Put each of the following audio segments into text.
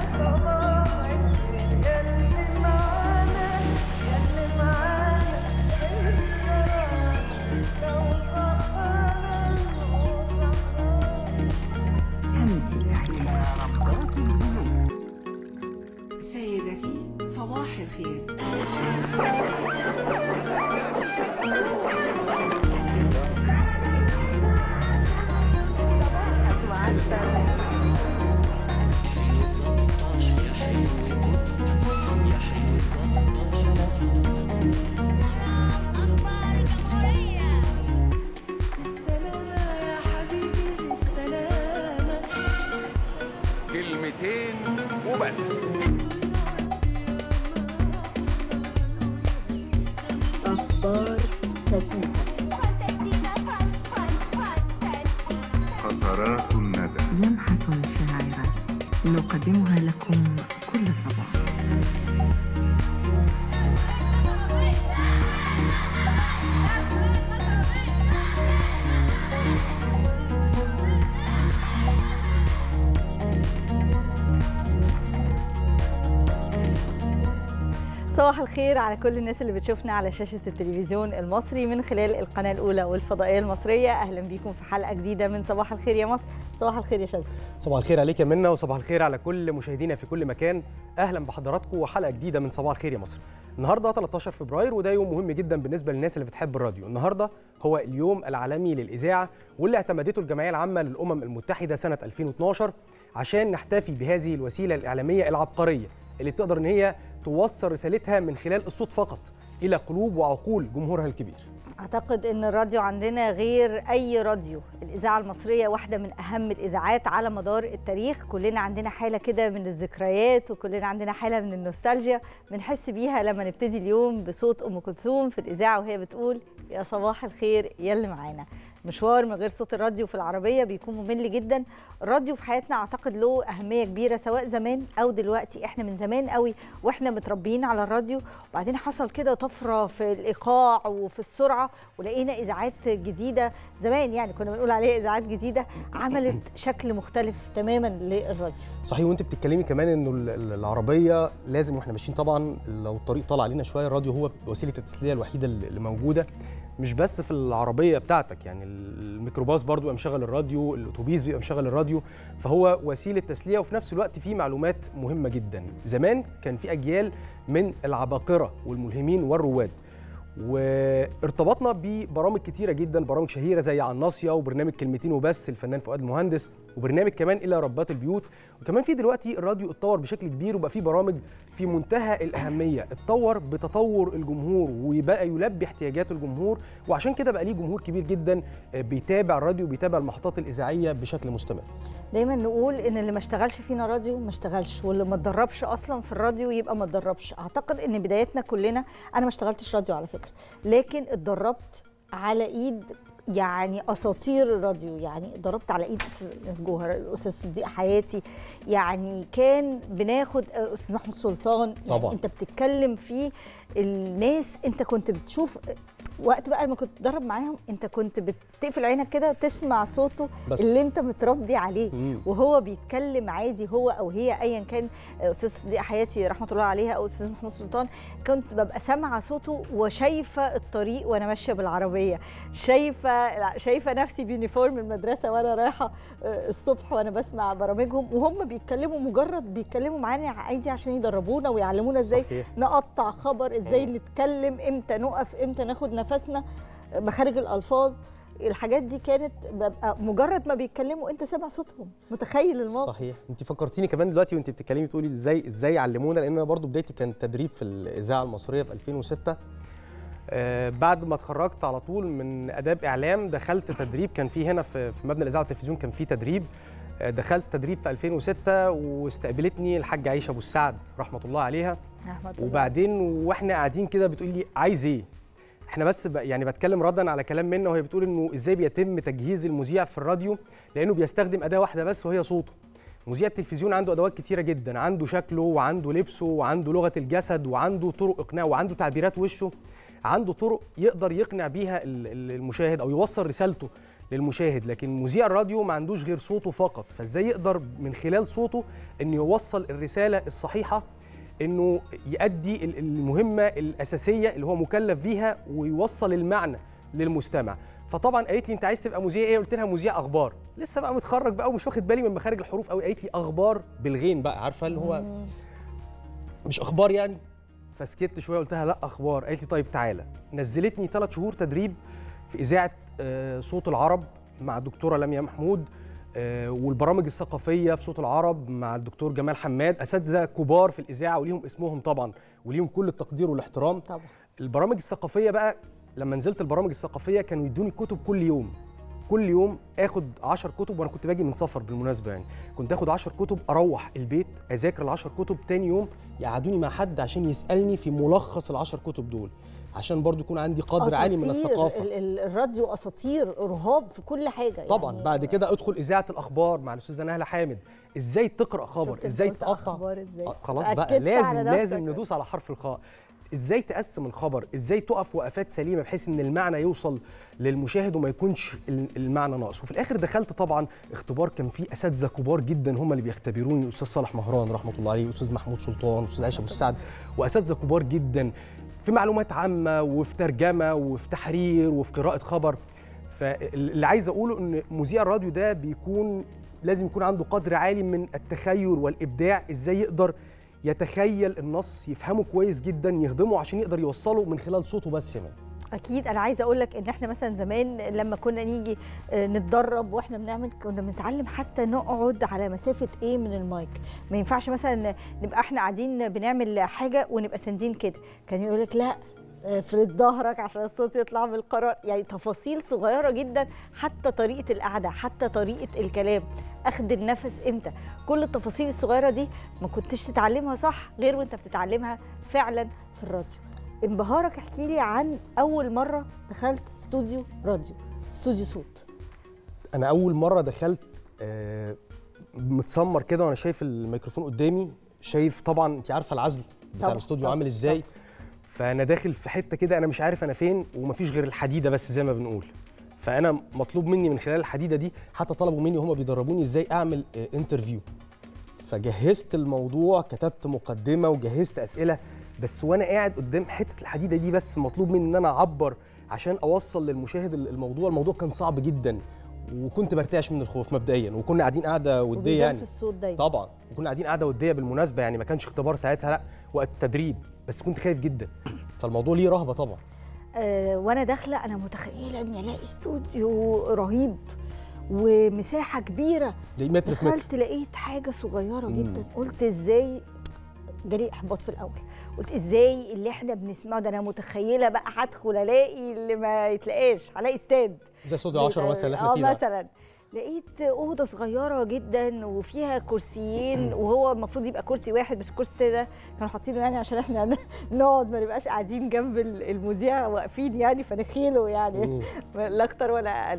سيدتي صباح الخير أخبار الجمهورية سلامة يا حبيبي سلامة كلمتين وبس قطرات الندى لمحة شاعرة نقدمها لكم كل صباح صباح الخير على كل الناس اللي بتشوفنا على شاشة التلفزيون المصري من خلال القناة الأولى والفضائية المصرية أهلا بيكم في حلقة جديدة من صباح الخير يا مصر صباح الخير يا شاذلي صباح الخير عليك يا منى وصباح الخير على كل مشاهدينا في كل مكان اهلا بحضراتكم وحلقه جديده من صباح الخير يا مصر النهارده 13 فبراير وده يوم مهم جدا بالنسبه للناس اللي بتحب الراديو النهارده هو اليوم العالمي للاذاعه واللي اعتمدته الجمعيه العامه للامم المتحده سنه 2012 عشان نحتفي بهذه الوسيله الاعلاميه العبقريه اللي بتقدر ان هي توصل رسالتها من خلال الصوت فقط الى قلوب وعقول جمهورها الكبير أعتقد أن الراديو عندنا غير أي راديو الإذاعة المصرية واحدة من أهم الإذاعات على مدار التاريخ كلنا عندنا حالة كده من الذكريات وكلنا عندنا حالة من النوستالجيا بنحس بيها لما نبتدي اليوم بصوت أم كلثوم في الإذاعة وهي بتقول يا صباح الخير يا اللي معانا مشوار من غير صوت الراديو في العربية بيكون ممل جدا الراديو في حياتنا أعتقد له أهمية كبيرة سواء زمان أو دلوقتي إحنا من زمان قوي وإحنا متربيين على الراديو وبعدين حصل كده طفرة في الإيقاع وفي السرعة ولقينا إذاعات جديدة زمان يعني كنا بنقول عليها إذاعات جديدة عملت شكل مختلف تماما للراديو صحيح وانت بتتكلمي كمان انه ال- ال- العربيه لازم واحنا ماشيين طبعا لو الطريق طال علينا شويه الراديو هو وسيله التسليه الوحيده اللي اللي موجوده مش بس في العربيه بتاعتك يعني الميكروباص برضو بيبقى مشغل الراديو الاتوبيس بيبقى مشغل الراديو فهو وسيله تسليه وفي نفس الوقت فيه معلومات مهمه جدا زمان كان في اجيال من العباقره والملهمين والرواد وارتبطنا ببرامج كتيرة جدا برامج شهيرة زي عن ناصية وبرنامج كلمتين وبس الفنان فؤاد المهندس وبرنامج كمان إلى ربات البيوت وكمان في دلوقتي الراديو اتطور بشكل كبير وبقى في برامج في منتهى الأهمية اتطور بتطور الجمهور وبقى يلبي احتياجات الجمهور وعشان كده بقى ليه جمهور كبير جدا آه، بيتابع الراديو بيتابع المحطات الإذاعية بشكل مستمر دايما نقول ان اللي ما اشتغلش فينا راديو ما اشتغلش واللي ما اتدربش اصلا في الراديو يبقى ما اتدربش اعتقد ان بدايتنا كلنا انا ما اشتغلتش راديو على فكره لكن اتدربت على ايد يعني اساطير الراديو يعني اتدربت على ايد استاذ ناس جوهر الاستاذ صديق حياتي يعني كان بناخد استاذ محمود سلطان يعني طبعاً. انت بتتكلم في الناس انت كنت بتشوف وقت بقى لما كنت تدرب معاهم انت كنت بتقفل عينك كده تسمع صوته بس. اللي انت متربي عليه مم. وهو بيتكلم عادي هو او هي ايا كان استاذ صديق حياتي رحمه الله عليها او استاذ محمود سلطان كنت ببقى سامعه صوته وشايفه الطريق وانا ماشيه بالعربيه شايفه شايفه نفسي بيونيفورم المدرسه وانا رايحه آه، الصبح وانا بسمع برامجهم وهم بيتكلموا مجرد بيتكلموا معانا عادي عشان يدربونا ويعلمونا ازاي صحيح. نقطع خبر ازاي نتكلم امتى نقف امتى ناخد نفسنا مخارج الالفاظ الحاجات دي كانت ببقى مجرد ما بيتكلموا انت سامع صوتهم متخيل الموقف صحيح انت فكرتيني كمان دلوقتي وانت بتتكلمي تقولي ازاي ازاي علمونا لان انا برضو بدايتي كان تدريب في الاذاعه المصريه في 2006 آه بعد ما اتخرجت على طول من اداب اعلام دخلت تدريب كان في هنا في, في مبنى الاذاعه والتلفزيون كان في تدريب آه دخلت تدريب في 2006 واستقبلتني الحاجه عائشه ابو السعد رحمه الله عليها رحمة الله. وبعدين واحنا قاعدين كده بتقول لي عايز ايه احنا بس ب... يعني بتكلم ردا على كلام منى وهي بتقول انه ازاي بيتم تجهيز المذيع في الراديو لانه بيستخدم اداه واحده بس وهي صوته مذيع التلفزيون عنده ادوات كتيره جدا عنده شكله وعنده لبسه وعنده لغه الجسد وعنده طرق اقناع وعنده تعبيرات وشه عنده طرق يقدر يقنع بيها ال- ال- المشاهد او يوصل رسالته للمشاهد لكن مذيع الراديو ما عندوش غير صوته فقط فازاي يقدر من خلال صوته انه يوصل الرساله الصحيحه انه يؤدي ال- المهمه الاساسيه اللي هو مكلف بيها ويوصل المعنى للمستمع فطبعا قالت لي انت عايز تبقى مذيع ايه قلت لها مذيع اخبار لسه بقى متخرج بقى ومش واخد بالي من مخارج الحروف قوي قالت لي اخبار بالغين بقى عارفه اللي هو مش اخبار يعني فسكت شويه قلت لها لا اخبار قالت لي طيب تعالى نزلتني ثلاث شهور تدريب في اذاعه آه، صوت العرب مع الدكتوره لميا محمود آه، والبرامج الثقافيه في صوت العرب مع الدكتور جمال حماد اساتذه كبار في الاذاعه وليهم اسمهم طبعا وليهم كل التقدير والاحترام طبعا البرامج الثقافيه بقى لما نزلت البرامج الثقافيه كانوا يدوني كتب كل يوم كل يوم اخد 10 كتب وانا كنت باجي من سفر بالمناسبه يعني كنت اخد 10 كتب اروح البيت اذاكر ال 10 كتب تاني يوم يقعدوني مع حد عشان يسالني في ملخص ال 10 كتب دول عشان برضو يكون عندي قدر عالي من أساطير، الثقافه ال- ال- الراديو اساطير رهاب في كل حاجه طبعا يعني بعد كده ادخل اذاعه الاخبار مع الاستاذه نهله حامد ازاي تقرا خبر شفت أنت ازاي قلت تقطع أخبار إزاي؟ آه، خلاص بقى أكدت لازم على لازم نفسك. ندوس على حرف الخاء ازاي تقسم الخبر ازاي تقف وقفات سليمه بحيث ان المعنى يوصل للمشاهد وما يكونش ال- المعنى ناقص وفي الاخر دخلت طبعا اختبار كان فيه اساتذه كبار جدا هم اللي بيختبروني الاستاذ صالح مهران رحمه الله عليه والاستاذ محمود سلطان والاستاذ عائشه ابو السعد واساتذه كبار جدا في معلومات عامه وفي ترجمه وفي تحرير وفي قراءه خبر فاللي عايز اقوله ان مذيع الراديو ده بيكون لازم يكون عنده قدر عالي من التخيل والابداع ازاي يقدر يتخيل النص يفهمه كويس جدا يهضمه عشان يقدر يوصله من خلال صوته بس يعني اكيد انا عايزه اقول لك ان احنا مثلا زمان لما كنا نيجي آه، نتدرب واحنا بنعمل كنا بنتعلم حتى نقعد على مسافه ايه من المايك ما ينفعش مثلا نبقى احنا قاعدين بنعمل حاجه ونبقى ساندين كده كان يقول لك لا افرد ظهرك عشان الصوت يطلع بالقرار يعني تفاصيل صغيره جدا حتى طريقه القعده حتى طريقه الكلام اخد النفس امتى كل التفاصيل الصغيره دي ما كنتش تتعلمها صح غير وانت بتتعلمها فعلا في الراديو انبهارك احكي لي عن اول مره دخلت استوديو راديو استوديو صوت انا اول مره دخلت آه، متسمر كده وانا شايف الميكروفون قدامي شايف طبعا انت عارفه العزل بتاع طبعاً، الاستوديو طبعاً، عامل ازاي فانا داخل في حته كده انا مش عارف انا فين ومفيش غير الحديده بس زي ما بنقول فانا مطلوب مني من خلال الحديده دي حتى طلبوا مني وهم بيدربوني ازاي اعمل آه، انترفيو فجهزت الموضوع كتبت مقدمه وجهزت اسئله بس وانا قاعد قدام حته الحديده دي بس مطلوب مني ان انا اعبر عشان اوصل للمشاهد الموضوع الموضوع كان صعب جدا وكنت برتعش من الخوف مبدئيا وكنا قاعدين قاعده وديه وبيبان يعني في الصوت دايما طبعا وكنا قاعدين قاعده وديه بالمناسبه يعني ما كانش اختبار ساعتها لا وقت التدريب بس كنت خايف جدا فالموضوع ليه رهبه طبعا آه وانا داخله انا متخيله اني الاقي استوديو رهيب ومساحه كبيره دي متر في متر دخلت لقيت حاجه صغيره مم. جدا قلت ازاي جالي احباط في الاول قلت ازاي اللي احنا بنسمعه ده انا متخيله بقى هدخل الاقي اللي ما يتلاقاش هلاقي استاد زي استوديو 10 مثلا اللي احنا اه فيه ده مثلا لقيت اوضه صغيره جدا وفيها كرسيين وهو المفروض يبقى كرسي واحد بس الكرسي ده كانوا حاطينه يعني عشان احنا ن- نقعد ما نبقاش قاعدين جنب ال- المذيع واقفين يعني فنخيله يعني مم. لا اكتر ولا اقل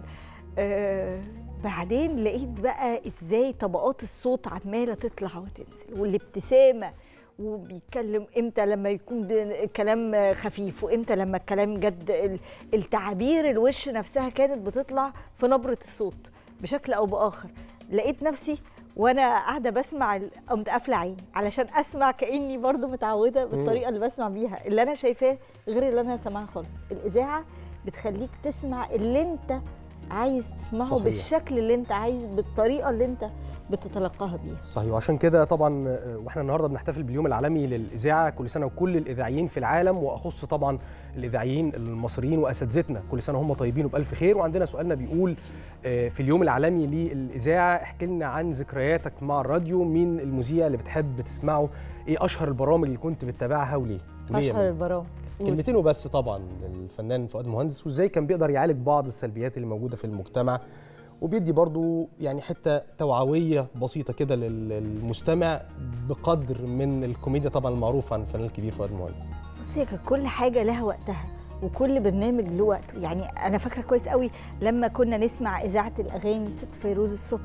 آه بعدين لقيت بقى ازاي طبقات الصوت عماله تطلع وتنزل والابتسامه وبيتكلم امتى لما يكون ب- كلام خفيف وامتى لما الكلام جد ال- التعابير الوش نفسها كانت بتطلع في نبره الصوت بشكل او باخر لقيت نفسي وانا قاعده بسمع ال- قمت قافله عيني علشان اسمع كاني برضو متعوده بالطريقه اللي بسمع بيها اللي انا شايفاه غير اللي انا سامعاه خالص الاذاعه بتخليك تسمع اللي انت عايز تسمعه صحيح. بالشكل اللي انت عايز بالطريقه اللي انت بتتلقاها بيها صحيح وعشان كده طبعا آه، واحنا النهارده بنحتفل باليوم العالمي للاذاعه كل سنه وكل الاذاعيين في العالم واخص طبعا الاذاعيين المصريين واساتذتنا كل سنه هم طيبين وبالف خير وعندنا سؤالنا بيقول آه، في اليوم العالمي للاذاعه احكي لنا عن ذكرياتك مع الراديو مين المذيع اللي بتحب تسمعه ايه اشهر البرامج اللي كنت بتتابعها وليه ليه اشهر يعني؟ البرامج كلمتين وبس طبعا للفنان فؤاد مهندس وازاي كان بيقدر يعالج بعض السلبيات اللي موجوده في المجتمع وبيدي برضو يعني حته توعويه بسيطه كده لل- للمستمع بقدر من الكوميديا طبعا المعروف عن الفنان الكبير فؤاد مهندس بصي هي كانت كل حاجه لها وقتها وكل برنامج له وقته يعني انا فاكره كويس قوي لما كنا نسمع اذاعه الاغاني ست فيروز الصبح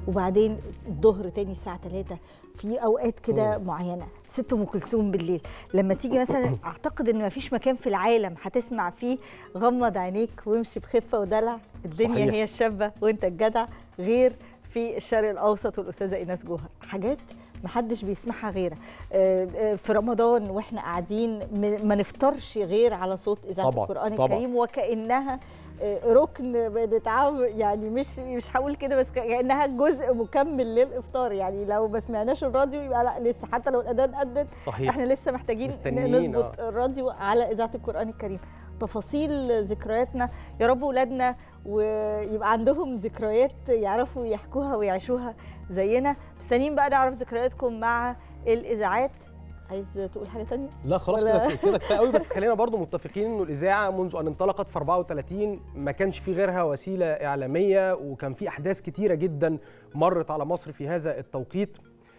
وبعدين الظهر تاني الساعه 3 في اوقات كده معينه ست ام كلثوم بالليل لما تيجي مثلا اعتقد ان مفيش مكان في العالم هتسمع فيه غمض عينيك وامشي بخفه ودلع الدنيا صحيح. هي الشابه وانت الجدع غير في الشرق الاوسط والاستاذه ايناس جوهر حاجات محدش بيسمعها غيرها آه، آه، في رمضان واحنا قاعدين م- ما نفطرش غير على صوت اذاعه طبعاً، القران طبعاً. الكريم وكانها آه، ركن بنتعاون يعني مش مش هقول كده بس كانها جزء مكمل للافطار يعني لو ما سمعناش الراديو يبقى لا لسه حتى لو الاذان اذن صحيح احنا لسه محتاجين مستنيين، نظبط الراديو على اذاعه القران الكريم تفاصيل ذكرياتنا يا رب ولادنا ويبقى عندهم ذكريات يعرفوا يحكوها ويعيشوها زينا مستنيين بقى نعرف ذكرياتكم مع الاذاعات عايز تقول حاجه تانية لا خلاص ولا- كده كده كفايه قوي بس خلينا برضو متفقين انه الاذاعه منذ ان انطلقت في 34 ما كانش في غيرها وسيله اعلاميه وكان في احداث كتيره جدا مرت على مصر في هذا التوقيت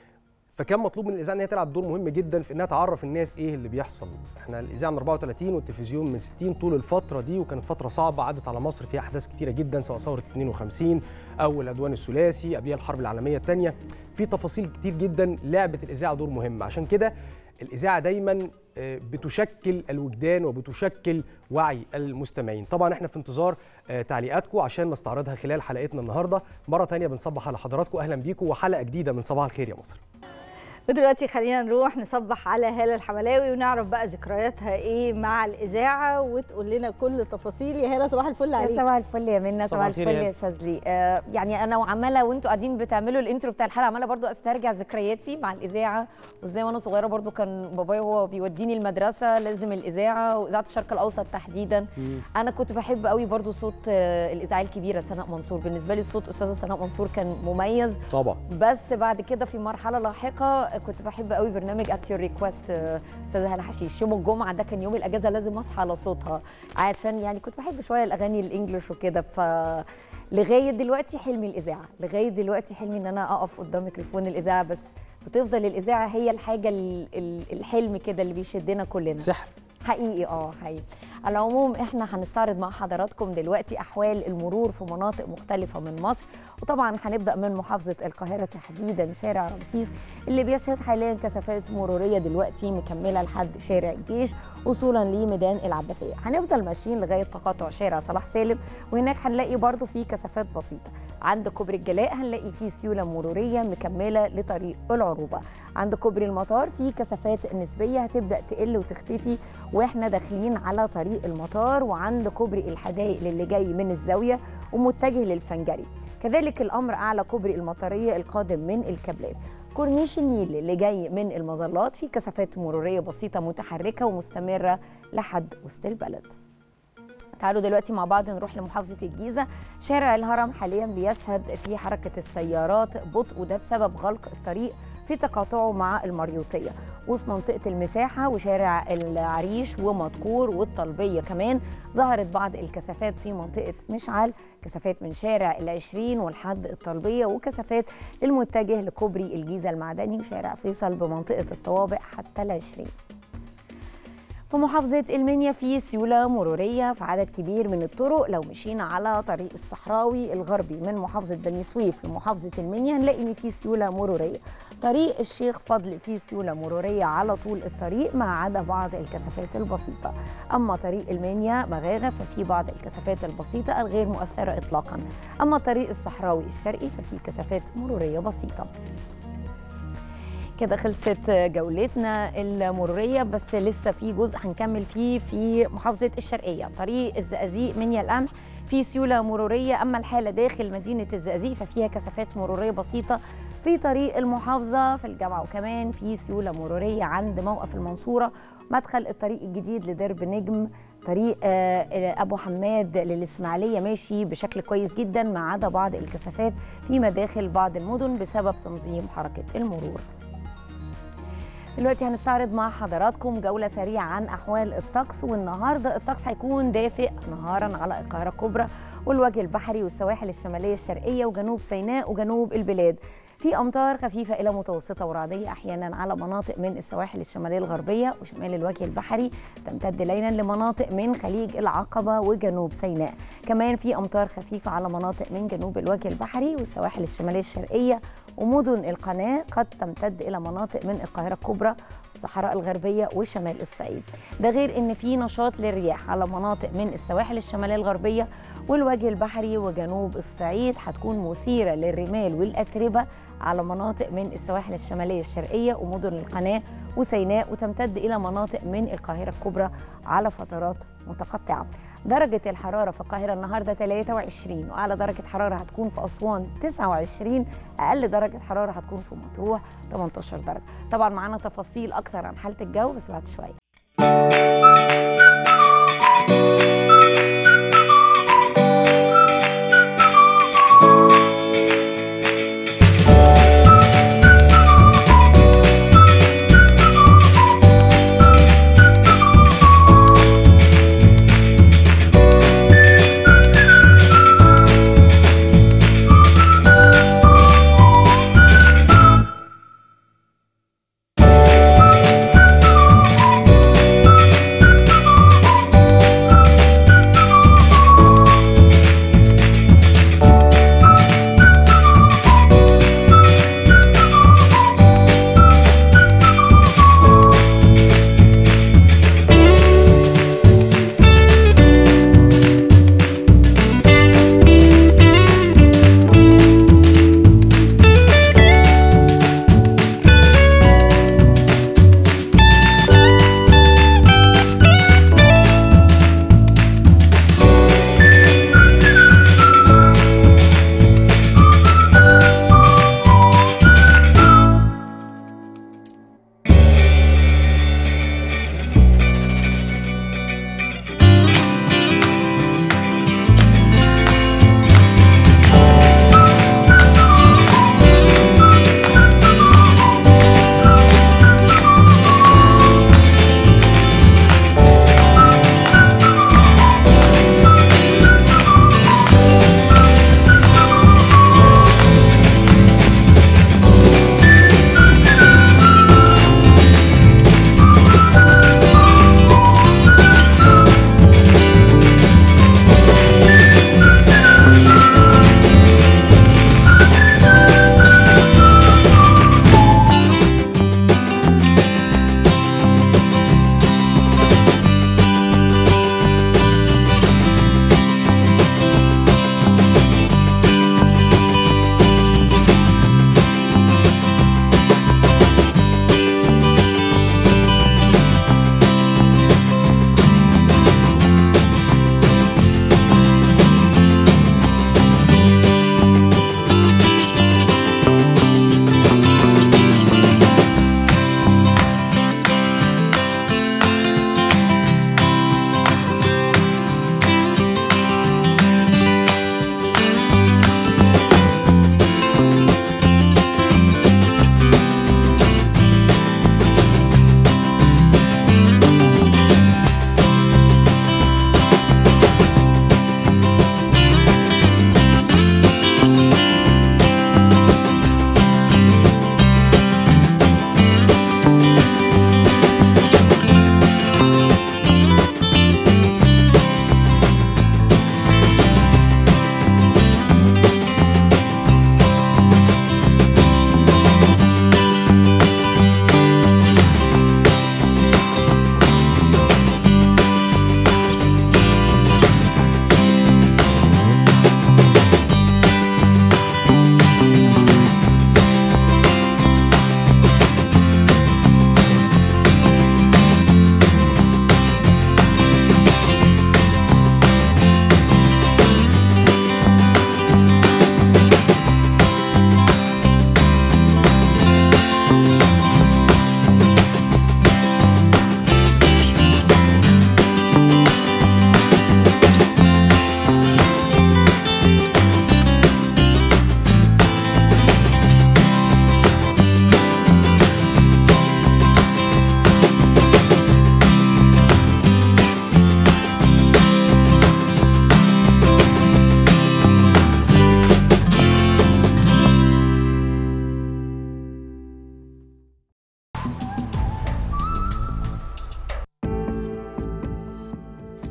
فكان مطلوب من الاذاعه ان هي تلعب دور مهم جدا في انها تعرف الناس ايه اللي بيحصل احنا الاذاعه من 34 والتلفزيون من 60 طول الفتره دي وكانت فتره صعبه عدت على مصر فيها احداث كتيره جدا سواء ثوره 52 او العدوان الثلاثي قبلها الحرب العالميه الثانيه في تفاصيل كتير جدا لعبت الاذاعه دور مهم عشان كده الاذاعه دايما آه، بتشكل الوجدان وبتشكل وعي المستمعين طبعا احنا في انتظار آه، تعليقاتكم عشان نستعرضها خلال حلقتنا النهارده مره تانية بنصبح على حضراتكم اهلا بيكم وحلقه جديده من صباح الخير يا مصر ودلوقتي خلينا نروح نصبح على هالة الحملاوي ونعرف بقى ذكرياتها ايه مع الاذاعه وتقول لنا كل تفاصيل يا هالة صباح الفل عليك صباح الفل يا منى صباح صباح الخير الفل يا يا شاذلي آه يعني انا وعماله وانتوا قاعدين بتعملوا الانترو بتاع الحلقه عماله برضو استرجع ذكرياتي مع الاذاعه وازاي وانا صغيره برضو كان بابايا وهو بيوديني المدرسه لازم الاذاعه واذاعه الشرق الاوسط تحديدا انا كنت بحب قوي برضو صوت آه الاذاعيه الكبيره سناء منصور بالنسبه لي صوت استاذه سناء منصور كان مميز طبعا بس بعد كده في مرحله لاحقه كنت بحب قوي برنامج ات يور ريكوست استاذه هلا حشيش يوم الجمعه ده كان يوم الاجازه لازم اصحى على صوتها عشان يعني كنت بحب شويه الاغاني الانجليش وكده ف لغايه دلوقتي حلمي الاذاعه لغايه دلوقتي حلمي ان انا اقف قدام ميكروفون الاذاعه بس بتفضل الاذاعه هي الحاجه ال- ال- الحلم كده اللي بيشدنا كلنا سحر حقيقي اه حقيقي على العموم احنا هنستعرض مع حضراتكم دلوقتي احوال المرور في مناطق مختلفه من مصر وطبعا هنبدا من محافظه القاهره تحديدا شارع رمسيس اللي بيشهد حاليا كثافات مروريه دلوقتي مكمله لحد شارع الجيش وصولا لميدان العباسيه هنفضل ماشيين لغايه تقاطع شارع صلاح سالم وهناك هنلاقي برضو في كثافات بسيطه عند كوبري الجلاء هنلاقي فيه سيوله مروريه مكمله لطريق العروبه عند كوبري المطار في كثافات نسبيه هتبدا تقل وتختفي واحنا داخلين على طريق المطار وعند كوبري الحدائق للي جاي من الزاويه ومتجه للفنجري كذلك الامر اعلى كوبري المطريه القادم من الكابلات كورنيش النيل اللي جاي من المظلات في كثافات مروريه بسيطه متحركه ومستمره لحد وسط البلد تعالوا دلوقتي مع بعض نروح لمحافظة الجيزة شارع الهرم حاليا بيشهد في حركة السيارات بطء وده بسبب غلق الطريق في تقاطعه مع المريوطية وفي منطقة المساحة وشارع العريش ومدكور والطلبية كمان ظهرت بعض الكثافات في منطقة مشعل كثافات من شارع العشرين والحد الطلبية وكثافات المتجه لكوبري الجيزة المعدني وشارع فيصل بمنطقة الطوابق حتى العشرين في محافظة المنيا في سيولة مرورية في عدد كبير من الطرق لو مشينا على طريق الصحراوي الغربي من محافظة بني سويف لمحافظة المنيا هنلاقي إن في سيولة مرورية طريق الشيخ فضل فيه سيولة مرورية على طول الطريق ما عدا بعض الكثافات البسيطة أما طريق المنيا مغاغة ففي بعض الكثافات البسيطة الغير مؤثرة إطلاقا أما طريق الصحراوي الشرقي ففي كثافات مرورية بسيطة كده خلصت جولتنا المرورية بس لسه في جزء هنكمل فيه في محافظة الشرقية طريق الزقازيق منيا القمح في سيولة مرورية أما الحالة داخل مدينة الزقازيق ففيها كثافات مرورية بسيطة في طريق المحافظة في الجامعة وكمان في سيولة مرورية عند موقف المنصورة مدخل الطريق الجديد لدرب نجم طريق آه، أبو حماد للإسماعيلية ماشي بشكل كويس جدا ما عدا بعض الكثافات في مداخل بعض المدن بسبب تنظيم حركة المرور دلوقتي هنستعرض مع حضراتكم جولة سريعة عن أحوال الطقس والنهاردة الطقس هيكون دافئ نهارا على القاهرة الكبرى والوجه البحري والسواحل الشمالية الشرقية وجنوب سيناء وجنوب البلاد في في امطار خفيفه الى متوسطه ورعديه احيانا على مناطق من السواحل الشماليه الغربيه وشمال الوجه البحري تمتد ليلا لمناطق من خليج العقبه وجنوب سيناء كمان في امطار خفيفه على مناطق من جنوب الوجه البحري والسواحل الشماليه الشرقيه ومدن القناه قد تمتد الى مناطق من القاهره الكبرى الصحراء الغربيه وشمال الصعيد ده غير ان في نشاط للرياح على مناطق من السواحل الشماليه الغربيه والوجه البحري وجنوب الصعيد هتكون مثيره للرمال والاتربه على مناطق من السواحل الشماليه الشرقيه ومدن القناه وسيناء وتمتد الى مناطق من القاهره الكبرى على فترات متقطعه. درجة الحرارة في القاهرة النهاردة 23 وأعلى درجة حرارة هتكون في أسوان 29 أقل درجة حرارة هتكون في مطروح 18 درجة طبعا معانا تفاصيل أكتر عن حالة الجو بس بعد شوية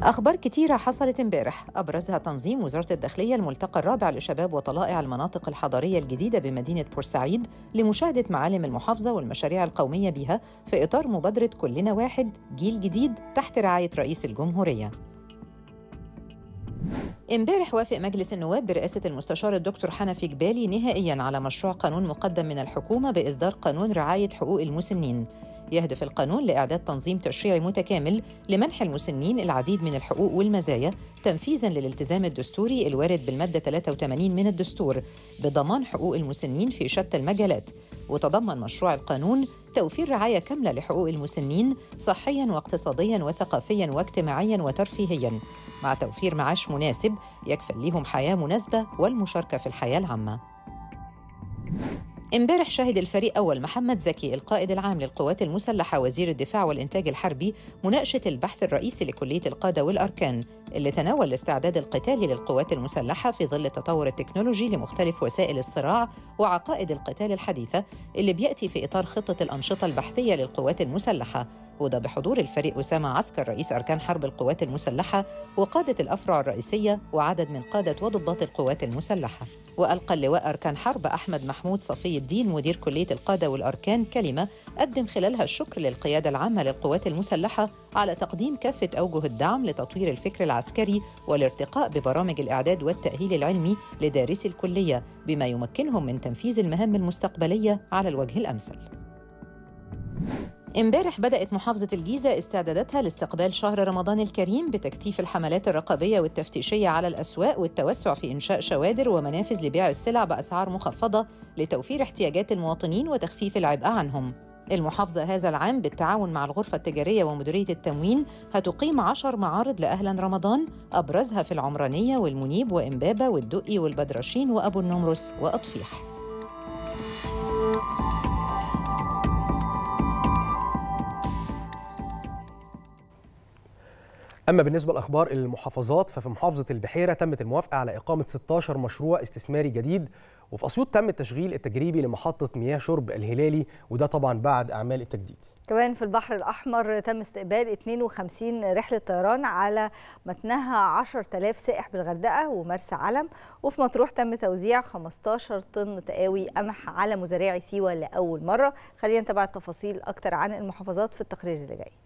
أخبار كتيرة حصلت امبارح أبرزها تنظيم وزارة الداخلية الملتقى الرابع لشباب وطلائع المناطق الحضرية الجديدة بمدينة بورسعيد لمشاهدة معالم المحافظة والمشاريع القومية بها في إطار مبادرة كلنا واحد جيل جديد تحت رعاية رئيس الجمهورية امبارح وافق مجلس النواب برئاسة المستشار الدكتور حنفي جبالي نهائياً على مشروع قانون مقدم من الحكومة بإصدار قانون رعاية حقوق المسنين يهدف القانون لإعداد تنظيم تشريعي متكامل لمنح المسنين العديد من الحقوق والمزايا تنفيذاً للالتزام الدستوري الوارد بالمادة 83 من الدستور بضمان حقوق المسنين في شتى المجالات وتضمن مشروع القانون توفير رعاية كاملة لحقوق المسنين صحياً واقتصادياً وثقافياً واجتماعياً وترفيهياً مع توفير معاش مناسب يكفل لهم حياة مناسبة والمشاركة في الحياة العامة امبارح شهد الفريق أول محمد زكي القائد العام للقوات المسلحة وزير الدفاع والإنتاج الحربي مناقشة البحث الرئيسي لكلية القادة والأركان اللي تناول الاستعداد القتالي للقوات المسلحة في ظل التطور التكنولوجي لمختلف وسائل الصراع وعقائد القتال الحديثة اللي بيأتي في إطار خطة الأنشطة البحثية للقوات المسلحة وده بحضور الفريق أسامة عسكر رئيس أركان حرب القوات المسلحة وقادة الأفرع الرئيسية وعدد من قادة وضباط القوات المسلحة وألقى اللواء أركان حرب أحمد محمود صفي الدين مدير كلية القادة والأركان كلمة قدم خلالها الشكر للقيادة العامة للقوات المسلحة على تقديم كافة أوجه الدعم لتطوير الفكر العسكري والارتقاء ببرامج الإعداد والتأهيل العلمي لدارسي الكلية بما يمكنهم من تنفيذ المهام المستقبلية على الوجه الأمثل امبارح بدأت محافظة الجيزة استعداداتها لاستقبال شهر رمضان الكريم بتكثيف الحملات الرقابية والتفتيشية على الأسواق والتوسع في إنشاء شوادر ومنافذ لبيع السلع بأسعار مخفضة لتوفير احتياجات المواطنين وتخفيف العبء عنهم. المحافظة هذا العام بالتعاون مع الغرفة التجارية ومديرية التموين هتقيم عشر معارض لأهلا رمضان أبرزها في العمرانية والمنيب وإمبابة والدقي والبدرشين وأبو النمرس وأطفيح. اما بالنسبه لاخبار المحافظات ففي محافظه البحيره تمت الموافقه على اقامه 16 مشروع استثماري جديد وفي اسيوط تم التشغيل التجريبي لمحطه مياه شرب الهلالي وده طبعا بعد اعمال التجديد كمان في البحر الأحمر تم استقبال 52 رحلة طيران على متنها 10000 سائح بالغردقة ومرسى علم وفي مطروح تم توزيع 15 طن تقاوي قمح على مزارعي سيوة لأول مرة خلينا نتابع التفاصيل أكتر عن المحافظات في التقرير اللي جاي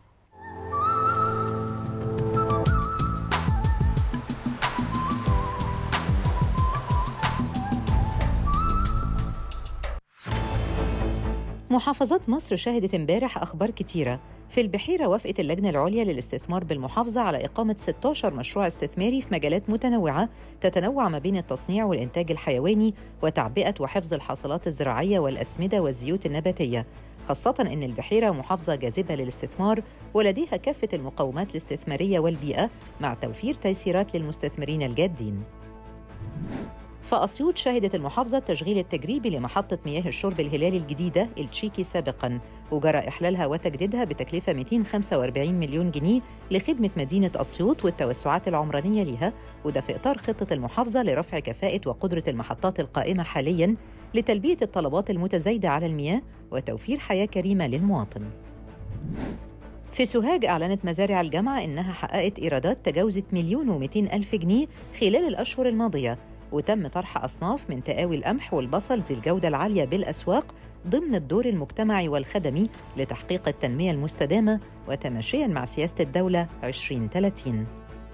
محافظات مصر شهدت امبارح أخبار كتيرة في البحيرة وافقت اللجنة العليا للاستثمار بالمحافظة على إقامة 16 مشروع استثماري في مجالات متنوعة تتنوع ما بين التصنيع والإنتاج الحيواني وتعبئة وحفظ الحاصلات الزراعية والأسمدة والزيوت النباتية خاصة أن البحيرة محافظة جاذبة للاستثمار ولديها كافة المقومات الاستثمارية والبيئة مع توفير تيسيرات للمستثمرين الجادين فأسيوط شهدت المحافظة التشغيل التجريبي لمحطة مياه الشرب الهلالي الجديدة التشيكي سابقاً وجرى إحلالها وتجديدها بتكلفة 245 مليون جنيه لخدمة مدينة أسيوط والتوسعات العمرانية لها وده في إطار خطة المحافظة لرفع كفاءة وقدرة المحطات القائمة حالياً لتلبية الطلبات المتزايدة على المياه وتوفير حياة كريمة للمواطن في سوهاج أعلنت مزارع الجامعة إنها حققت إيرادات تجاوزت مليون ومئتين ألف جنيه خلال الأشهر الماضية وتم طرح أصناف من تقاوي القمح والبصل ذي الجودة العالية بالأسواق ضمن الدور المجتمعي والخدمي لتحقيق التنمية المستدامة وتماشياً مع سياسة الدولة 2030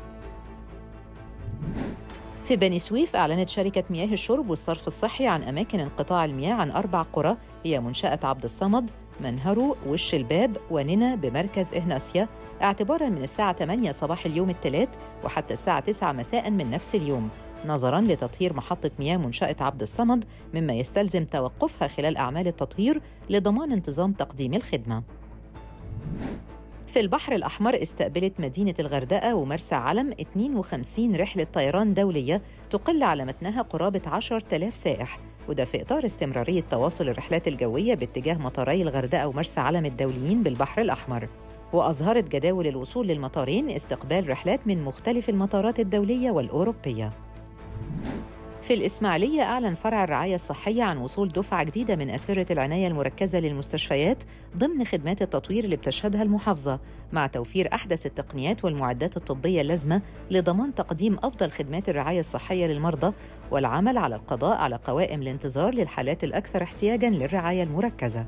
في بني سويف أعلنت شركة مياه الشرب والصرف الصحي عن أماكن انقطاع المياه عن أربع قرى هي منشأة عبد الصمد منهرو وش الباب وننا بمركز إهناسيا اعتباراً من الساعة 8 صباح اليوم الثلاث وحتى الساعة 9 مساء من نفس اليوم نظراً لتطهير محطة مياه منشأة عبد الصمد مما يستلزم توقفها خلال أعمال التطهير لضمان انتظام تقديم الخدمة. في البحر الأحمر استقبلت مدينة الغردقة ومرسى علم 52 رحلة طيران دولية تقل على متنها قرابة 10,000 سائح وده في إطار استمرارية تواصل الرحلات الجوية باتجاه مطاري الغردقة ومرسى علم الدوليين بالبحر الأحمر وأظهرت جداول الوصول للمطارين استقبال رحلات من مختلف المطارات الدولية والأوروبية في الإسماعيلية أعلن فرع الرعاية الصحية عن وصول دفعة جديدة من أسرة العناية المركزة للمستشفيات ضمن خدمات التطوير اللي بتشهدها المحافظة مع توفير أحدث التقنيات والمعدات الطبية اللازمة لضمان تقديم أفضل خدمات الرعاية الصحية للمرضى والعمل على القضاء على قوائم الانتظار للحالات الأكثر احتياجاً للرعاية المركزة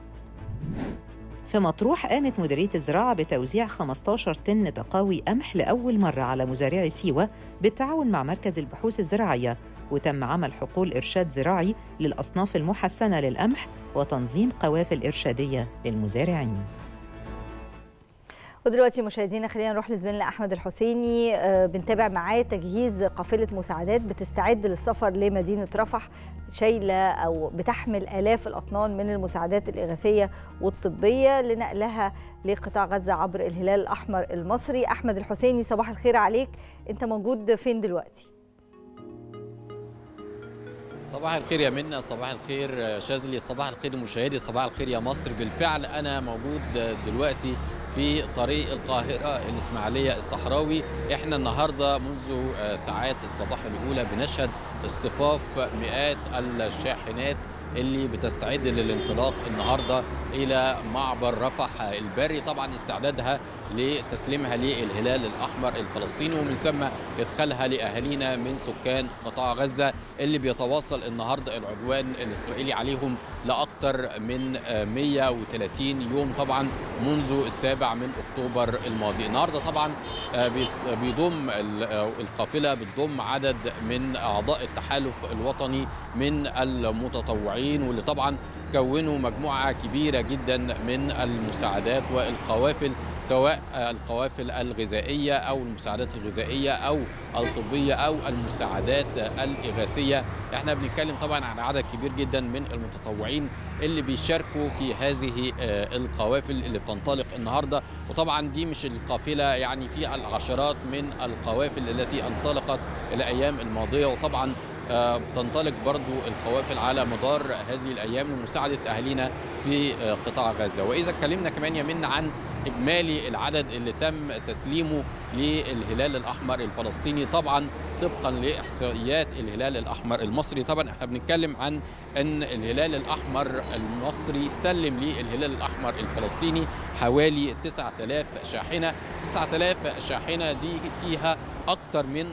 في مطروح قامت مديرية الزراعة بتوزيع 15 طن تقاوي قمح لأول مرة على مزارعي سيوة بالتعاون مع مركز البحوث الزراعية وتم عمل حقول إرشاد زراعي للأصناف المحسنة للقمح وتنظيم قوافل إرشادية للمزارعين ودلوقتي مشاهدينا خلينا نروح لزميلنا احمد الحسيني آه، بنتابع معاه تجهيز قافله مساعدات بتستعد للسفر لمدينه رفح شايله او بتحمل الاف الاطنان من المساعدات الاغاثيه والطبيه لنقلها لقطاع غزه عبر الهلال الاحمر المصري احمد الحسيني صباح الخير عليك انت موجود فين دلوقتي صباح الخير يا منى صباح الخير شاذلي صباح الخير مشاهدي صباح الخير يا مصر بالفعل انا موجود دلوقتي في طريق القاهرة الإسماعيلية الصحراوي احنا النهاردة منذ ساعات الصباح الأولى بنشهد اصطفاف مئات الشاحنات اللي بتستعد للانطلاق النهارده الى معبر رفح البري طبعا استعدادها لتسليمها للهلال الاحمر الفلسطيني ومن ثم ادخالها لاهالينا من سكان قطاع غزه اللي بيتواصل النهارده العدوان الاسرائيلي عليهم لاكثر من 130 يوم طبعا منذ السابع من اكتوبر الماضي النهارده طبعا بيضم القافله بتضم عدد من اعضاء التحالف الوطني من المتطوعين واللي طبعا كونوا مجموعه كبيره جدا من المساعدات والقوافل سواء القوافل الغذائيه او المساعدات الغذائيه او الطبيه او المساعدات الاغاثيه احنا بنتكلم طبعا عن عدد كبير جدا من المتطوعين اللي بيشاركوا في هذه القوافل اللي بتنطلق النهارده وطبعا دي مش القافله يعني في العشرات من القوافل التي انطلقت الايام الماضيه وطبعا تنطلق برضو القوافل على مدار هذه الايام لمساعده اهالينا في قطاع غزه واذا اتكلمنا كمان يمنا عن اجمالي العدد اللي تم تسليمه للهلال الاحمر الفلسطيني طبعا طبقا لاحصائيات الهلال الاحمر المصري طبعا احنا بنتكلم عن ان الهلال الاحمر المصري سلم للهلال الاحمر الفلسطيني حوالي 9000 شاحنه 9000 شاحنه دي فيها اكثر من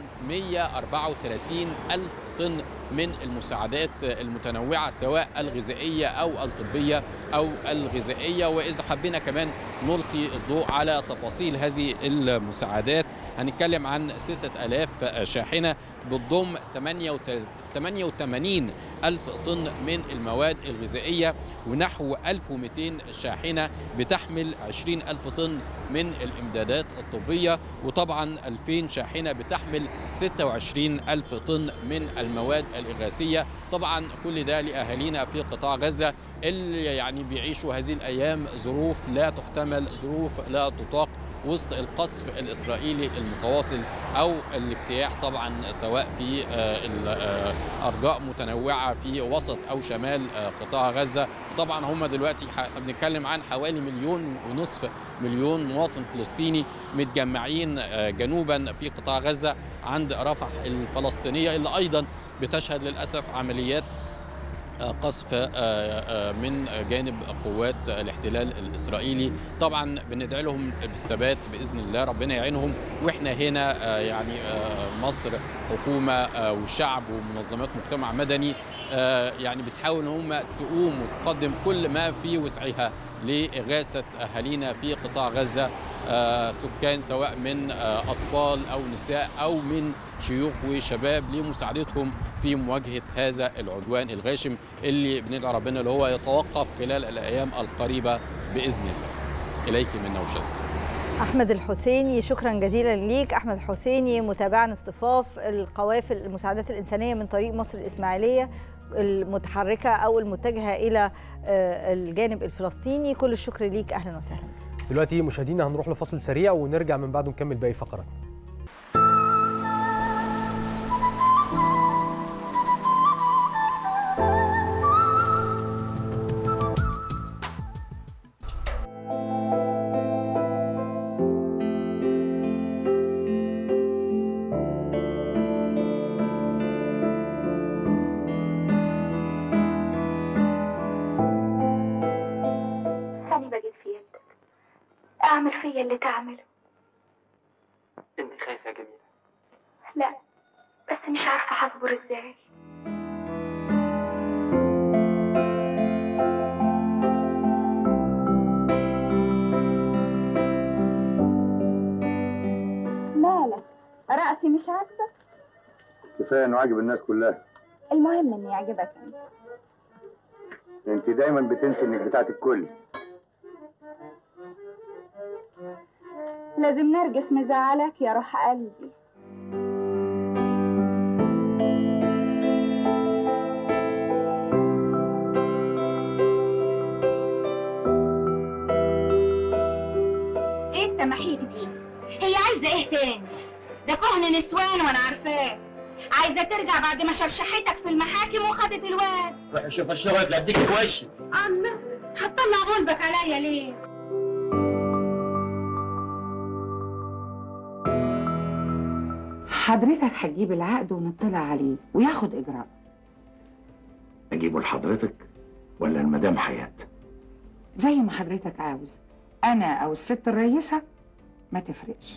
134 الف طن من المساعدات المتنوعه سواء الغذائيه او الطبيه او الغذائيه واذا حبينا كمان نلقي الضوء على تفاصيل هذه المساعدات هنتكلم عن 6000 شاحنه بتضم 88 ألف طن من المواد الغذائية ونحو 1200 شاحنة بتحمل 20 ألف طن من الإمدادات الطبية وطبعا 2000 شاحنة بتحمل 26 ألف طن من المواد الإغاثية طبعا كل ده لأهالينا في قطاع غزة اللي يعني بيعيشوا هذه الأيام ظروف لا تحتمل ظروف لا تطاق وسط القصف الاسرائيلي المتواصل او الاجتياح طبعا سواء في ارجاء متنوعه في وسط او شمال قطاع غزه طبعا هم دلوقتي بنتكلم عن حوالي مليون ونصف مليون مواطن فلسطيني متجمعين جنوبا في قطاع غزه عند رفح الفلسطينيه اللي ايضا بتشهد للاسف عمليات قصف من جانب قوات الاحتلال الاسرائيلي طبعا بندعي لهم بالثبات باذن الله ربنا يعينهم واحنا هنا يعني مصر حكومه وشعب ومنظمات مجتمع مدني يعني بتحاول ان هم تقوم وتقدم كل ما في وسعها لاغاثه اهالينا في قطاع غزه سكان سواء من اطفال او نساء او من شيوخ وشباب لمساعدتهم في مواجهه هذا العدوان الغاشم اللي بندعي ربنا اللي هو يتوقف خلال الايام القريبه باذن الله. اليك منا وشاذ. احمد الحسيني شكرا جزيلا ليك احمد الحسيني متابعا اصطفاف القوافل المساعدات الانسانيه من طريق مصر الاسماعيليه المتحركه او المتجهه الى الجانب الفلسطيني كل الشكر ليك اهلا وسهلا دلوقتي مشاهدينا هنروح لفاصل سريع ونرجع من بعده نكمل باقي فقرات اعمل فيا اللي تعمله انت خايفه يا جميله لا بس مش عارفه هصبر ازاي مالك رأسي مش عاجبك كفايه انه عاجب الناس كلها المهم اني يعجبك انت انت دايما بتنسي انك بتاعت الكل لازم نرجس مزعلك يا روح قلبي ايه التماحيك دي هي عايزه ايه تاني ده كهن نسوان وانا عارفاه عايزه ترجع بعد ما شرشحتك في المحاكم وخدت الواد روح شوف الشباب لا اديك في وشي الله هتطلع غلبك عليا ليه حضرتك هتجيب العقد ونطلع عليه وياخد اجراء اجيبه لحضرتك ولا المدام حياه زي ما حضرتك عاوز انا او الست الرئيسه ما تفرقش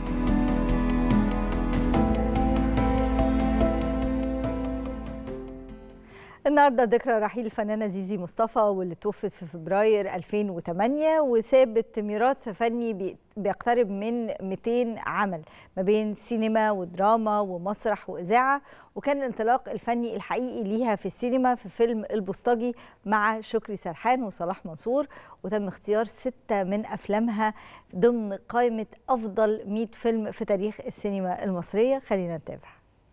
النهارده ذكرى رحيل الفنانه زيزي مصطفى واللي توفت في فبراير 2008 وسابت ميراث فني بي- بيقترب من 200 عمل ما بين سينما ودراما ومسرح واذاعه وكان الانطلاق الفني الحقيقي ليها في السينما في فيلم البوسطجي مع شكري سرحان وصلاح منصور وتم اختيار ستة من افلامها ضمن قائمه افضل 100 فيلم في تاريخ السينما المصريه خلينا نتابع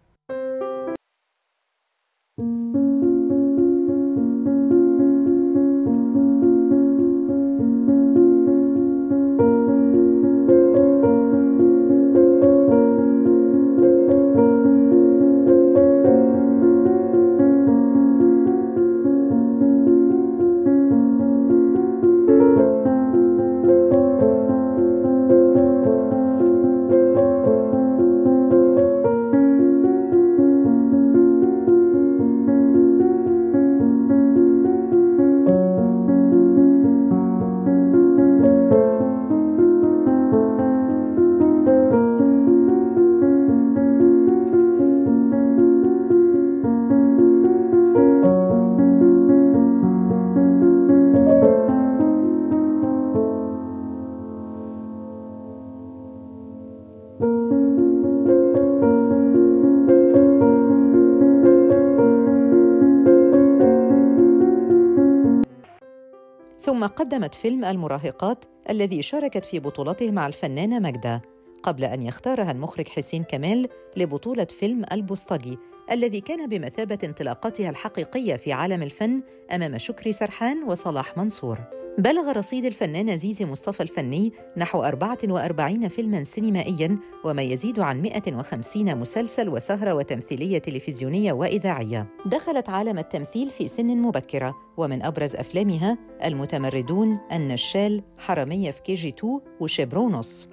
ثم قدمت فيلم المراهقات الذي شاركت في بطولته مع الفنانة ماجدة قبل أن يختارها المخرج حسين كمال لبطولة فيلم البوسطجي الذي كان بمثابة انطلاقتها الحقيقية في عالم الفن أمام شكري سرحان وصلاح منصور بلغ رصيد الفنانة زيزي مصطفى الفني نحو 44 فيلماً سينمائياً وما يزيد عن 150 مسلسل وسهرة وتمثيلية تلفزيونية وإذاعية دخلت عالم التمثيل في سن مبكرة ومن أبرز أفلامها المتمردون النشال حرامية في كي جي 2 وشبرونوس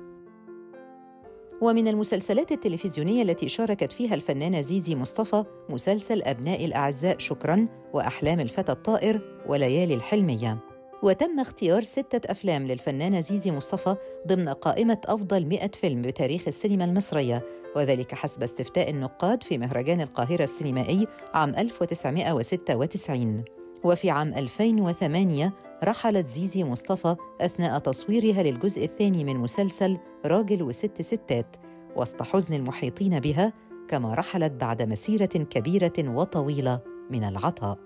ومن المسلسلات التلفزيونية التي شاركت فيها الفنانة زيزي مصطفى مسلسل أبناء الأعزاء شكراً وأحلام الفتى الطائر وليالي الحلمية وتم اختيار ستة أفلام للفنانة زيزي مصطفى ضمن قائمة أفضل 100 فيلم بتاريخ السينما المصرية وذلك حسب استفتاء النقاد في مهرجان القاهرة السينمائي عام 1996 وفي عام 2008 رحلت زيزي مصطفى أثناء تصويرها للجزء الثاني من مسلسل راجل وست ستات وسط حزن المحيطين بها كما رحلت بعد مسيرة كبيرة وطويلة من العطاء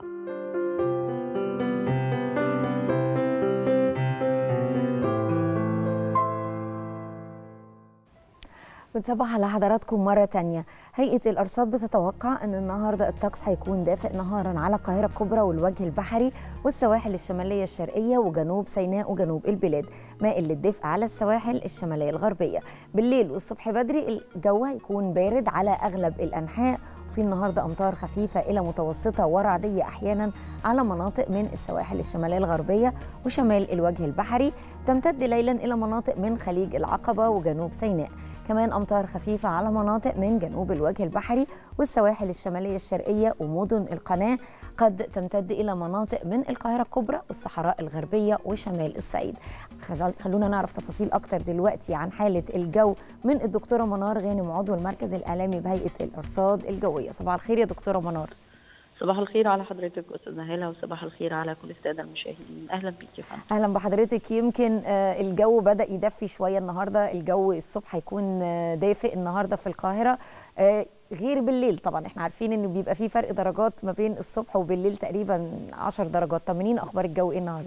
بنصبح على حضراتكم مرة تانية هيئة الأرصاد بتتوقع أن النهاردة الطقس هيكون دافئ نهارا على القاهرة الكبرى والوجه البحري والسواحل الشمالية الشرقية وجنوب سيناء وجنوب البلاد مائل للدفء على السواحل الشمالية الغربية بالليل والصبح بدري الجو هيكون بارد على أغلب الأنحاء وفي النهاردة أمطار خفيفة إلى متوسطة ورعدية أحيانا على مناطق من السواحل الشمالية الغربية وشمال الوجه البحري تمتد ليلا إلى مناطق من خليج العقبة وجنوب سيناء كمان أمطار خفيفة على مناطق من جنوب الوجه البحري والسواحل الشمالية الشرقية ومدن القناة قد تمتد إلى مناطق من القاهرة الكبرى والصحراء الغربية وشمال الصعيد خل- خلونا نعرف تفاصيل أكتر دلوقتي عن حالة الجو من الدكتورة منار غانم عضو المركز الإعلامي بهيئة الأرصاد الجوية صباح الخير يا دكتورة منار صباح الخير على حضرتك استاذه هاله وصباح الخير على كل الساده المشاهدين اهلا بيك يا فندم اهلا بحضرتك يمكن آه، الجو بدا يدفي شويه النهارده الجو الصبح هيكون آه، دافئ النهارده في القاهره آه، غير بالليل طبعا احنا عارفين ان بيبقى في فرق درجات ما بين الصبح وبالليل تقريبا 10 درجات طمنين اخبار الجو ايه النهارده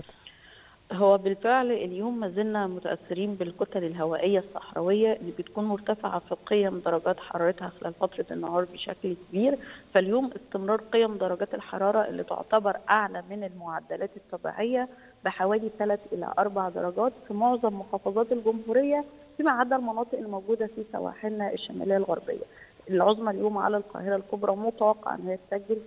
هو بالفعل اليوم ما زلنا متاثرين بالكتل الهوائيه الصحراويه اللي بتكون مرتفعه في قيم درجات حرارتها خلال فتره النهار بشكل كبير فاليوم استمرار قيم درجات الحراره اللي تعتبر اعلى من المعدلات الطبيعيه بحوالي 3 الى 4 درجات في معظم محافظات الجمهوريه فيما عدا المناطق الموجوده في سواحلنا الشماليه الغربيه العظمى اليوم على القاهره الكبرى متوقع ان هي تسجل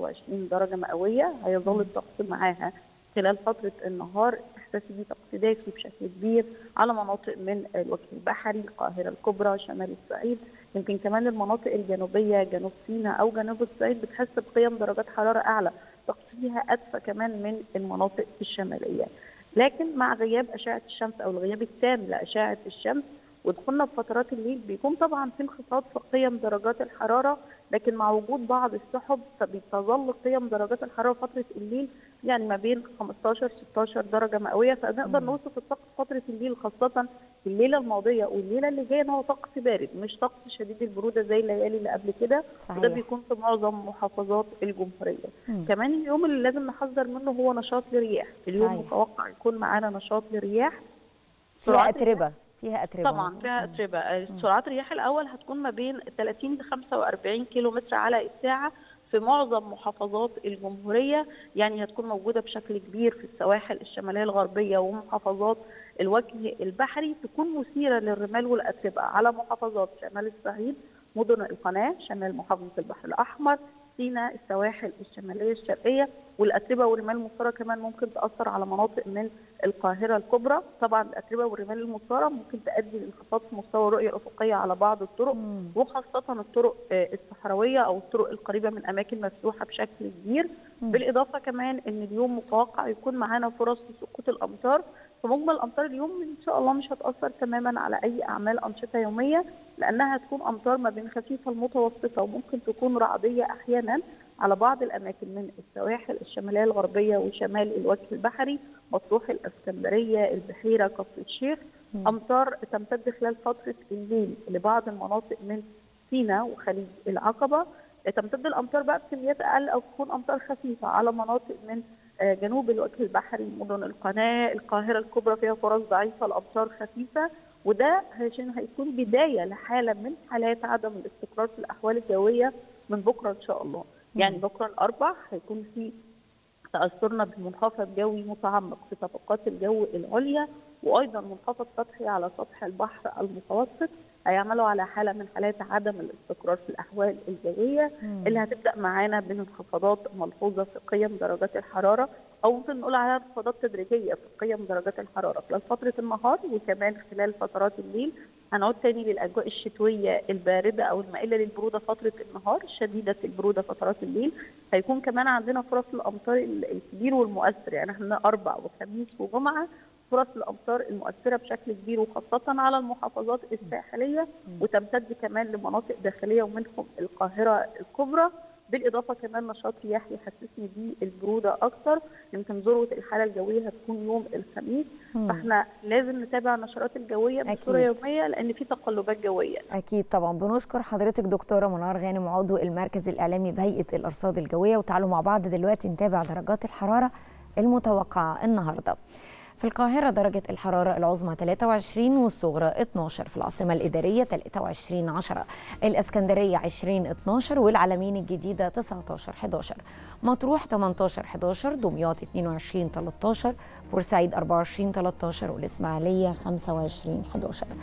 23 درجه مئويه هيظل الطقس معاها خلال فترة النهار احساسي بيه طقس دافي بشكل كبير على مناطق من الوجه البحري القاهرة الكبرى شمال الصعيد يمكن كمان المناطق الجنوبية جنوب سيناء أو جنوب الصعيد بتحس بقيم درجات حرارة أعلى طقس فيها أدفى كمان من المناطق الشمالية لكن مع غياب أشعة الشمس أو الغياب التام لأشعة الشمس ودخولنا في فترات الليل بيكون طبعا في انخفاض في قيم درجات الحراره لكن مع وجود بعض السحب فبتظل قيم درجات الحراره فتره الليل يعني ما بين 15 16 درجه مئويه فنقدر نوصف الطقس فتره الليل خاصه الليله الماضيه والليله اللي جايه ان هو طقس بارد مش طقس شديد البروده زي الليالي اللي قبل كده صحيح. وده بيكون في معظم محافظات الجمهوريه مم. كمان اليوم اللي لازم نحذر منه هو نشاط لرياح اليوم صحيح. متوقع يكون معانا نشاط لرياح فيها سرعات اتربه فيها اتربه طبعا فيها اتربه سرعات الرياح الاول هتكون ما بين 30 ل 45 كيلو متر على الساعه في معظم محافظات الجمهوريه يعني هتكون موجوده بشكل كبير في السواحل الشماليه الغربيه ومحافظات الوجه البحري تكون مثيره للرمال والاتربه على محافظات شمال الصعيد مدن القناه شمال محافظه البحر الاحمر سيناء السواحل الشماليه الشرقيه والاتربه والرمال المثاره كمان ممكن تاثر على مناطق من القاهره الكبرى طبعا الاتربه والرمال المثاره ممكن تؤدي لانخفاض في مستوى الرؤيه الافقيه على بعض الطرق وخاصه الطرق آه، الصحراويه او الطرق القريبه من اماكن مفتوحه بشكل كبير مم. بالاضافه كمان ان اليوم متوقع يكون معانا فرص لسقوط الامطار فمجمل الامطار اليوم ان شاء الله مش هتاثر تماما على اي اعمال انشطه يوميه لانها هتكون امطار ما بين خفيفه لمتوسطه وممكن تكون رعديه احيانا على بعض الاماكن من السواحل الشماليه الغربيه وشمال الوجه البحري مطروح الاسكندريه البحيره كفر الشيخ امطار تمتد خلال فتره الليل لبعض المناطق من سيناء وخليج العقبه تمتد الامطار بقى بكميات اقل او تكون امطار خفيفه على مناطق من آه، جنوب الوجه البحري مدن القناه القاهره الكبرى فيها فرص ضعيفه لامطار خفيفه وده عشان هيكون بدايه لحاله من حالات عدم الاستقرار في الاحوال الجويه من بكره ان شاء الله يعني بكره الاربع هيكون في تأثرنا بمنخفض جوي متعمق في طبقات الجو العليا وأيضا منخفض سطحي على سطح البحر المتوسط هيعملوا على حالة من حالات عدم الاستقرار في الأحوال الجوية مم. اللي هتبدأ معانا بانخفاضات ملحوظة في قيم درجات الحرارة أو ممكن نقول عليها انخفاضات تدريجية في قيم درجات الحرارة خلال فترة النهار وكمان خلال فترات الليل هنعود تاني للأجواء الشتوية الباردة أو المائلة للبرودة فترة النهار شديدة البرودة فترات الليل هيكون كمان عندنا فرص الأمطار الكبير والمؤثر يعني احنا أربع وخميس وجمعة فرص الامطار المؤثره بشكل كبير وخاصه على المحافظات الساحليه وتمتد كمان لمناطق داخليه ومنهم القاهره الكبرى بالاضافه كمان نشاط رياح يحسسني بالبروده اكتر يمكن ذروه الحاله الجويه هتكون يوم الخميس مم. فاحنا لازم نتابع النشرات الجويه بصوره أكيد. يوميه لان في تقلبات جويه اكيد طبعا بنشكر حضرتك دكتوره منار غانم عضو المركز الاعلامي بهيئه الارصاد الجويه وتعالوا مع بعض دلوقتي نتابع درجات الحراره المتوقعه النهارده في القاهرة درجة الحرارة العظمى 23 والصغرى 12 في العاصمة الإدارية 23 10 الإسكندرية 20 12 والعلمين الجديدة 19 11 مطروح 18 11 دمياط 22 13 بورسعيد 24 13 والإسماعيلية 25 11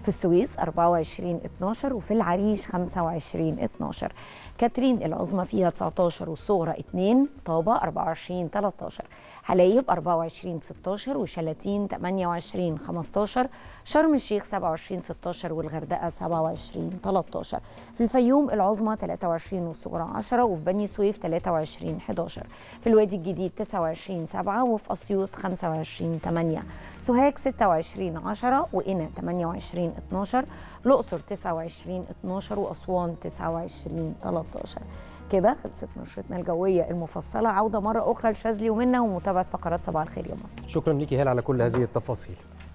في السويس 24 12 وفي العريش 25 12 كاترين العظمى فيها 19 والصغرى 2 طابة 24 13 حلايب 24 16 وشلاتين 28 15 شرم الشيخ 27 16 والغردقة 27 13 في الفيوم العظمى 23 والصغرى 10 وفي بني سويف 23 11 في الوادي الجديد 29 7 وفي أسيوط 25 8 سوهاج 26 10 وقنا 28 12 الأقصر 29 12 وأسوان 29 13 كده خلصت نشرتنا الجوية المفصلة عودة مرة أخرى لشاذلي ومنا ومتابعة فقرات صباح الخير يا مصر شكرا ليكي هال على كل هذه التفاصيل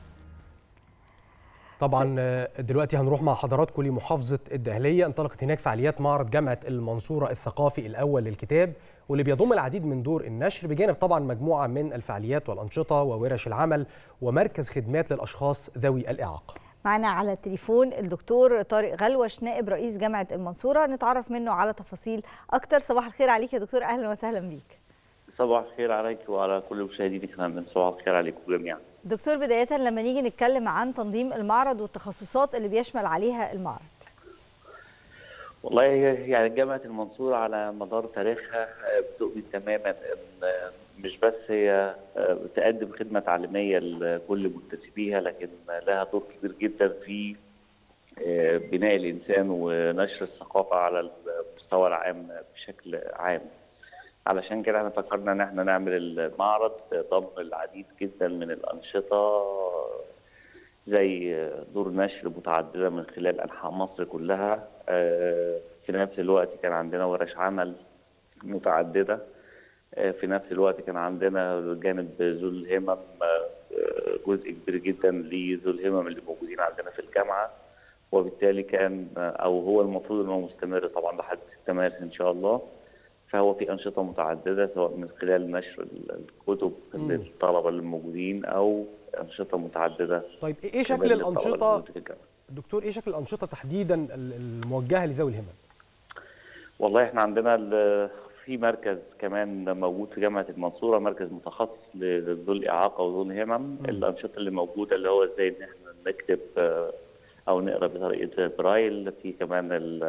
طبعا آه، دلوقتي هنروح مع حضراتكم لمحافظه الدهليه انطلقت هناك فعاليات معرض جامعه المنصوره الثقافي الاول للكتاب واللي بيضم العديد من دور النشر بجانب طبعا مجموعه من الفعاليات والانشطه وورش العمل ومركز خدمات للاشخاص ذوي الاعاقه معنا على التليفون الدكتور طارق غلوش نائب رئيس جامعه المنصوره نتعرف منه على تفاصيل اكتر صباح الخير عليك يا دكتور اهلا وسهلا بيك صباح الخير عليك وعلى كل مشاهدينك يا فندم صباح الخير عليكم جميعا دكتور بدايه لما نيجي نتكلم عن تنظيم المعرض والتخصصات اللي بيشمل عليها المعرض والله يعني جامعة المنصورة على مدار تاريخها بتؤمن تماما ان مش بس هي تقدم خدمة تعليمية لكل منتسبيها لكن لها دور كبير جدا في بناء الإنسان ونشر الثقافة على المستوى العام بشكل عام علشان كده احنا فكرنا ان احنا نعمل المعرض ضم العديد جدا من الأنشطة زي دور نشر متعددة من خلال أنحاء مصر كلها في نفس الوقت كان عندنا ورش عمل متعددة في نفس الوقت كان عندنا جانب ذو الهمم جزء كبير جدا لذو الهمم اللي موجودين عندنا في الجامعة وبالتالي كان أو هو المفروض أنه مستمر طبعا لحد 6 مارس إن شاء الله فهو في أنشطة متعددة سواء من خلال نشر الكتب للطلبة اللي موجودين أو أنشطة متعددة طيب ايه شكل الانشطه دكتور ايه شكل الانشطه تحديدا الموجهه لذوي الهمم والله احنا عندنا في مركز كمان موجود في جامعه المنصوره مركز متخصص لذوي الاعاقه وذوي الهمم الانشطه اللي موجوده اللي هو ازاي ان احنا نكتب او نقرا بطريقه برايل في كمان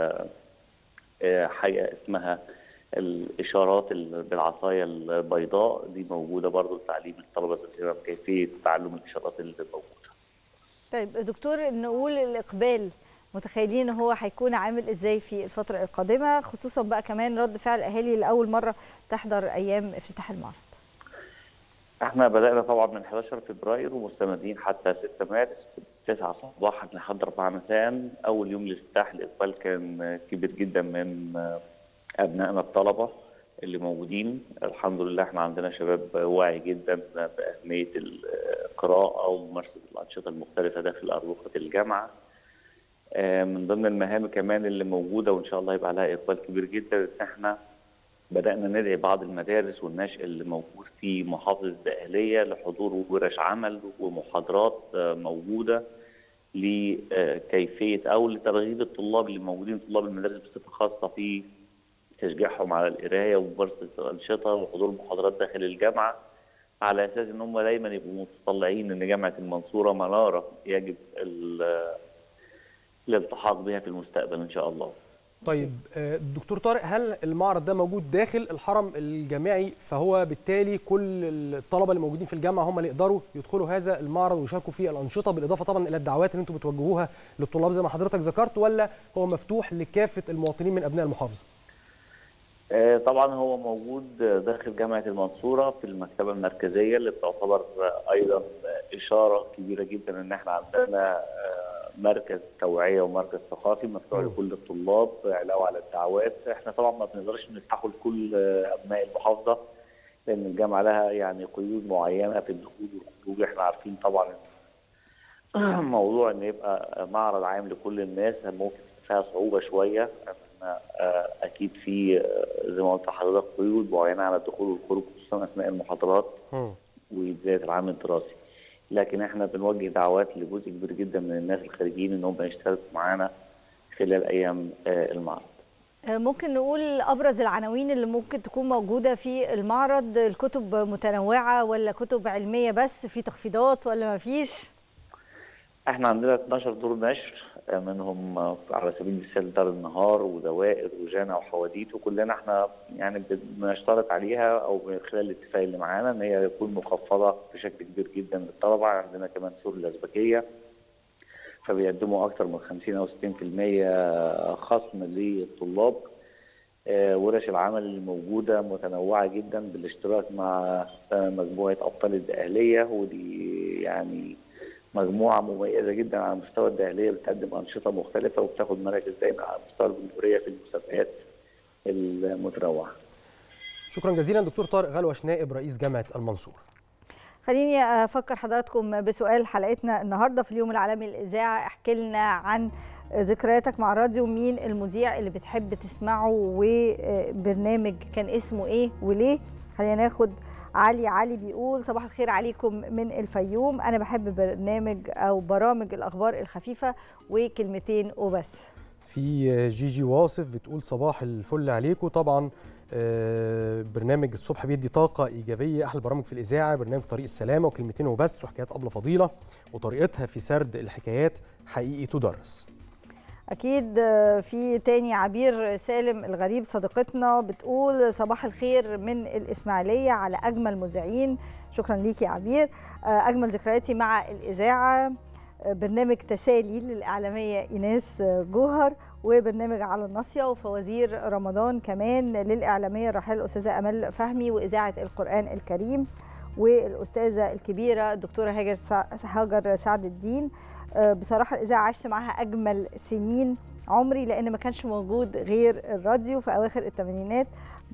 حاجه اسمها الاشارات بالعصايه البيضاء دي موجوده برضو لتعليم الطلبه ذوي الهمم كيفيه تعلم الاشارات اللي موجوده طيب دكتور نقول الاقبال متخيلين ان هو هيكون عامل ازاي في الفتره القادمه خصوصا بقى كمان رد فعل الاهالي لاول مره تحضر ايام افتتاح المعرض احنا بدانا طبعا من 11 فبراير ومستمرين حتى 6 مارس 9 صباحا لحد 4 مساء اول يوم الافتتاح الاقبال كان كبير جدا من ابنائنا الطلبه اللي موجودين الحمد لله احنا عندنا شباب واعي جدا باهميه القراءه وممارسه الانشطه المختلفه داخل ارضيه الجامعه من ضمن المهام كمان اللي موجوده وان شاء الله يبقى لها اقبال كبير جدا ان احنا بدانا ندعي بعض المدارس والنشء اللي موجود في محافظه الدقهليه لحضور ورش عمل ومحاضرات موجوده لكيفيه او لترغيب الطلاب اللي موجودين طلاب المدارس بصفه خاصه في تشجيعهم على القرايه وممارسه الانشطه وحضور محاضرات داخل الجامعه على اساس ان هم دايما يبقوا متطلعين ان جامعه المنصوره مناره يجب الالتحاق بها في المستقبل ان شاء الله. طيب دكتور طارق هل المعرض ده موجود داخل الحرم الجامعي فهو بالتالي كل الطلبه اللي موجودين في الجامعه هم اللي يقدروا يدخلوا هذا المعرض ويشاركوا في الانشطه بالاضافه طبعا الى الدعوات اللي انتم بتوجهوها للطلاب زي ما حضرتك ذكرت ولا هو مفتوح لكافه المواطنين من ابناء المحافظه؟ طبعا هو موجود داخل جامعه المنصوره في المكتبه المركزيه اللي بتعتبر ايضا اشاره كبيره جدا ان احنا عندنا مركز توعيه ومركز ثقافي مفتوح لكل الطلاب علاوه على الدعوات احنا طبعا ما بنقدرش نفتحه لكل ابناء المحافظه لان الجامعه لها يعني قيود معينه في الدخول والخروج احنا عارفين طبعا موضوع ان يبقى معرض عام لكل الناس ممكن فيها صعوبه شويه احنا اكيد في زي ما قلت لحضرتك قيود معينه على الدخول والخروج خصوصا اثناء المحاضرات وبدايه العام الدراسي لكن احنا بنوجه دعوات لجزء كبير جدا من الناس الخارجيين ان هم يشتركوا معانا خلال ايام المعرض. ممكن نقول ابرز العناوين اللي ممكن تكون موجوده في المعرض الكتب متنوعه ولا كتب علميه بس في تخفيضات ولا ما فيش؟ احنا عندنا 12 دور نشر آه، منهم آه، على سبيل المثال دار النهار ودوائر وجانا وحواديت وكلنا احنا يعني بنشترط عليها او من خلال الاتفاق اللي معانا ان هي تكون مخفضه بشكل كبير جدا للطلبه عندنا كمان سور الازبكيه فبيقدموا اكثر من 50 او 60% خصم للطلاب آه، ورش العمل اللي موجودة متنوعة جدا بالاشتراك مع مجموعة أبطال الدقهلية ودي يعني مجموعة مميزة جدا على مستوى الدقهلية بتقدم أنشطة مختلفة وبتاخد مراكز دايما على مستوى الجمهورية في المسابقات المتنوعة شكرا جزيلا دكتور طارق غلوش نائب رئيس جامعه المنصوره خليني افكر حضراتكم بسؤال حلقتنا النهارده في اليوم العالمي للاذاعه احكي لنا عن ذكرياتك مع الراديو مين المذيع اللي بتحب تسمعه وبرنامج كان اسمه ايه وليه خلينا ناخد علي علي بيقول صباح الخير عليكم من الفيوم انا بحب برنامج او برامج الاخبار الخفيفه وكلمتين وبس في جيجي واصف بتقول صباح الفل عليكم طبعا آه، برنامج الصبح بيدي طاقة إيجابية أحلى البرامج في الإذاعة برنامج طريق السلامة وكلمتين وبس وحكايات أبلة فضيلة وطريقتها في سرد الحكايات حقيقي تدرس اكيد آه، في تاني عبير سالم الغريب صديقتنا بتقول صباح الخير من الاسماعيليه على اجمل مذيعين شكرا ليكي يا عبير آه، اجمل ذكرياتي مع الاذاعه آه، برنامج تسالي للاعلاميه ايناس آه، جوهر وبرنامج على الناصيه وفوازير رمضان كمان للاعلاميه الراحله الاستاذه امل فهمي واذاعه القران الكريم والاستاذه الكبيره الدكتوره هاجر سع- هاجر سعد الدين آه، بصراحه الاذاعه عشت معاها اجمل سنين عمري لان ما كانش موجود غير الراديو في اواخر الثمانينات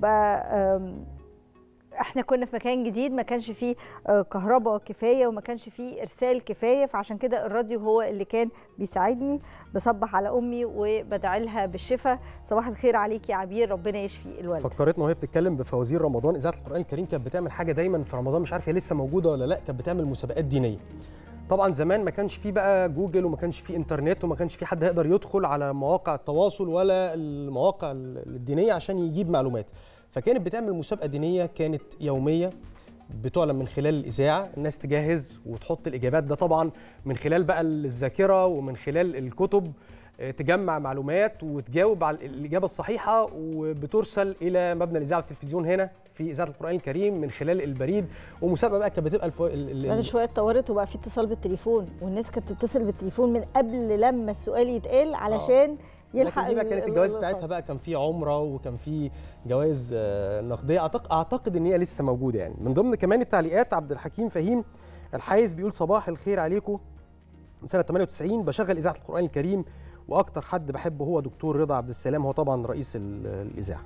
احنا كنا في مكان جديد ما كانش فيه آه، كهرباء كفايه وما كانش فيه ارسال كفايه فعشان كده الراديو هو اللي كان بيساعدني بصبح على امي وبدعي لها بالشفاء صباح الخير عليك يا عبير ربنا يشفي الوالد فكرتنا وهي بتتكلم بفوازير رمضان إذاعة القرآن الكريم كانت بتعمل حاجة دايما في رمضان مش عارف هي لسه موجودة ولا لا كانت بتعمل مسابقات دينية طبعا زمان ما كانش فيه بقى جوجل وما كانش فيه انترنت وما كانش فيه حد يقدر يدخل على مواقع التواصل ولا المواقع الدينية عشان يجيب معلومات فكانت بتعمل مسابقة دينية كانت يومية بتعلن من خلال الإذاعة الناس تجهز وتحط الإجابات ده طبعا من خلال بقى الذاكرة ومن خلال الكتب آه، تجمع معلومات وتجاوب على الإجابة الصحيحة وبترسل إلى مبنى الإذاعة والتلفزيون هنا في إذاعة القرآن الكريم من خلال البريد ومسابقة بقى كانت بتبقى الفو... ال- ال- بعد شويه اتطورت وبقى في اتصال بالتليفون والناس كانت تتصل بالتليفون من قبل لما السؤال يتقال علشان يلحق لكن دي بقى كانت ال- الجوائز ال- بتاعتها بقى كان في عمره وكان في جوائز آه، نقديه اعتقد اعتقد ان هي لسه موجوده يعني من ضمن كمان التعليقات عبد الحكيم فهيم الحايز بيقول صباح الخير عليكم من سنه 98 بشغل اذاعه القران الكريم واكتر حد بحبه هو دكتور رضا عبد السلام هو طبعا رئيس ال- الاذاعه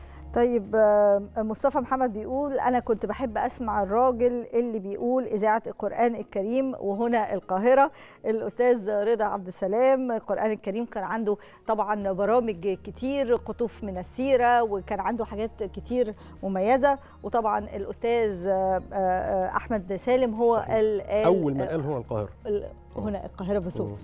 طيب آه، مصطفى محمد بيقول انا كنت بحب اسمع الراجل اللي بيقول اذاعه القران الكريم وهنا القاهره الاستاذ رضا عبد السلام القران الكريم كان عنده طبعا برامج كتير قطوف من السيره وكان عنده حاجات كتير مميزه وطبعا الاستاذ آه، آه، احمد سالم هو ال- ال- اول من قال هنا القاهره ال- هنا القاهره بصوت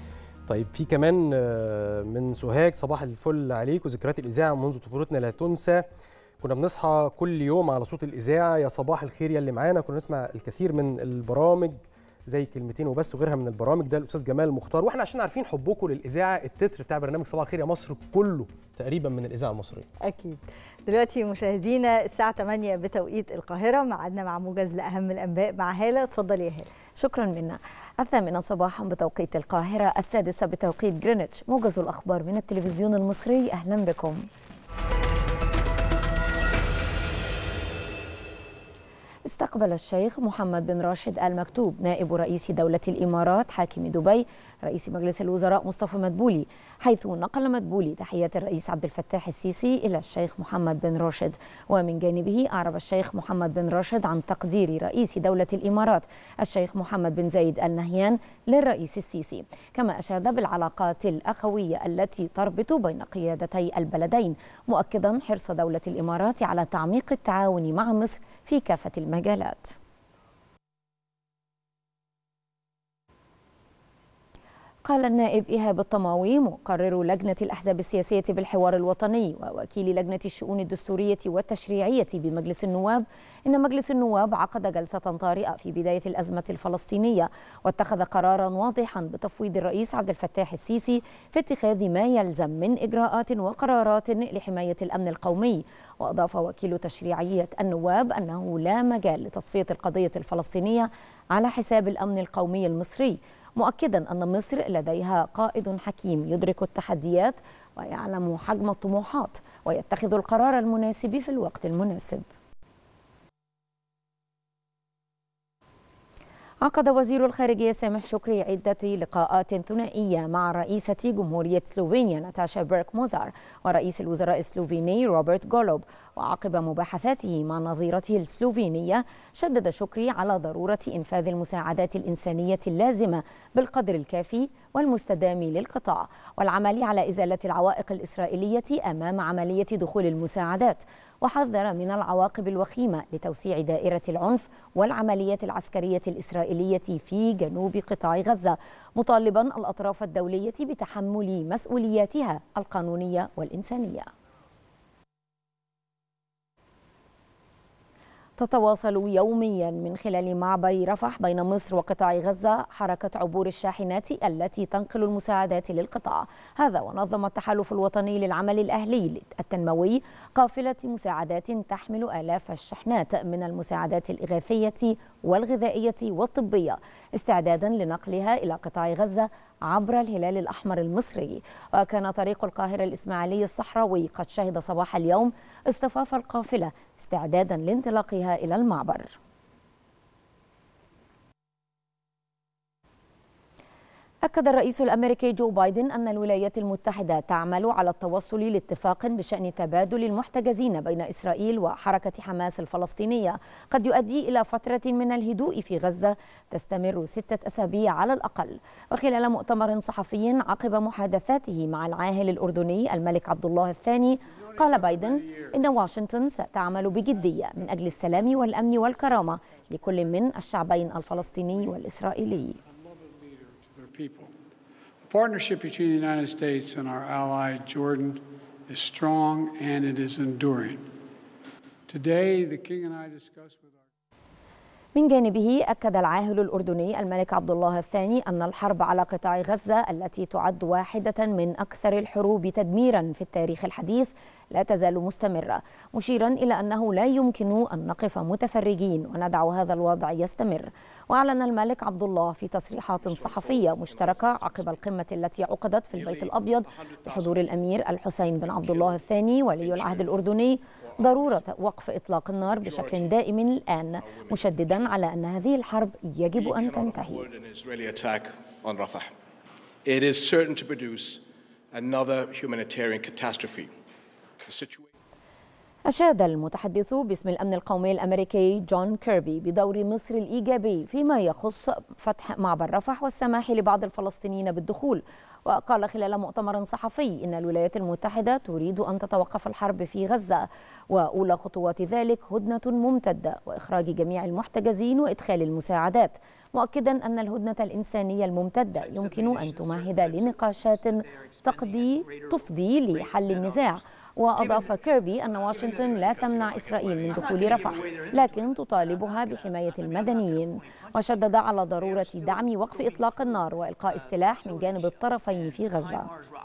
طيب في كمان آه، من سوهاج صباح الفل عليك وذكريات الاذاعه منذ طفولتنا لا تنسى كنا بنصحى كل يوم على صوت الاذاعه يا صباح الخير يا اللي معانا كنا نسمع الكثير من البرامج زي كلمتين وبس وغيرها من البرامج ده الاستاذ جمال مختار واحنا عشان عارفين حبكم للاذاعه التتر بتاع برنامج صباح الخير يا مصر كله تقريبا من الاذاعه المصريه أكيد دلوقتي مشاهدينا الساعة 8 بتوقيت القاهرة معادنا مع موجز لأهم الأنباء مع هالة اتفضلي يا هالة شكرا منا الثامنة صباحا بتوقيت القاهرة السادسة بتوقيت جرينتش موجز الأخبار من التلفزيون المصري أهلا بكم استقبل الشيخ محمد بن راشد آل مكتوب نائب رئيس دولة الإمارات حاكم دبي رئيس مجلس الوزراء مصطفى مدبولي حيث نقل مدبولي تحيات الرئيس عبد الفتاح السيسي إلى الشيخ محمد بن راشد ومن جانبه أعرب الشيخ محمد بن راشد عن تقدير رئيس دولة الإمارات الشيخ محمد بن زايد آل نهيان للرئيس السيسي كما أشاد بالعلاقات الأخوية التي تربط بين قيادتي البلدين مؤكدا حرص دولة الإمارات على تعميق التعاون مع مصر في كافة المجالات قال النائب إيهاب الطماوي مقرر لجنة الأحزاب السياسية بالحوار الوطني ووكيل لجنة الشؤون الدستورية والتشريعية بمجلس النواب إن مجلس النواب عقد جلسة طارئة في بداية الأزمة الفلسطينية واتخذ قرارا واضحا بتفويض الرئيس عبد الفتاح السيسي في اتخاذ ما يلزم من إجراءات وقرارات لحماية الأمن القومي وأضاف وكيل تشريعية النواب أنه لا مجال لتصفية القضية الفلسطينية على حساب الأمن القومي المصري مؤكدا أن مصر لديها قائد حكيم يدرك التحديات ويعلم حجم الطموحات ويتخذ القرار المناسب في الوقت المناسب عقد وزير الخارجية سامح شكري عدة لقاءات ثنائية مع رئيسة جمهورية سلوفينيا ناتاشا بيرك موزار ورئيس الوزراء السلوفيني روبرت جولوب وعقب مباحثاته مع نظيرته السلوفينية شدد شكري على ضرورة إنفاذ المساعدات الإنسانية اللازمة بالقدر الكافي والمستدام للقطاع والعمل على إزالة العوائق الإسرائيلية أمام عملية دخول المساعدات وحذر من العواقب الوخيمة لتوسيع دائرة العنف والعمليات العسكرية الإسرائيلية في جنوب قطاع غزة مطالبا الأطراف الدولية بتحمل مسؤولياتها القانونية والإنسانية تتواصل يوميا من خلال معبر رفح بين مصر وقطاع غزة حركة عبور الشاحنات التي تنقل المساعدات للقطاع هذا ونظم التحالف الوطني للعمل الأهلي التنموي قافلة مساعدات تحمل آلاف الشحنات من المساعدات الإغاثية والغذائية والطبية استعدادا لنقلها إلى قطاع غزة عبر الهلال الأحمر المصري وكان طريق القاهرة الإسماعيلي الصحراوي قد شهد صباح اليوم اصطفاف القافلة استعدادا لانطلاقها إلى المعبر أكد الرئيس الأمريكي جو بايدن أن الولايات المتحدة تعمل على التوصل لاتفاق بشأن تبادل المحتجزين بين إسرائيل وحركة حماس الفلسطينية قد يؤدي إلى فترة من الهدوء في غزة تستمر ستة أسابيع على الأقل وخلال مؤتمر صحفي عقب محادثاته مع العاهل الأردني الملك عبد الله الثاني قال بايدن إن واشنطن ستعمل بجدية من أجل السلام والأمن والكرامة لكل من الشعبين الفلسطيني والإسرائيلي people. The partnership between the United States and our ally Jordan is strong and it is enduring. Today, the King and I discussed with من جانبه أكد العاهل الأردني الملك عبد الله الثاني أن الحرب على قطاع غزة التي تعد واحدة من أكثر الحروب تدميرا في التاريخ الحديث لا تزال مستمرة مشيرا إلى أنه لا يمكن أن نقف متفرجين وندع هذا الوضع يستمر وأعلن الملك عبد الله في تصريحات صحفية مشتركة عقب القمة التي عقدت في البيت الأبيض بحضور الأمير الحسين بن عبد الله الثاني ولي العهد الأردني ضرورة وقف إطلاق النار بشكل دائم الآن مشددا على أن هذه الحرب يجب أن تنتهي It is certain to produce another humanitarian catastrophe. أشاد المتحدث باسم الأمن القومي الأمريكي جون كيربي بدور مصر الإيجابي فيما يخص فتح معبر رفح والسماح لبعض الفلسطينيين بالدخول وقال خلال مؤتمر صحفي إن الولايات المتحدة تريد أن تتوقف الحرب في غزة وأولى خطوات ذلك هدنة ممتدة وإخراج جميع المحتجزين وإدخال المساعدات مؤكدا أن الهدنة الإنسانية الممتدة يمكن أن تمهد لنقاشات تقضي تفضي لحل النزاع وأضاف كيربي أن واشنطن لا تمنع إسرائيل من دخول رفح لكن تطالبها بحماية المدنيين وشدد على ضرورة دعم وقف إطلاق النار وإلقاء السلاح من جانب الطرفين في غزة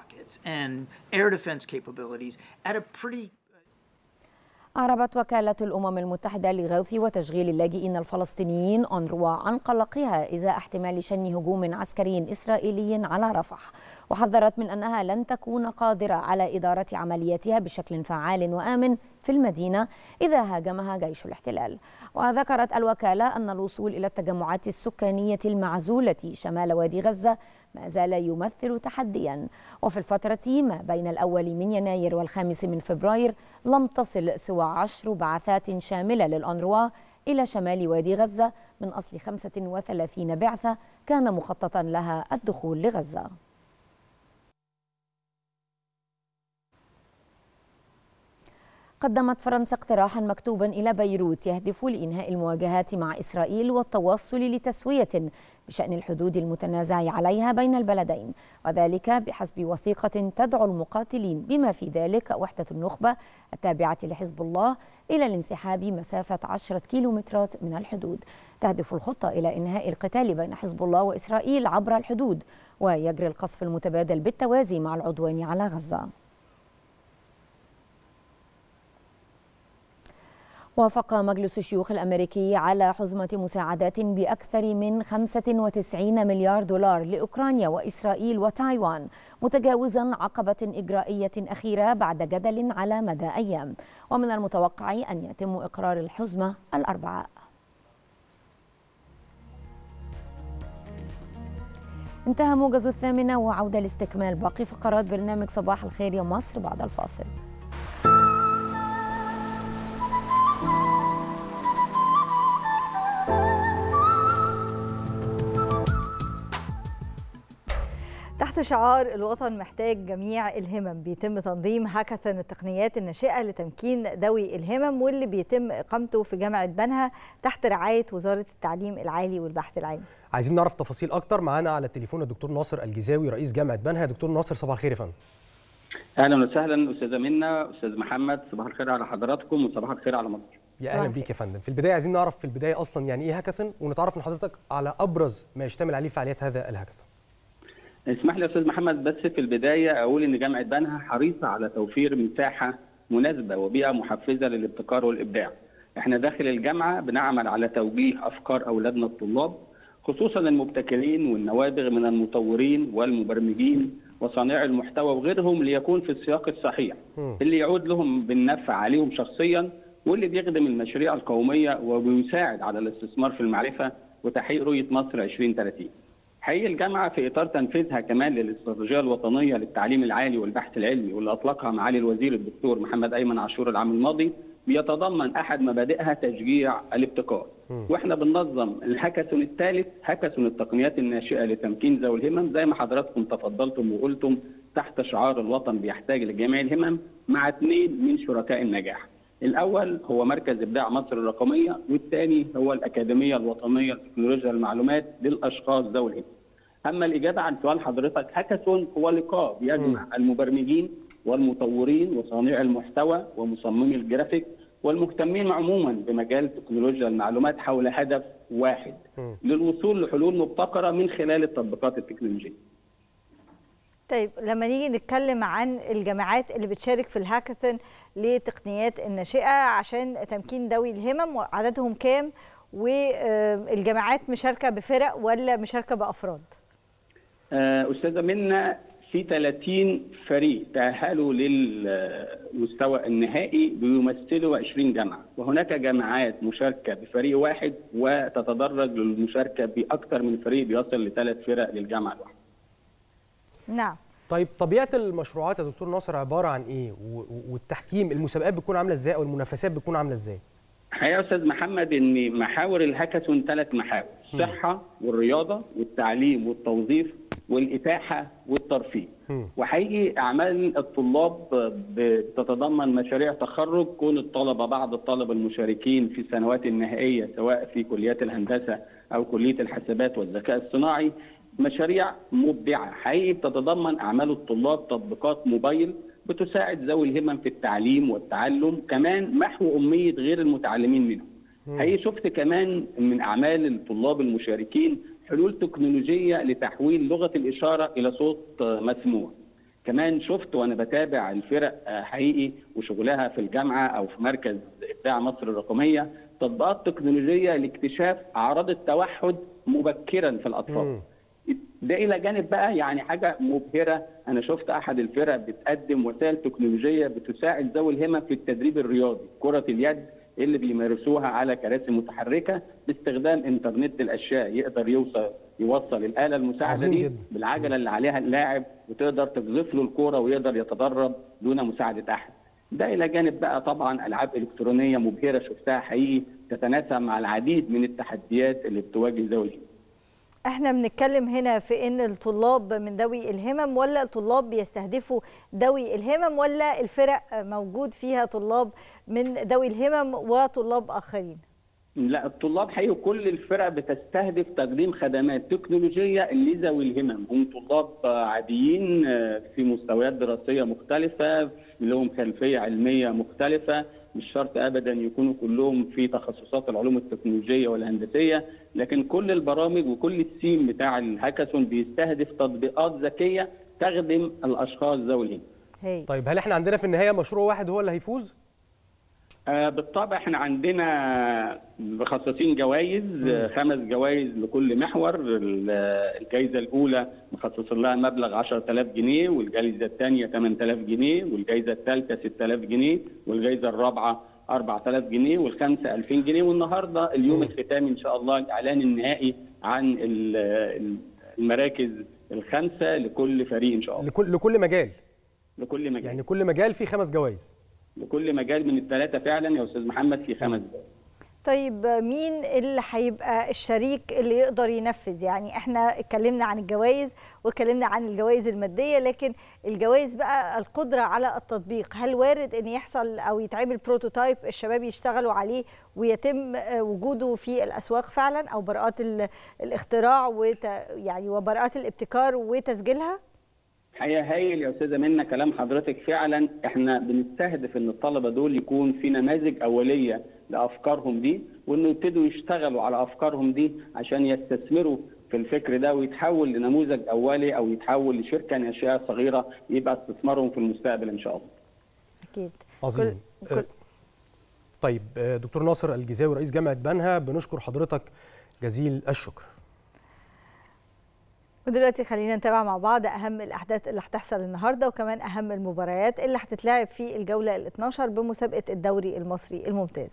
أعربت وكالة الأمم المتحدة لغوث وتشغيل اللاجئين الفلسطينيين أونروا عن قلقها إزاء احتمال شن هجوم عسكري إسرائيلي على رفح وحذرت من أنها لن تكون قادرة على إدارة عملياتها بشكل فعال وآمن في المدينة إذا هاجمها جيش الاحتلال وذكرت الوكالة أن الوصول إلى التجمعات السكانية المعزولة شمال وادي غزة ما زال يمثل تحديا وفي الفترة ما بين الأول من يناير والخامس من فبراير لم تصل سوى عشر بعثات شاملة للأنروا إلى شمال وادي غزة من أصل 35 بعثة كان مخططا لها الدخول لغزة قدمت فرنسا اقتراحا مكتوبا إلى بيروت يهدف لإنهاء المواجهات مع إسرائيل والتوصل لتسوية بشأن الحدود المتنازع عليها بين البلدين وذلك بحسب وثيقة تدعو المقاتلين بما في ذلك وحدة النخبة التابعة لحزب الله إلى الانسحاب مسافة عشرة كيلومترات من الحدود تهدف الخطة إلى إنهاء القتال بين حزب الله وإسرائيل عبر الحدود ويجري القصف المتبادل بالتوازي مع العدوان على غزة وافق مجلس الشيوخ الامريكي على حزمه مساعدات باكثر من 95 مليار دولار لاوكرانيا واسرائيل وتايوان متجاوزا عقبه اجرائيه اخيره بعد جدل على مدى ايام ومن المتوقع ان يتم اقرار الحزمه الاربعاء انتهى موجز الثامنه وعوده لاستكمال باقي فقرات برنامج صباح الخير يا مصر بعد الفاصل تحت شعار الوطن محتاج جميع الهمم بيتم تنظيم هاكاثون التقنيات الناشئه لتمكين ذوي الهمم واللي بيتم اقامته في جامعه بنها تحت رعايه وزاره التعليم العالي والبحث العلمي. عايزين نعرف تفاصيل اكتر معانا على التليفون الدكتور ناصر الجزاوي رئيس جامعه بنها دكتور ناصر صباح الخير يا فندم. اهلا وسهلا استاذه منى استاذ محمد صباح الخير على حضراتكم وصباح الخير على مصر. يا اهلا بيك يا فندم في البدايه عايزين نعرف في البدايه اصلا يعني ايه هاكاثون ونتعرف من حضرتك على ابرز ما يشتمل عليه فعاليات هذا الهاكاثون. اسمح لي يا استاذ محمد بس في البدايه اقول ان جامعه بنها حريصه على توفير مساحه مناسبه وبيئه محفزه للابتكار والابداع. احنا داخل الجامعه بنعمل على توجيه افكار اولادنا الطلاب خصوصا المبتكرين والنوابغ من المطورين والمبرمجين وصانعي المحتوى وغيرهم ليكون في السياق الصحيح اللي يعود لهم بالنفع عليهم شخصيا واللي بيخدم المشاريع القوميه وبيساعد على الاستثمار في المعرفه وتحقيق رؤيه مصر 2030. حقيقة الجامعة في إطار تنفيذها كمان للاستراتيجية الوطنية للتعليم العالي والبحث العلمي واللي أطلقها معالي الوزير الدكتور محمد أيمن عاشور العام الماضي بيتضمن أحد مبادئها تشجيع الابتكار وإحنا بننظم الهاكاثون الثالث هاكاثون التقنيات الناشئة لتمكين ذوي الهمم زي ما حضراتكم تفضلتم وقلتم تحت شعار الوطن بيحتاج لجميع الهمم مع اثنين من شركاء النجاح الأول هو مركز إبداع مصر الرقمية والثاني هو الأكاديمية الوطنية لتكنولوجيا المعلومات للأشخاص ذوي الهمم. أما الإجابة عن سؤال حضرتك هاكاثون هو لقاء بيجمع المبرمجين والمطورين وصانعي المحتوى ومصممي الجرافيك والمهتمين عموما بمجال تكنولوجيا المعلومات حول هدف واحد للوصول لحلول مبتكرة من خلال التطبيقات التكنولوجية. طيب لما نيجي نتكلم عن الجامعات اللي بتشارك في الهاكاثون لتقنيات الناشئه عشان تمكين ذوي الهمم وعددهم كام والجامعات مشاركه بفرق ولا مشاركه بافراد؟ استاذه منى في 30 فريق تاهلوا للمستوى النهائي بيمثلوا 20 جامعه وهناك جامعات مشاركه بفريق واحد وتتدرج للمشاركه باكثر من فريق بيصل لثلاث فرق للجامعه الواحده. نعم طيب طبيعه المشروعات يا دكتور ناصر عباره عن ايه والتحكيم المسابقات بتكون عامله ازاي او المنافسات بتكون عامله ازاي الحقيقه يا استاذ محمد ان محاور الهاكاثون ثلاث محاور الصحه والرياضه والتعليم والتوظيف والاتاحه والترفيه وحقيقي اعمال الطلاب بتتضمن مشاريع تخرج كون الطلبه بعض الطلبه المشاركين في السنوات النهائيه سواء في كليات الهندسه او كليه الحاسبات والذكاء الصناعي مشاريع مبدعه حقيقي بتتضمن اعمال الطلاب تطبيقات موبايل بتساعد ذوي الهمم في التعليم والتعلم كمان محو اميه غير المتعلمين منهم حقيقي شفت كمان من اعمال الطلاب المشاركين حلول تكنولوجيه لتحويل لغه الاشاره الى صوت مسموع كمان شفت وانا بتابع الفرق حقيقي وشغلها في الجامعه او في مركز ابداع مصر الرقميه تطبيقات تكنولوجيه لاكتشاف اعراض التوحد مبكرا في الاطفال ده الى جانب بقى يعني حاجه مبهره انا شفت احد الفرق بتقدم وسائل تكنولوجيه بتساعد ذوي الهمم في التدريب الرياضي كره اليد اللي بيمارسوها على كراسي متحركه باستخدام انترنت الاشياء يقدر يوصل يوصل الاله المساعده دي جدا. بالعجله اللي عليها اللاعب وتقدر تقذف له الكوره ويقدر يتدرب دون مساعده احد ده الى جانب بقى طبعا العاب الكترونيه مبهره شفتها حقيقي تتناسب مع العديد من التحديات اللي بتواجه ذوي الهمم احنا بنتكلم هنا في ان الطلاب من ذوي الهمم ولا الطلاب بيستهدفوا ذوي الهمم ولا الفرق موجود فيها طلاب من ذوي الهمم وطلاب اخرين لا الطلاب حقيقي كل الفرق بتستهدف تقديم خدمات تكنولوجيه لذوي الهمم هم طلاب عاديين في مستويات دراسيه مختلفه لهم خلفيه علميه مختلفه مش شرط ابدا يكونوا كلهم في تخصصات العلوم التكنولوجيه والهندسيه لكن كل البرامج وكل السيم بتاع الهاكاثون بيستهدف تطبيقات ذكيه تخدم الاشخاص ذوي الهمم هي. طيب هل احنا عندنا في النهايه مشروع واحد هو اللي هيفوز؟ آه بالطبع احنا عندنا مخصصين جوائز آه خمس جوائز لكل محور الجائزه الاولى مخصص لها مبلغ 10000 جنيه والجائزه الثانيه 8000 جنيه والجائزه الثالثه 6000 جنيه والجائزه الرابعه 4000 جنيه والخامسه 2000 جنيه والنهارده اليوم الختامي ان شاء الله الاعلان النهائي عن المراكز الخمسه لكل فريق ان شاء الله لكل لكل مجال لكل مجال يعني كل مجال فيه خمس جوائز لكل مجال من الثلاثه فعلا يا استاذ محمد في خمس جوائز طيب مين اللي هيبقى الشريك اللي يقدر ينفذ يعني احنا اتكلمنا عن الجوائز واتكلمنا عن الجوائز الماديه لكن الجوائز بقى القدره على التطبيق هل وارد ان يحصل او يتعمل بروتوتايب الشباب يشتغلوا عليه ويتم وجوده في الاسواق فعلا او براءات الاختراع وت يعني وبراءات الابتكار وتسجيلها حقيقة هايل يا استاذه منى كلام حضرتك فعلا احنا بنستهدف ان الطلبه دول يكون في نماذج اوليه لافكارهم دي وانه يبتدوا يشتغلوا على افكارهم دي عشان يستثمروا في الفكر ده ويتحول لنموذج اولي او يتحول لشركه ناشئه صغيره يبقى استثمارهم في المستقبل ان شاء الله. اكيد. عظيم. كل... كل... طيب دكتور ناصر الجزاوي رئيس جامعه بنها بنشكر حضرتك جزيل الشكر. ودلوقتي خلينا نتابع مع بعض اهم الاحداث اللي هتحصل النهارده وكمان اهم المباريات اللي هتتلعب في الجوله ال 12 بمسابقه الدوري المصري الممتاز.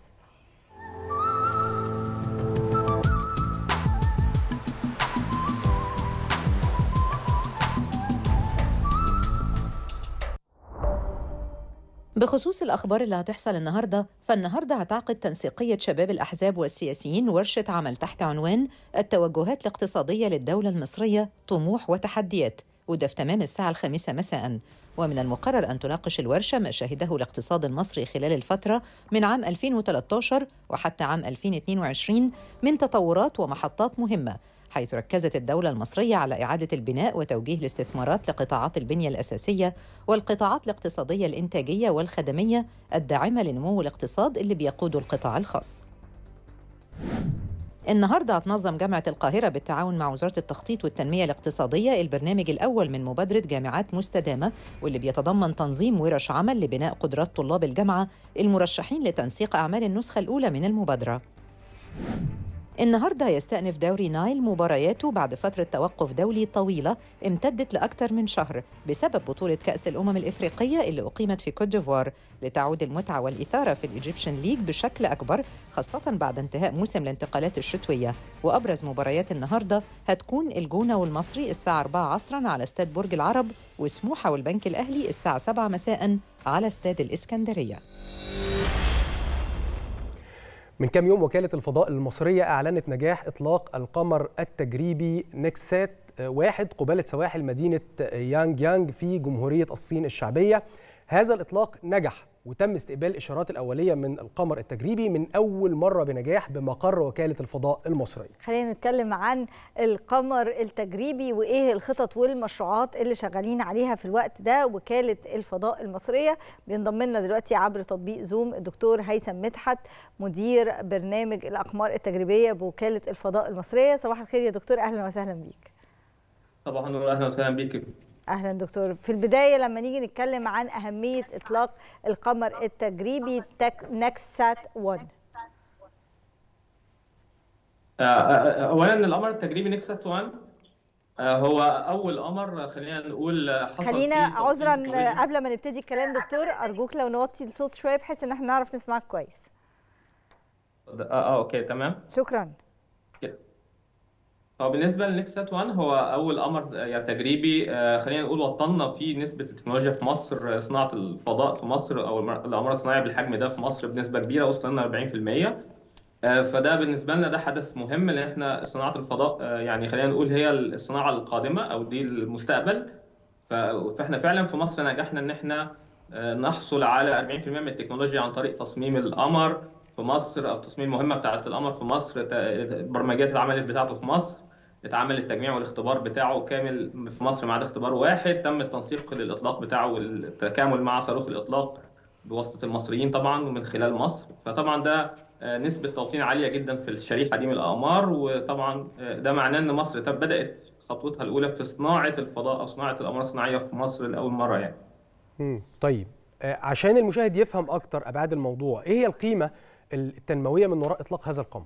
بخصوص الأخبار اللي هتحصل النهاردة فالنهاردة هتعقد تنسيقية شباب الأحزاب والسياسيين ورشة عمل تحت عنوان التوجهات الاقتصادية للدولة المصرية طموح وتحديات وده في تمام الساعة الخامسة مساء ومن المقرر أن تناقش الورشة ما شهده الاقتصاد المصري خلال الفترة من عام 2013 وحتى عام 2022 من تطورات ومحطات مهمة حيث ركزت الدولة المصرية على إعادة البناء وتوجيه الاستثمارات لقطاعات البنية الأساسية والقطاعات الاقتصادية الإنتاجية والخدمية الداعمة لنمو الاقتصاد اللي بيقوده القطاع الخاص. النهارده هتنظم جامعة القاهرة بالتعاون مع وزارة التخطيط والتنمية الاقتصادية البرنامج الأول من مبادرة جامعات مستدامة واللي بيتضمن تنظيم ورش عمل لبناء قدرات طلاب الجامعة المرشحين لتنسيق أعمال النسخة الأولى من المبادرة. النهارده هيستأنف دوري نايل مبارياته بعد فترة توقف دولي طويلة امتدت لأكثر من شهر بسبب بطولة كأس الأمم الإفريقية اللي أقيمت في كوت ديفوار لتعود المتعة والإثارة في الإيجيبشن ليج بشكل أكبر خاصة بعد انتهاء موسم الانتقالات الشتوية وأبرز مباريات النهارده هتكون الجونة والمصري الساعة 4 عصرا على استاد برج العرب وسموحة والبنك الأهلي الساعة 7 مساء على استاد الإسكندرية من كام يوم وكالة الفضاء المصرية أعلنت نجاح إطلاق القمر التجريبي نكسات واحد قبالة سواحل مدينة يانج يانج في جمهورية الصين الشعبية هذا الإطلاق نجح وتم استقبال الإشارات الأولية من القمر التجريبي من أول مرة بنجاح بمقر وكالة الفضاء المصرية خلينا نتكلم عن القمر التجريبي وإيه الخطط والمشروعات اللي شغالين عليها في الوقت ده وكالة الفضاء المصرية بينضم لنا دلوقتي عبر تطبيق زوم الدكتور هيثم مدحت مدير برنامج الأقمار التجريبية بوكالة الفضاء المصرية صباح الخير يا دكتور أهلا وسهلا بيك صباح النور أهلا وسهلا بيك اهلا دكتور في البدايه لما نيجي نتكلم عن اهميه اطلاق القمر التجريبي تك نكسات 1 اولا القمر التجريبي نكسات 1 هو اول قمر خلينا نقول حصل خلينا عذرا قبل ما نبتدي الكلام دكتور ارجوك لو نوطي الصوت شويه بحيث ان احنا نعرف نسمعك كويس اه اه اوكي تمام شكرا هو بالنسبه للنكسات 1 هو اول قمر يعني تجريبي خلينا نقول وطننا فيه نسبه التكنولوجيا في مصر صناعه الفضاء في مصر او الاقمار الصناعيه بالحجم ده في مصر بنسبه كبيره وصلنا 40% آه، فده بالنسبه لنا ده حدث مهم لان احنا صناعه الفضاء آه، يعني خلينا نقول هي الصناعه القادمه او دي المستقبل ف- فاحنا فعلا في مصر نجحنا ان احنا آه، نحصل على 40% من التكنولوجيا عن طريق تصميم القمر في مصر او تصميم المهمه بتاعه القمر في مصر ت- برمجيات اتعملت بتاعته في مصر اتعمل التجميع والاختبار بتاعه كامل في مصر ما عدا اختبار واحد تم التنسيق للاطلاق بتاعه والتكامل مع صاروخ الاطلاق بواسطه المصريين طبعا ومن خلال مصر فطبعا ده آه، نسبه توطين عاليه جدا في الشريحه دي من الاقمار وطبعا آه، ده معناه ان مصر تب- بدات خطوتها الاولى في صناعه الفضاء او صناعه الاقمار الصناعيه في مصر لاول مره يعني مم. طيب آه، عشان المشاهد يفهم اكتر ابعاد الموضوع ايه هي القيمه التنمويه من وراء اطلاق هذا القمر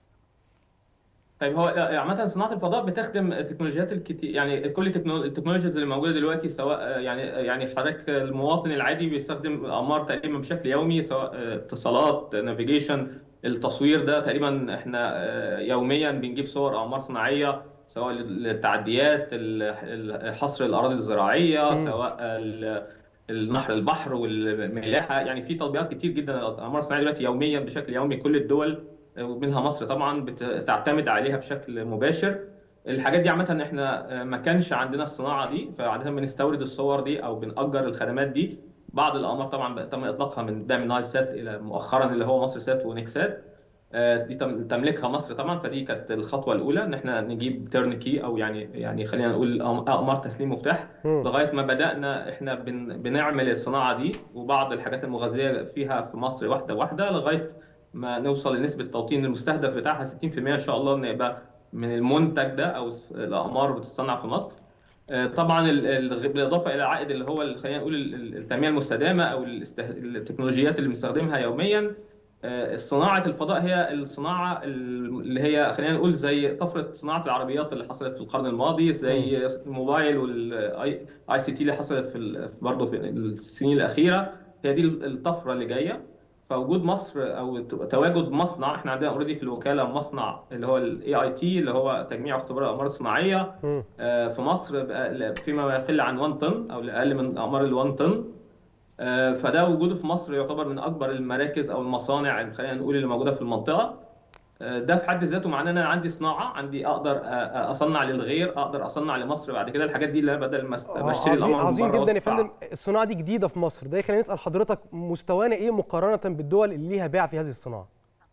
طيب هو عامة صناعة الفضاء بتخدم التكنولوجيات الكتير يعني كل التكنو- التكنولوجيز اللي موجودة دلوقتي سواء يعني يعني حضرتك المواطن العادي بيستخدم الأقمار تقريبا بشكل يومي سواء اتصالات نافيجيشن التصوير ده تقريبا احنا يوميا بنجيب صور أقمار صناعية سواء للتعديات ال- حصر الأراضي الزراعية مم. سواء ال- النهر البحر والملاحة يعني في تطبيقات كتير جدا الأقمار الصناعية دلوقتي يوميا بشكل يومي كل الدول ومنها مصر طبعا بتعتمد عليها بشكل مباشر الحاجات دي عامة احنا ما كانش عندنا الصناعة دي فعادة بنستورد الصور دي او بنأجر الخدمات دي بعض الأقمار طبعا بقى تم إطلاقها من بداية من نايل سات إلى مؤخرا اللي هو مصر سات ونكسات آه، دي تم- تملكها مصر طبعا فدي كانت الخطوة الأولى إن احنا نجيب تيرنكي أو يعني يعني خلينا نقول أقم- أقمار تسليم مفتاح مم. لغاية ما بدأنا احنا بن بنعمل الصناعة دي وبعض الحاجات المغذية فيها في مصر واحدة واحدة لغاية ما نوصل لنسبة التوطين المستهدف بتاعها 60% إن شاء الله إن يبقى من المنتج ده أو الأقمار بتتصنع في مصر. آه، طبعا ال- ال- بالإضافة إلى العائد اللي هو ال- خلينا نقول ال- ال- التنمية المستدامة أو الاست- التكنولوجيات اللي بنستخدمها يوميا آه، صناعة الفضاء هي الصناعة اللي هي خلينا نقول زي طفرة صناعة العربيات اللي حصلت في القرن الماضي زي الموبايل والاي اي سي تي اللي حصلت في ال- في برضه في السنين الأخيرة هي دي الطفرة اللي جاية فوجود مصر او تواجد مصنع احنا عندنا اوريدي في الوكاله مصنع اللي هو الاي اي تي اللي هو تجميع واختبار الاقمار الصناعيه مم. آه، في مصر بقى- فيما يقل عن 1 طن او اقل من اقمار ال 1 طن آه، فده وجوده في مصر يعتبر من اكبر المراكز او المصانع اللي خلينا نقول اللي موجوده في المنطقه آه، ده في حد ذاته معناه ان انا عندي صناعه عندي اقدر آه، آه، اصنع للغير اقدر اصنع لمصر بعد كده الحاجات دي اللي أنا بدل ما است- آه، بشتري عظيم القمر من عظيم بره جدا يا وأدفع. فندم الصناعه دي جديده في مصر ده يخلينا نسال حضرتك مستوانا ايه مقارنه بالدول اللي ليها باع في هذه الصناعه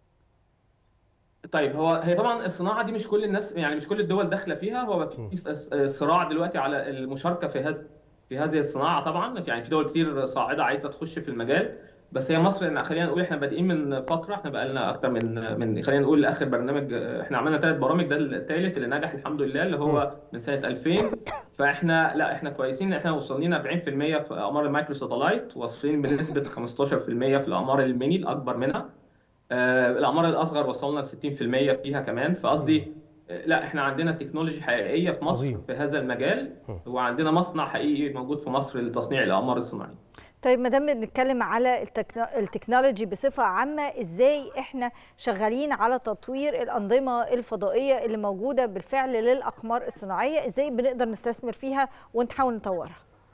طيب هو هي طبعا الصناعه دي مش كل الناس يعني مش كل الدول داخله فيها هو في س- صراع دلوقتي على المشاركه في هذا في هذه الصناعه طبعا يعني في دول كتير صاعده عايزه تخش في المجال بس هي مصر إن خلينا نقول احنا بادئين من فتره احنا بقى لنا اكتر من من خلينا نقول اخر برنامج احنا عملنا ثلاث برامج ده الثالث اللي نجح الحمد لله اللي هو من سنه 2000 فاحنا لا احنا كويسين احنا وصلنا 40% في اقمار المايكرو ساتلايت واصلين بنسبه 15% في الاقمار الميني الاكبر منها آه، الاعمار الاصغر وصلنا ل 60% فيها كمان فقصدي آه، لا احنا عندنا تكنولوجي حقيقيه في مصر عظيم. في هذا المجال وعندنا مصنع حقيقي موجود في مصر لتصنيع الاقمار الصناعيه طيب ما دام بنتكلم على التكنو- التكنولوجي بصفه عامه ازاي احنا شغالين على تطوير الانظمه الفضائيه اللي موجوده بالفعل للاقمار الصناعيه ازاي بنقدر نستثمر فيها ونحاول نطورها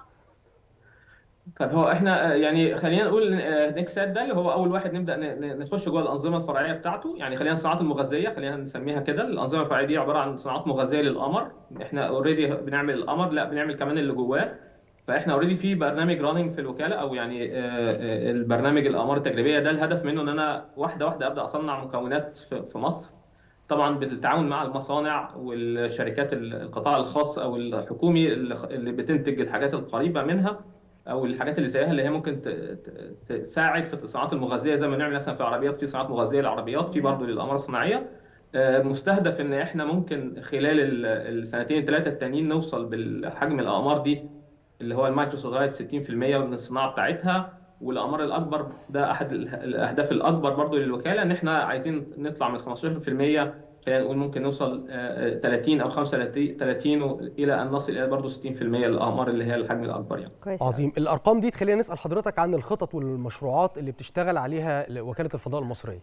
طب هو احنا آه، يعني خلينا نقول آه، نكسات ده اللي هو اول واحد نبدا ن- ن- نخش جوه الانظمه الفرعيه بتاعته يعني خلينا الصناعات المغذيه خلينا نسميها كده الانظمه الفرعيه دي عباره عن صناعات مغذيه للقمر احنا اوريدي بنعمل القمر لا بنعمل كمان اللي جواه فاحنا اوريدي في برنامج راننج في الوكاله او يعني آه، آه، البرنامج الاقمار التجريبيه ده الهدف منه ان انا واحده واحده ابدا اصنع مكونات في في مصر طبعا بالتعاون مع المصانع والشركات القطاع الخاص او الحكومي اللي اللي بتنتج الحاجات القريبه منها او الحاجات اللي زيها اللي هي ممكن ت- ت- تساعد في الصناعات المغذيه زي ما بنعمل مثلا في عربيات في صناعات مغذيه للعربيات في برضه للاقمار الصناعيه آه، مستهدف ان احنا ممكن خلال ال- السنتين الثلاثه التانيين نوصل بالحجم الاقمار دي اللي هو المايكرو ساتلايت 60% من الصناعه بتاعتها والاقمار الاكبر ده احد ال- الاهداف الاكبر برضه للوكاله ان احنا عايزين نطلع من 15% خلينا نقول ممكن نوصل آه، آه، 30 او 35 و- الى ان نصل الى برضه 60% للاقمار اللي هي الحجم الاكبر يعني كويس عظيم الارقام دي تخلينا نسال حضرتك عن الخطط والمشروعات اللي بتشتغل عليها وكاله الفضاء المصريه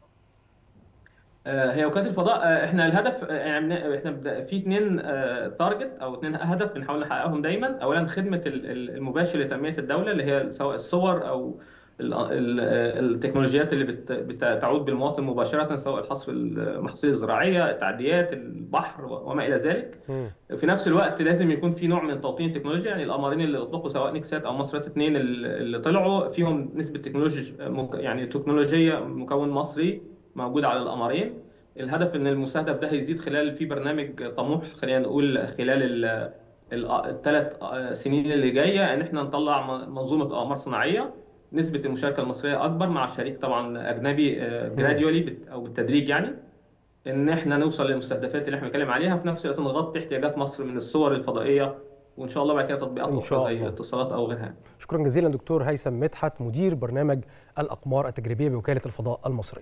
آه، هي وكاله الفضاء آه، احنا الهدف آه، يعني بن- احنا بد- في اثنين تارجت او اثنين هدف بنحاول نحققهم دايما اولا خدمه ال- ال- المباشر لتنميه الدوله اللي هي سواء الصور او ال- ال- التكنولوجيات اللي بت- بتعود بالمواطن مباشره سواء الحصر المحاصيل الزراعيه التعديات البحر وما الى ذلك في نفس الوقت لازم يكون في نوع من توطين التكنولوجيا يعني القمرين اللي اطلقوا سواء نيكسات او مصرات اثنين اللي طلعوا فيهم نسبه تكنولوجيا مك- يعني تكنولوجيه مكون مصري موجود على القمرين الهدف ان المستهدف ده هيزيد خلال في برنامج طموح خلينا نقول خلال الثلاث سنين اللي جايه ان احنا نطلع م- منظومه اقمار صناعيه نسبه المشاركه المصريه اكبر مع شريك طبعا اجنبي جراديولي او بالتدريج يعني ان احنا نوصل للمستهدفات اللي احنا بنتكلم عليها في نفس الوقت نغطي احتياجات مصر من الصور الفضائيه وان شاء الله بعد كده تطبيقات إن شاء اخرى زي الله. الاتصالات او غيرها شكرا جزيلا دكتور هيثم مدحت مدير برنامج الاقمار التجريبيه بوكاله الفضاء المصريه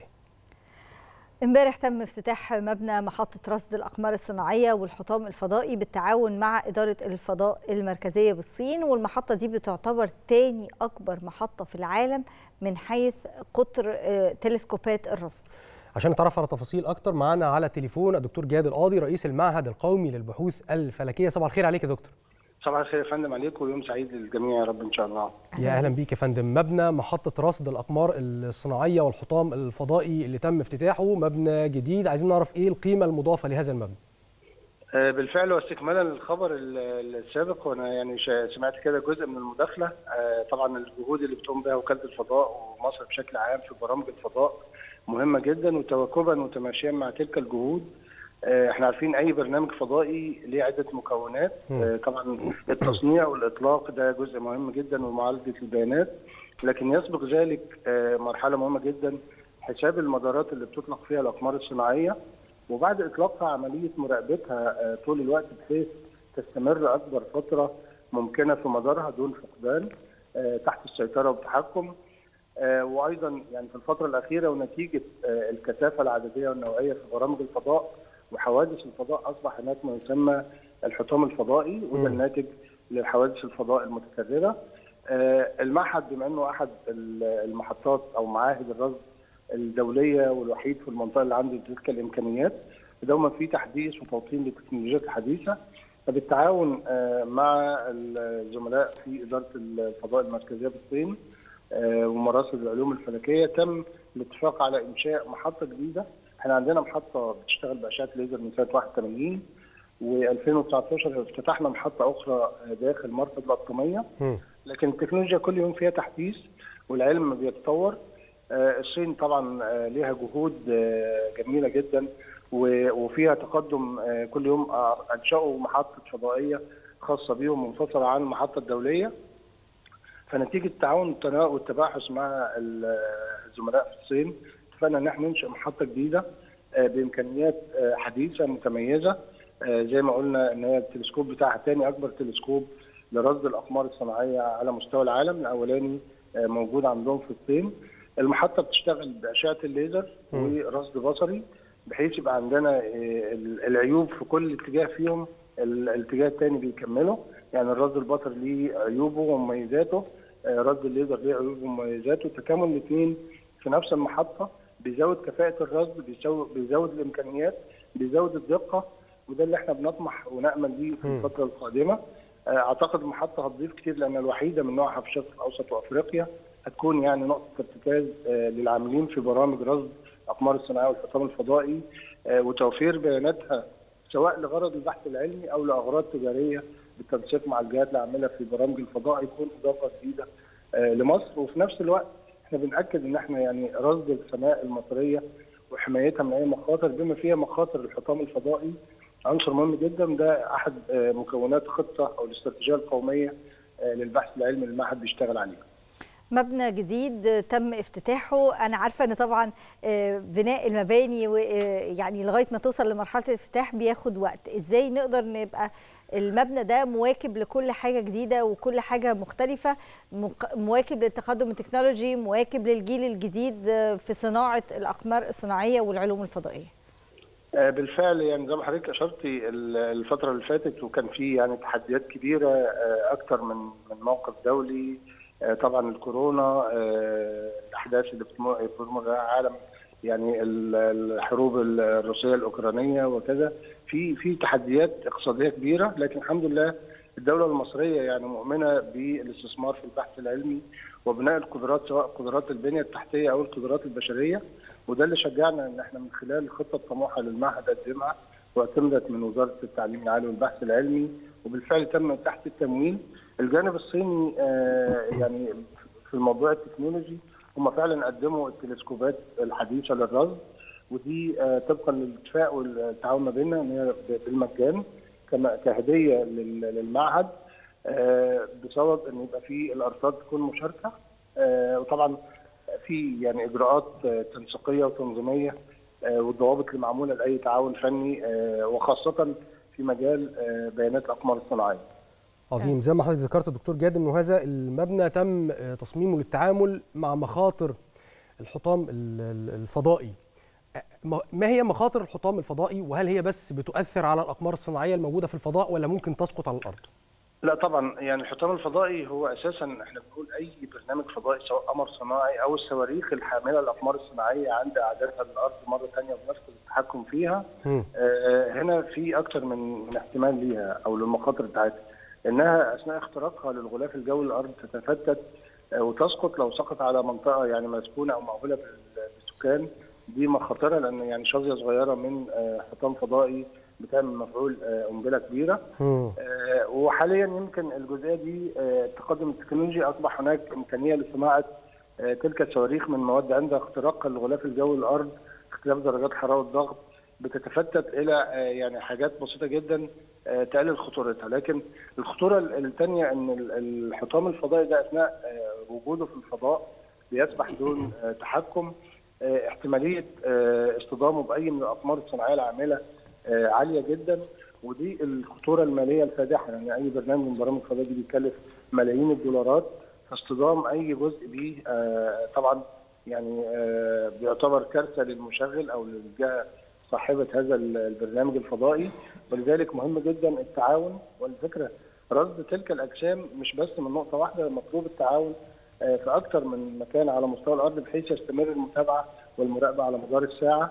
امبارح تم افتتاح مبنى محطة رصد الأقمار الصناعية والحطام الفضائي بالتعاون مع إدارة الفضاء المركزية بالصين والمحطة دي بتعتبر تاني أكبر محطة في العالم من حيث قطر آه، تلسكوبات الرصد عشان نتعرف على تفاصيل اكتر معانا على التليفون الدكتور جهاد القاضي رئيس المعهد القومي للبحوث الفلكيه صباح الخير عليك يا دكتور صباح الخير يا فندم عليكم ويوم سعيد للجميع يا رب ان شاء الله يا اهلا بيك يا فندم مبنى محطه رصد الاقمار الصناعيه والحطام الفضائي اللي تم افتتاحه مبنى جديد عايزين نعرف ايه القيمه المضافه لهذا المبنى آه، بالفعل واستكمالا للخبر ال- السابق وانا يعني شا- سمعت كده جزء من المداخله آه، طبعا الجهود اللي بتقوم بها وكاله الفضاء ومصر بشكل عام في برامج الفضاء مهمه جدا وتواكبا وتماشيا مع تلك الجهود آه، احنا عارفين اي برنامج فضائي ليه عده مكونات آه، طبعا التصنيع والاطلاق ده جزء مهم جدا ومعالجه البيانات لكن يسبق ذلك آه، مرحله مهمه جدا حساب المدارات اللي بتطلق فيها الاقمار الصناعيه وبعد اطلاقها عمليه مراقبتها آه، طول الوقت بحيث تستمر اكبر فتره ممكنه في مدارها دون فقدان آه، تحت السيطره والتحكم آه، وايضا يعني في الفتره الاخيره ونتيجه آه، الكثافه العدديه والنوعيه في برامج الفضاء وحوادث الفضاء اصبح هناك ما يسمى الحطام الفضائي وده الناتج لحوادث الفضاء المتكرره. آه، المعهد بما انه احد ال- المحطات او معاهد الرصد الدوليه والوحيد في المنطقه اللي عنده تلك الامكانيات دوما في تحديث وتوطين للتكنولوجيات الحديثه فبالتعاون آه، مع الزملاء في اداره الفضاء المركزيه بالصين آه، ومراصد العلوم الفلكيه تم الاتفاق على انشاء محطه جديده احنا عندنا محطه بتشتغل باشعه ليزر من سنه 81 و2019 افتتحنا محطه اخرى داخل مرصد الاطقميه لكن التكنولوجيا كل يوم فيها تحديث والعلم بيتطور آه، الصين طبعا آه، ليها جهود آه، جميله جدا و- وفيها تقدم آه، كل يوم آه، انشأوا محطه فضائيه خاصه بيهم منفصله عن المحطه الدوليه فنتيجه التعاون والتنا- والتباحث مع ال- الزملاء في الصين اتفقنا ان احنا ننشئ محطه جديده آه، بامكانيات آه، حديثه متميزه آه، زي ما قلنا ان هي التلسكوب بتاعها ثاني اكبر تلسكوب لرصد الاقمار الصناعيه على مستوى العالم الاولاني آه، موجود عندهم في الصين المحطه بتشتغل باشعه الليزر ورصد بصري بحيث يبقى عندنا آه، ال- العيوب في كل اتجاه فيهم ال- الاتجاه الثاني بيكمله يعني الرصد البصري ليه عيوبه ومميزاته آه، رصد الليزر ليه عيوبه ومميزاته تكامل الاثنين في نفس المحطه بيزود كفاءه الرصد بيزود بيزود الامكانيات بيزود الدقه وده اللي احنا بنطمح ونامل ليه في الفتره القادمه آه، اعتقد المحطه هتضيف كتير لان الوحيده من نوعها في الشرق الاوسط وافريقيا هتكون يعني نقطه ارتكاز آه، للعاملين في برامج رصد الاقمار الصناعيه والحطام الفضائي آه، وتوفير بياناتها سواء لغرض البحث العلمي او لاغراض تجاريه بالتنسيق مع الجهات العامله في برامج الفضاء يكون اضافه جديده آه، لمصر وفي نفس الوقت احنا بناكد ان احنا يعني رصد السماء المصريه وحمايتها من اي مخاطر بما فيها مخاطر الحطام الفضائي عنصر مهم جدا ده احد آه، مكونات خطه او الاستراتيجيه القوميه آه، للبحث العلمي اللي المعهد بيشتغل عليه. مبنى جديد تم افتتاحه انا عارفه ان طبعا آه، بناء المباني و- آه، يعني لغايه ما توصل لمرحله الافتتاح بياخد وقت ازاي نقدر نبقى المبنى ده مواكب لكل حاجه جديده وكل حاجه مختلفه مق- مواكب للتقدم التكنولوجي مواكب للجيل الجديد آه، في صناعه الاقمار الصناعيه والعلوم الفضائيه آه، بالفعل يعني زي ما حضرتك اشرتي ال- الفتره اللي فاتت وكان في يعني تحديات كبيره آه، اكتر من من موقف دولي آه، طبعا الكورونا آه، الاحداث اللي بتمر بيمر بها العالم يعني ال- الحروب الروسيه الاوكرانيه وكذا في في تحديات اقتصاديه كبيره لكن الحمد لله الدوله المصريه يعني مؤمنه بالاستثمار في البحث العلمي وبناء القدرات سواء قدرات البنيه التحتيه او القدرات البشريه وده اللي شجعنا ان احنا من خلال الخطه الطموحه للمعهد قدمها واعتمدت من وزاره التعليم العالي والبحث العلمي وبالفعل تم تحت التمويل الجانب الصيني آه يعني في الموضوع التكنولوجي هم فعلا قدموا التلسكوبات الحديثه للرصد ودي آه طبقا للاتفاق والتعاون ما بيننا ان هي بالمجان كهديه للمعهد آه بسبب ان يبقى في الارصاد تكون مشاركه آه وطبعا في يعني اجراءات تنسيقيه وتنظيميه والضوابط اللي معموله لاي تعاون فني وخاصه في مجال بيانات الاقمار الصناعيه. عظيم زي ما حضرتك ذكرت دكتور جاد انه هذا المبنى تم تصميمه للتعامل مع مخاطر الحطام الفضائي ما هي مخاطر الحطام الفضائي وهل هي بس بتؤثر على الاقمار الصناعيه الموجوده في الفضاء ولا ممكن تسقط على الارض لا طبعا يعني الحطام الفضائي هو اساسا احنا بنقول اي برنامج فضائي سواء قمر صناعي او الصواريخ الحامله الاقمار الصناعيه عند اعدادها للارض مره ثانيه وبنفقد التحكم فيها آه هنا في اكثر من من احتمال ليها او للمخاطر بتاعتها انها اثناء اختراقها للغلاف الجوي الارض تتفتت آه وتسقط لو سقط على منطقه يعني مسكونه او مأهوله بالسكان دي مخاطرها لان يعني شظيه صغيره من آه حطام فضائي بتعمل مفعول قنبله كبيره آه وحاليا يمكن الجزئيه دي آه التقدم التكنولوجي اصبح هناك امكانيه لصناعه آه تلك الصواريخ من مواد عند اختراقها للغلاف الجوي الارض اختلاف درجات حراره الضغط بتتفتت الى يعني حاجات بسيطه جدا تقلل خطورتها لكن الخطوره الثانيه ان الحطام الفضائي ده اثناء وجوده في الفضاء بيسبح دون تحكم احتماليه اصطدامه باي من الاقمار الصناعيه العامله عاليه جدا ودي الخطوره الماليه الفادحه يعني اي برنامج من برامج الفضاء دي بيكلف ملايين الدولارات فاصطدام اي جزء بيه طبعا يعني بيعتبر كارثه للمشغل او للجهه صاحبه هذا البرنامج الفضائي ولذلك مهم جدا التعاون والفكره رصد تلك الاجسام مش بس من نقطه واحده مطلوب التعاون في اكثر من مكان على مستوى الارض بحيث يستمر المتابعه والمراقبه على مدار الساعه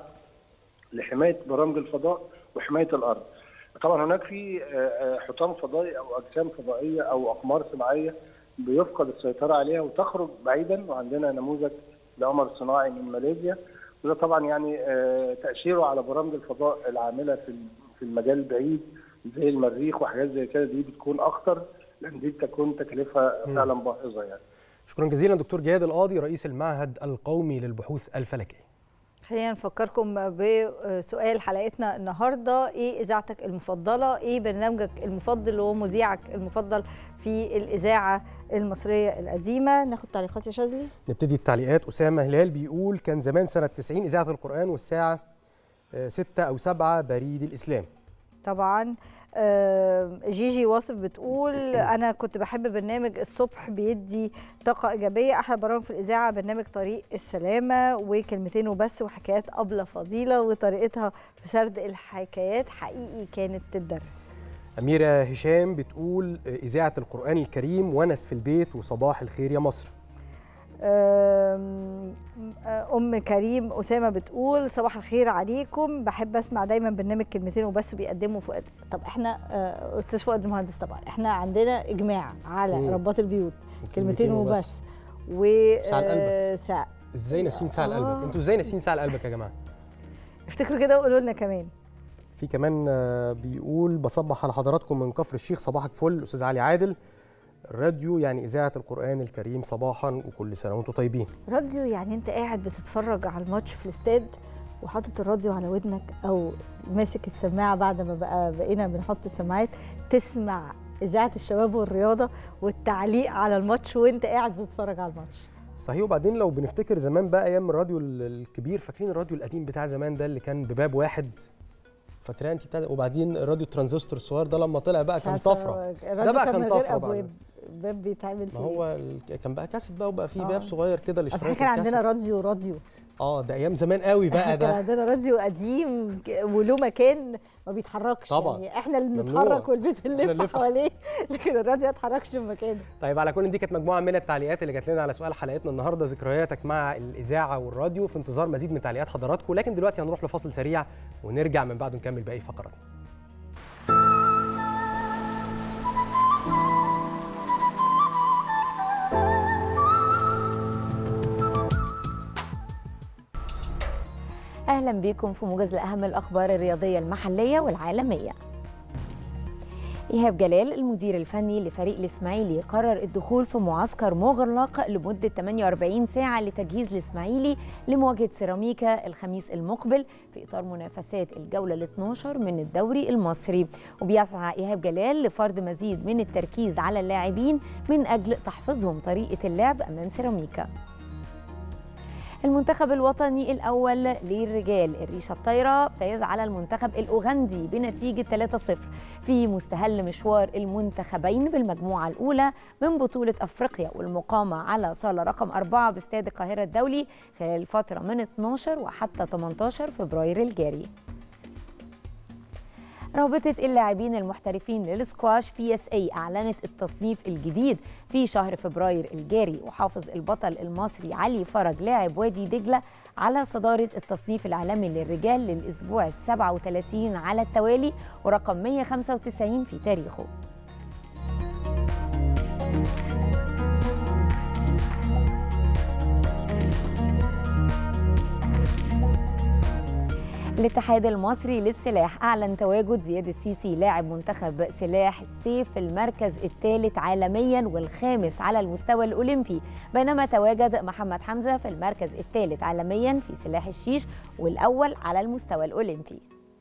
لحمايه برامج الفضاء وحمايه الارض. طبعا هناك في حطام فضائي او اجسام فضائيه او اقمار صناعيه بيفقد السيطره عليها وتخرج بعيدا وعندنا نموذج لقمر صناعي من ماليزيا وده طبعا يعني تاثيره على برامج الفضاء العامله في في المجال البعيد زي المريخ وحاجات زي كده دي بتكون اخطر لان دي تكون تكلفه فعلا باهظه يعني. شكرا جزيلا دكتور جهاد القاضي رئيس المعهد القومي للبحوث الفلكيه. خلينا نفكركم بسؤال حلقتنا النهارده ايه اذاعتك المفضله ايه برنامجك المفضل ومذيعك المفضل في الاذاعه المصريه القديمه ناخد تعليقات يا شاذلي نبتدي التعليقات اسامه هلال بيقول كان زمان سنه 90 اذاعه القران والساعه 6 او 7 بريد الاسلام طبعا جيجي واصف بتقول انا كنت بحب برنامج الصبح بيدي طاقه ايجابيه احلى برامج في الاذاعه برنامج طريق السلامه وكلمتين وبس وحكايات ابله فضيله وطريقتها في سرد الحكايات حقيقي كانت تدرس اميره هشام بتقول اذاعه القران الكريم ونس في البيت وصباح الخير يا مصر ام كريم اسامه بتقول صباح الخير عليكم بحب اسمع دايما برنامج كلمتين وبس بيقدموا فؤاد طب احنا استاذ فؤاد المهندس طبعا احنا عندنا اجماع على مم. ربات البيوت كلمتين وبس و ساعة ازاي ناسين ساعه لقلبك آه. انتوا ازاي ناسين ساعه لقلبك يا جماعه افتكروا كده وقولوا لنا كمان في كمان بيقول بصبح على حضراتكم من كفر الشيخ صباحك فل استاذ علي عادل الراديو يعني إذاعة القرآن الكريم صباحا وكل سنة وأنتم طيبين راديو يعني أنت قاعد بتتفرج على الماتش في الاستاد وحاطط الراديو على ودنك أو ماسك السماعة بعد ما بقى بقينا بنحط السماعات تسمع إذاعة الشباب والرياضة والتعليق على الماتش وأنت قاعد بتتفرج على الماتش صحيح وبعدين لو بنفتكر زمان بقى ايام الراديو الكبير فاكرين الراديو القديم بتاع زمان ده اللي كان بباب واحد فاكراه انت وبعدين الراديو الترانزستور الصغير ده لما طلع بقى كان طفره ده بقى كان طفره بقى باب بيتعمل فيه ما هو كان بقى كاسيت بقى وبقى فيه باب صغير كده لاشتراك كان عندنا راديو راديو اه ده ايام زمان قوي بقى ده كان عندنا راديو قديم وله مكان ما بيتحركش طبعا يعني احنا اللي بنتحرك والبيت اللي نلف حواليه لكن الراديو ما يتحركش في مكانه طيب على كل دي كانت مجموعه من التعليقات اللي جات لنا على سؤال حلقتنا النهارده ذكرياتك مع الاذاعه والراديو في انتظار مزيد من تعليقات حضراتكم لكن دلوقتي هنروح لفاصل سريع ونرجع من بعده نكمل باقي فقراتنا اهلا بكم في موجز لاهم الاخبار الرياضيه المحليه والعالميه إيهاب جلال المدير الفني لفريق الإسماعيلي قرر الدخول في معسكر مغلق لمدة 48 ساعة لتجهيز الإسماعيلي لمواجهة سيراميكا الخميس المقبل في إطار منافسات الجولة ال 12 من الدوري المصري وبيسعى إيهاب جلال لفرض مزيد من التركيز على اللاعبين من أجل تحفظهم طريقة اللعب أمام سيراميكا المنتخب الوطني الأول للرجال الريشة الطايرة فاز على المنتخب الأوغندي بنتيجة 3-0 في مستهل مشوار المنتخبين بالمجموعة الأولى من بطولة أفريقيا والمقامة على صالة رقم 4 باستاد القاهرة الدولي خلال الفترة من 12 وحتى 18 فبراير الجاري رابطة اللاعبين المحترفين للسكواش بي اس اي أعلنت التصنيف الجديد في شهر فبراير الجاري وحافظ البطل المصري علي فرج لاعب وادي دجلة على صدارة التصنيف العالمي للرجال للأسبوع ال 37 على التوالي ورقم 195 في تاريخه الاتحاد المصري للسلاح أعلن تواجد زياد السيسي لاعب منتخب سلاح السيف في المركز الثالث عالميا والخامس على المستوى الأولمبي بينما تواجد محمد حمزة في المركز الثالث عالميا في سلاح الشيش والأول على المستوى الأولمبي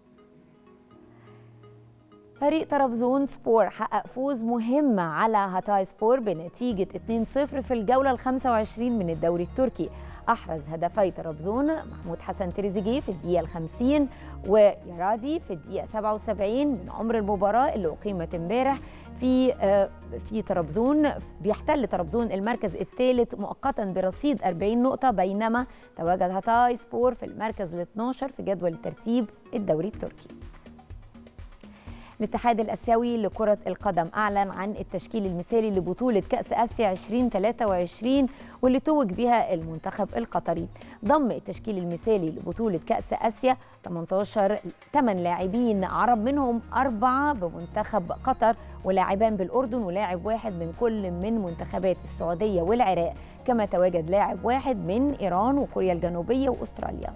فريق طرابزون سبور حقق فوز مهم على هاتاي سبور بنتيجة 2-0 في الجولة ال 25 من الدوري التركي أحرز هدفي طرابزون محمود حسن تريزيجيه في الدقيقة الخمسين ويرادي في الدقيقة 77 من عمر المباراة اللي أقيمت امبارح في في طرابزون بيحتل طرابزون المركز الثالث مؤقتا برصيد 40 نقطة بينما تواجد هاتاي سبور في المركز ال 12 في جدول ترتيب الدوري التركي. الاتحاد الاسيوي لكره القدم اعلن عن التشكيل المثالي لبطوله كاس اسيا 2023 واللي توج بها المنتخب القطري ضم التشكيل المثالي لبطوله كاس اسيا 18 8 لاعبين عرب منهم اربعه بمنتخب قطر ولاعبان بالاردن ولاعب واحد من كل من منتخبات السعوديه والعراق كما تواجد لاعب واحد من ايران وكوريا الجنوبيه واستراليا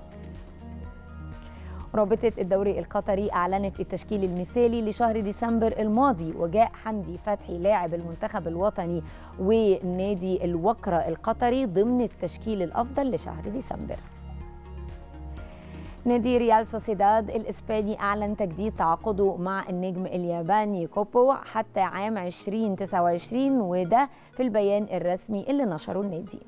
رابطة الدوري القطري أعلنت التشكيل المثالي لشهر ديسمبر الماضي وجاء حمدي فتحي لاعب المنتخب الوطني ونادي الوكرة القطري ضمن التشكيل الأفضل لشهر ديسمبر نادي ريال سوسيداد الإسباني أعلن تجديد تعاقده مع النجم الياباني كوبو حتى عام 2029 وده في البيان الرسمي اللي نشره النادي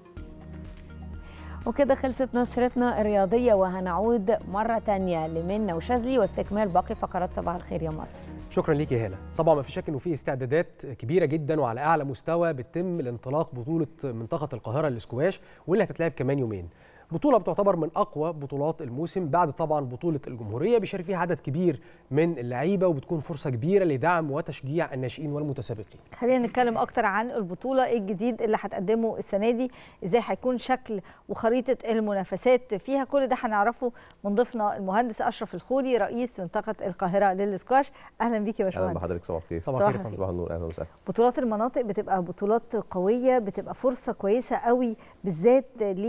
وكده خلصت نشرتنا الرياضية وهنعود مرة تانية لمنى وشاذلي واستكمال باقي فقرات صباح الخير يا مصر شكرا ليك يا هاله طبعا ما في شك انه في استعدادات كبيره جدا وعلى اعلى مستوى بتتم لانطلاق بطوله منطقه القاهره للسكواش واللي هتتلعب كمان يومين بطولة بتعتبر من أقوى بطولات الموسم بعد طبعا بطولة الجمهورية بيشارك فيها عدد كبير من اللعيبة وبتكون فرصة كبيرة لدعم وتشجيع الناشئين والمتسابقين. خلينا نتكلم أكتر عن البطولة الجديد اللي هتقدمه السنة دي إزاي هيكون شكل وخريطة المنافسات فيها كل ده هنعرفه من ضيفنا المهندس أشرف الخولي رئيس منطقة القاهرة للسكواش أهلا بيك يا باشمهندس. أهلا بحضرتك صباح الخير. صباح الخير. صباح النور أهلا وسهلا. بطولات المناطق بتبقى بطولات قوية بتبقى فرصة كويسة قوي بالذات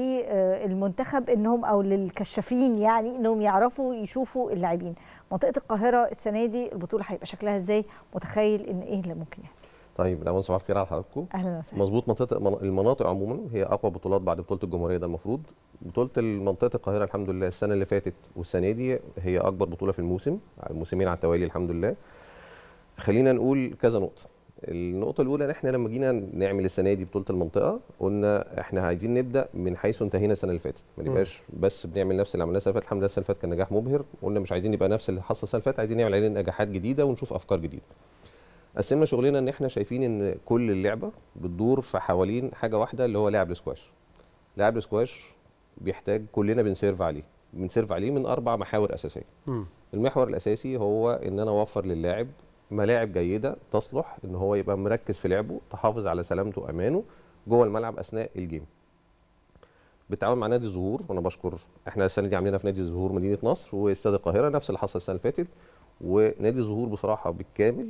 للمنتخب إنهم او للكشافين يعني انهم يعرفوا يشوفوا اللاعبين منطقه القاهره السنه دي البطوله هيبقى شكلها ازاي متخيل ان ايه اللي ممكن يحصل طيب الاول صباح الخير على حضراتكم اهلا وسهلا مظبوط منطقه المناطق عموما هي اقوى بطولات بعد بطوله الجمهوريه ده المفروض بطوله منطقه القاهره الحمد لله السنه اللي فاتت والسنه دي هي اكبر بطوله في الموسم الموسمين على التوالي الحمد لله خلينا نقول كذا نقطه النقطة الأولى إن إحنا لما جينا نعمل السنة دي بطولة المنطقة قلنا إحنا عايزين نبدأ من حيث انتهينا السنة اللي فاتت، ما نبقاش بس بنعمل نفس اللي عملناه السنة اللي فاتت، الحمد لله السنة اللي فاتت كان نجاح مبهر، قلنا مش عايزين يبقى نفس اللي حصل السنة اللي فاتت، عايزين نعمل عليه نجاحات جديدة ونشوف أفكار جديدة. قسمنا شغلنا إن إحنا شايفين إن كل اللعبة بتدور في حوالين حاجة واحدة اللي هو لاعب السكواش. لاعب السكواش بيحتاج كلنا بنسيرف عليه، بنسيرف عليه من أربع محاور أساسية. م. المحور الأساسي هو إن أنا أوفر للاعب ملاعب جيده تصلح ان هو يبقى مركز في لعبه تحافظ على سلامته وامانه جوه الملعب اثناء الجيم بالتعاون مع نادي الزهور وانا بشكر احنا السنه دي عاملينها في نادي الزهور مدينه نصر واستاد القاهره نفس اللي حصل السنه اللي فاتت ونادي الزهور بصراحه بالكامل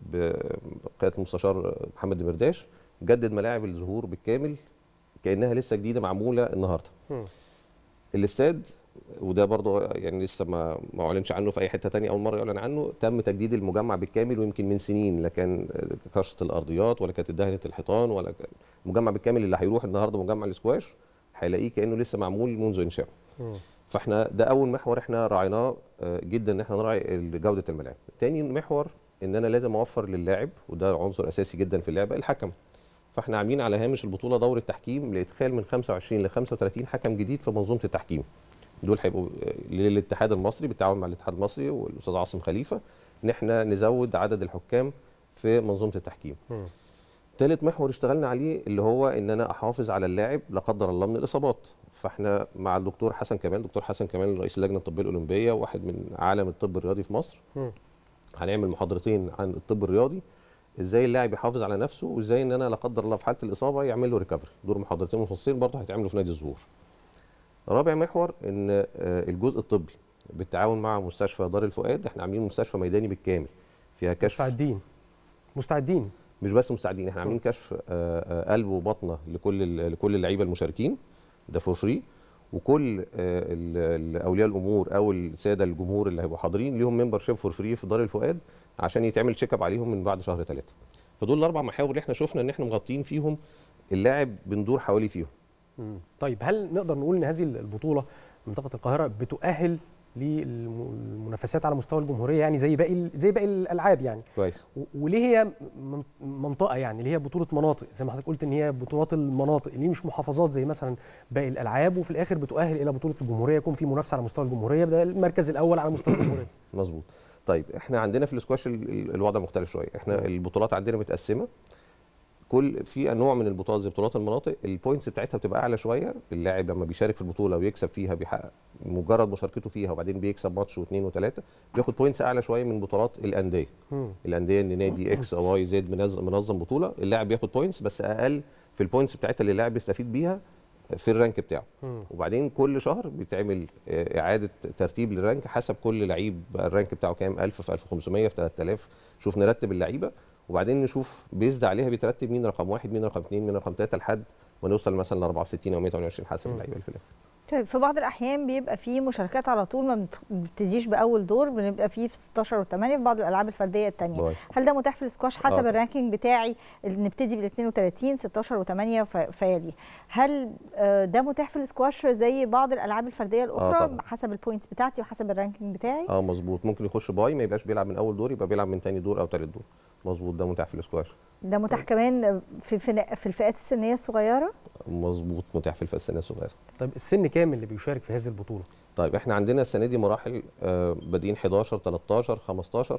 بقياده المستشار محمد دمرداش جدد ملاعب الزهور بالكامل كانها لسه جديده معموله النهارده الاستاد وده برضه يعني لسه ما ما اعلنش عنه في اي حته تانية اول مره يعلن عنه تم تجديد المجمع بالكامل ويمكن من سنين لا كان كشط الارضيات ولا كانت اتدهنت الحيطان ولا كان المجمع بالكامل اللي هيروح النهارده مجمع الاسكواش هيلاقيه كانه لسه معمول منذ انشائه فاحنا ده اول محور احنا راعيناه آه، جدا ان احنا نراعي جوده الملاعب تاني محور ان انا لازم اوفر للاعب وده عنصر اساسي جدا في اللعبه الحكم فاحنا عاملين على هامش البطوله دوره تحكيم لادخال من 25 ل 35 حكم جديد في منظومه التحكيم دول هيبقوا آه، للاتحاد المصري بالتعاون مع الاتحاد المصري والاستاذ عاصم خليفه ان احنا نزود عدد الحكام في منظومه التحكيم ثالث محور اشتغلنا عليه اللي هو ان انا احافظ على اللاعب لا قدر الله من الاصابات فاحنا مع الدكتور حسن كمال دكتور حسن كمال رئيس اللجنه الطبيه الاولمبيه واحد من عالم الطب الرياضي في مصر هنعمل محاضرتين عن الطب الرياضي ازاي اللاعب يحافظ على نفسه وازاي ان انا لا قدر الله في حاله الاصابه يعمل له ريكفري دول محاضرتين مفصلين برضه هيتعملوا في نادي الزهور رابع محور ان آه، الجزء الطبي بالتعاون مع مستشفى دار الفؤاد احنا عاملين مستشفى ميداني بالكامل فيها كشف مستعدين مستعدين مش بس مستعدين احنا عاملين كشف آه، آه، قلب وبطنه لكل ال- لكل اللعيبه المشاركين ده فور فري وكل آه، ال- ال- اولياء الامور او الساده الجمهور اللي هيبقوا حاضرين ليهم ممبر شيب فور فري في دار الفؤاد عشان يتعمل تشيك اب عليهم من بعد شهر ثلاثه فدول الاربع محاور اللي احنا شفنا ان احنا مغطين فيهم اللاعب بندور حوالي فيهم مم. طيب هل نقدر نقول ان هذه البطوله منطقه القاهره بتؤهل للمنافسات على مستوى الجمهوريه يعني زي باقي ال- زي باقي الالعاب يعني كويس و- وليه هي من- منطقه يعني اللي هي بطوله مناطق زي ما حضرتك قلت ان هي بطولات المناطق ليه مش محافظات زي مثلا باقي الالعاب وفي الاخر بتؤهل الى بطوله الجمهوريه يكون في منافسه على مستوى الجمهوريه ده المركز الاول على مستوى الجمهوريه مظبوط طيب احنا عندنا في الاسكواش ال- ال- الوضع مختلف شويه احنا البطولات عندنا متقسمه كل في نوع من البطولات زي بطولات المناطق البوينتس بتاعتها بتبقى اعلى شويه اللاعب لما بيشارك في البطوله ويكسب فيها بيحقق مجرد مشاركته فيها وبعدين بيكسب ماتش واثنين وثلاثه بياخد بوينتس اعلى شويه من بطولات الانديه الانديه ان نادي اكس او واي زد منظم منظم بطوله اللاعب بياخد بوينتس بس اقل في البوينتس بتاعتها اللي اللاعب بيستفيد بيها في الرانك بتاعه وبعدين كل شهر بيتعمل آه، اعاده ترتيب للرانك حسب كل لعيب بقى الرانك بتاعه كام 1000 في 1500 في 3000 شوف نرتب اللعيبه وبعدين نشوف بيزد عليها بيترتب مين رقم واحد مين رقم اثنين مين رقم ثلاثه لحد ما نوصل مثلا ل 64 او 128 حسب اللعيبه اللي في الاخر طيب في بعض الاحيان بيبقى في مشاركات على طول ما بنت- بنبتديش باول دور بنبقى فيه في 16 و8 في بعض الالعاب الفرديه الثانيه باي. هل ده متاح في السكواش حسب طبعا. الرانكينج بتاعي اللي نبتدي بال 32 16 و8 فيلي هل آه، ده متاح في السكواش زي بعض الالعاب الفرديه الاخرى طبعا. حسب البوينتس بتاعتي وحسب الرانكينج بتاعي اه مظبوط ممكن يخش باي ما يبقاش بيلعب من اول دور يبقى بيلعب من ثاني دور او ثالث دور مظبوط ده متاح في الاسكواش ده متاح كمان في في في الفئات السنيه الصغيره مظبوط متاح في الفئه السنيه الصغيره طيب السن كام اللي بيشارك في هذه البطوله طيب احنا عندنا السنه دي مراحل آه، بادئين 11 13 15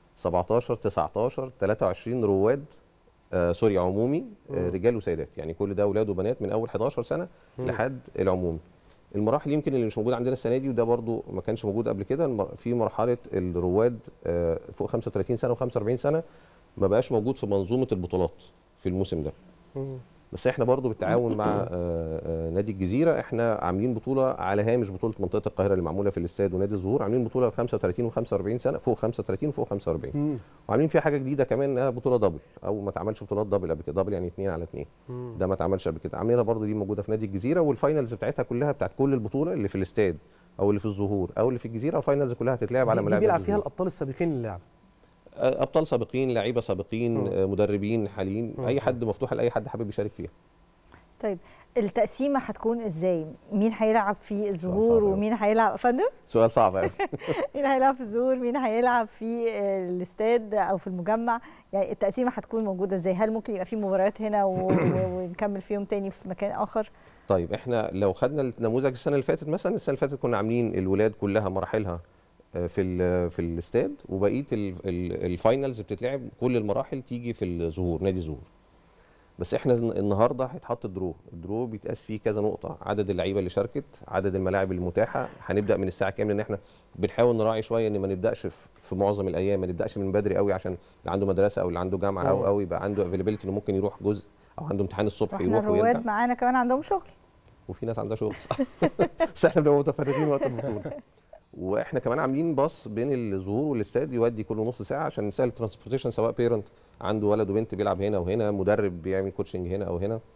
17 19 23 رواد آه سوري عمومي آه رجال وسيدات يعني كل ده اولاد وبنات من اول 11 سنه مم. لحد العمومي المراحل يمكن اللي مش موجود عندنا السنه دي وده برضو ما كانش موجود قبل كده المر- في مرحله الرواد آه فوق 35 سنه و45 سنه ما بقاش موجود في منظومه البطولات في الموسم ده بس احنا برضو بالتعاون مع آه، آه، نادي الجزيره احنا عاملين بطوله على هامش بطوله منطقه القاهره اللي معموله في الاستاد ونادي الزهور عاملين بطوله ل 35 و45 سنه فوق 35 وفوق 45 مم. وعاملين فيها حاجه جديده كمان انها بطوله دبل او ما اتعملش بطولات دبل قبل كده دبل يعني اثنين على اثنين مم. ده ما اتعملش قبل كده عاملينها برضو دي موجوده في نادي الجزيره والفاينلز بتاعتها كلها بتاعت كل البطوله اللي في الاستاد او اللي في الظهور او اللي في الجزيره الفاينلز كلها هتتلعب على دي- دي ملاعب بيلعب نادي فيها الزهور. الابطال السابقين للعب آه، ابطال سابقين لعيبه سابقين آه، مدربين حاليين اي حد مفتوحه لاي حد حابب يشارك فيها طيب التقسيمه هتكون ازاي مين هيلعب في صعب الظهور أوي. ومين هيلعب فندم سؤال صعب قوي مين هيلعب في الظهور مين هيلعب في الاستاد او في المجمع يعني التقسيمه هتكون موجوده ازاي هل ممكن يبقى في مباريات هنا و... و- ونكمل فيهم تاني في مكان اخر طيب احنا لو خدنا النموذج السنه اللي فاتت مثلا السنه اللي فاتت كنا عاملين الولاد كلها مراحلها آه، في ال في الاستاد وبقيه ال- ال- الفاينلز بتتلعب كل المراحل تيجي في الظهور نادي الظهور بس احنا الن- النهارده هيتحط درو الدرو بيتقاس فيه كذا نقطه عدد اللعيبه اللي شاركت عدد الملاعب المتاحه هنبدا من الساعه كام لان احنا بنحاول نراعي شويه ان ما نبداش في في معظم الايام ما نبداش من بدري قوي عشان اللي عنده مدرسه او اللي عنده جامعه او أوه. او يبقى عنده افيلابيلتي انه ممكن يروح جزء او عنده امتحان الصبح واحنا يروح ويرجع الرواد معانا كمان عندهم شغل وفي ناس عندها شغل صح بس احنا بنبقى متفرغين وقت البطوله واحنا كمان عاملين باص بين الظهور والاستاد يودي كل نص ساعه عشان نسهل الترانسبورتيشن سواء بيرنت عنده ولد وبنت بيلعب هنا وهنا مدرب بيعمل كوتشنج هنا او هنا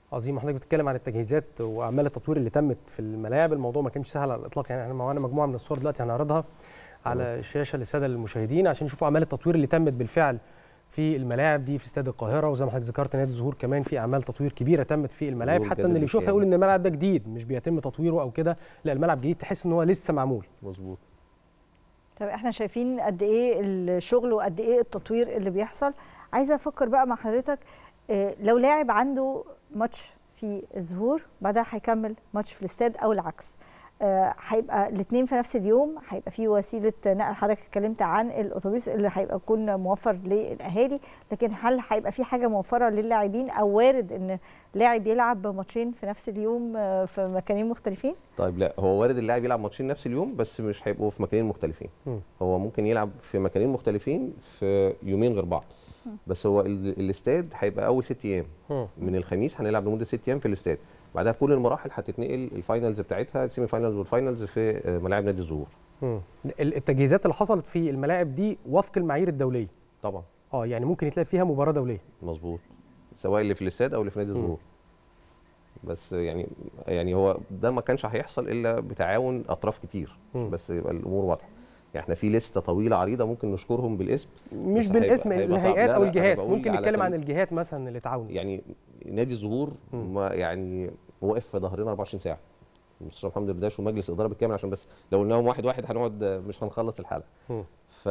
عظيم حضرتك بتتكلم عن التجهيزات واعمال التطوير اللي تمت في الملاعب الموضوع ما كانش سهل على الاطلاق يعني احنا معانا مجموعه من الصور دلوقتي هنعرضها على الشاشه للساده المشاهدين عشان يشوفوا اعمال التطوير اللي تمت بالفعل في الملاعب دي في استاد القاهره وزي ما حضرتك ذكرت نادي الزهور كمان في اعمال تطوير كبيره تمت في الملاعب زهور حتى جدد ان اللي يشوفها بالكامل. يقول ان الملعب ده جديد مش بيتم تطويره او كده لا الملعب جديد تحس ان هو لسه معمول مظبوط طب احنا شايفين قد ايه الشغل وقد ايه التطوير اللي بيحصل عايزه افكر بقى مع حضرتك آه، لو لاعب عنده ماتش في الزهور بعدها هيكمل ماتش في الاستاد او العكس آه، هيبقى الاثنين في نفس اليوم هيبقى في وسيله نقل حضرتك اتكلمت عن الاتوبيس اللي هيبقى يكون موفر للاهالي لكن هل هيبقى في حاجه موفره للاعبين او وارد ان لاعب يلعب ماتشين في نفس اليوم آه، في مكانين مختلفين طيب لا هو وارد اللاعب يلعب ماتشين نفس اليوم بس مش هيبقوا في مكانين مختلفين مم. هو ممكن يلعب في مكانين مختلفين في يومين غير بعض بس هو ال- الاستاد هيبقى اول ست ايام مم. من الخميس هنلعب لمده ست ايام في الاستاد بعدها كل المراحل هتتنقل الفاينلز بتاعتها السيمي فاينلز والفاينلز في آه، ملاعب نادي الزهور مم. ال- التجهيزات اللي حصلت في الملاعب دي وفق المعايير الدوليه طبعا اه يعني ممكن يتلاقي فيها مباراه دوليه مظبوط سواء اللي في الاستاد او اللي في نادي الزهور بس يعني يعني هو ده ما كانش هيحصل الا بتعاون اطراف كتير مم. بس يبقى الامور واضحه يعني احنا في لسته طويله عريضه ممكن نشكرهم بالاسم مش بس بالاسم هيبقى- هيبقى صعب. الهيئات لا، او لا، أنا الجهات بقول ممكن على نتكلم عن سبيل- الجهات مثلا اللي تعاونت يعني نادي الزهور ما يعني واقف في ظهرنا 24 ساعه مستر محمد البداش ومجلس الاداره بالكامل عشان بس لو قلناهم واحد واحد هنقعد مش هنخلص الحلقه مم.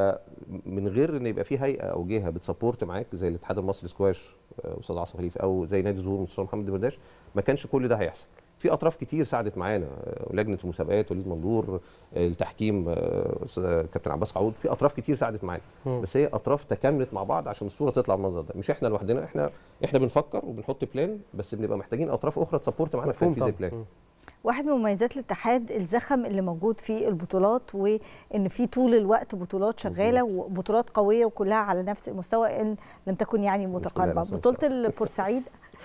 فمن غير ان يبقى في هيئه او جهه بتسبورت معاك زي الاتحاد المصري سكواش آه، استاذ عاصم خليفه او زي نادي الزهور مستر محمد البداش ما كانش كل ده هيحصل في اطراف كتير ساعدت معانا آه، لجنه المسابقات وليد مندور آه، التحكيم آه، أستاذ كابتن عباس قعود في اطراف كتير ساعدت معانا مم. بس هي اطراف تكاملت مع بعض عشان الصوره تطلع بالمنظر ده مش احنا لوحدنا احنا احنا بنفكر وبنحط بلان بس بنبقى محتاجين اطراف اخرى تسبورت معانا في مفهوم تنفيذ طبعاً. البلان واحد من مميزات الاتحاد الزخم اللي موجود في البطولات وان في طول الوقت بطولات شغاله وبطولات قويه وكلها على نفس المستوى ان لم تكن يعني متقاربه نفس بطوله البورسعيد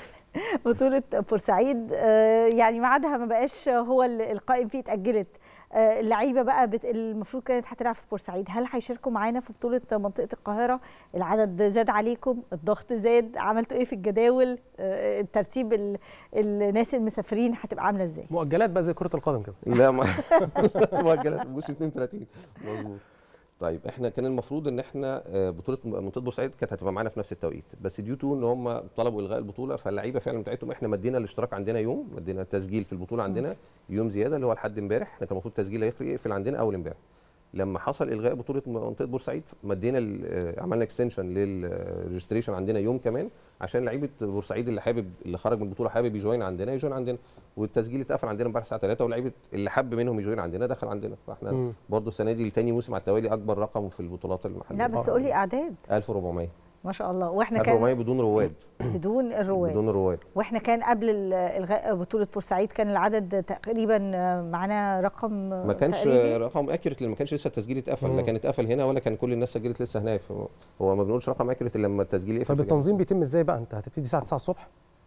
بطوله بورسعيد آه، يعني ميعادها ما بقاش هو ال- القائم فيه اتاجلت آه، اللعيبه بقى بت... المفروض كانت هتلعب في بورسعيد هل هيشاركوا معانا في بطوله منطقه القاهره العدد زاد عليكم الضغط زاد عملتوا ايه في الجداول آه، الترتيب ال... الناس المسافرين هتبقى عامله ازاي مؤجلات بقى زي كره القدم كده لا ما مؤجلات موسم 32 مظبوط طيب احنا كان المفروض ان احنا آه، بطوله منطقه بورسعيد كانت هتبقى معانا في نفس التوقيت بس ديو تو ان هم طلبوا الغاء البطوله فاللعيبه فعلا بتاعتهم احنا مدينا الاشتراك عندنا يوم مدينا التسجيل في البطوله عندنا يوم زياده اللي هو لحد امبارح احنا كان المفروض التسجيل هيقفل يقفل عندنا اول امبارح لما حصل الغاء بطوله منطقه بورسعيد مدينا ال- آه، عملنا اكستنشن للريجستريشن عندنا يوم كمان عشان لعيبه بورسعيد اللي حابب اللي خرج من البطوله حابب يجوين عندنا يجوين عندنا والتسجيل اتقفل عندنا امبارح الساعه 3 ولعيبه اللي حب منهم يجوين عندنا دخل عندنا فاحنا مم. برضه السنه دي لتاني موسم على التوالي اكبر رقم في البطولات المحليه لا بس قولي اعداد 1400 ما شاء الله واحنا 1400 كان بدون رواد بدون الرواد بدون رواد واحنا كان قبل ال- الغاء بطوله بورسعيد كان العدد تقريبا معانا رقم ما كانش تقريبي. رقم اكيوريت لان ما كانش لسه التسجيل اتقفل مم. لا كان اتقفل هنا ولا كان كل الناس سجلت لسه هناك هو- هو ما بنقولش رقم اكيوريت الا لما التسجيل يقفل طب في التنظيم بيتم ازاي بقى انت هتبتدي الساعه 9 الصبح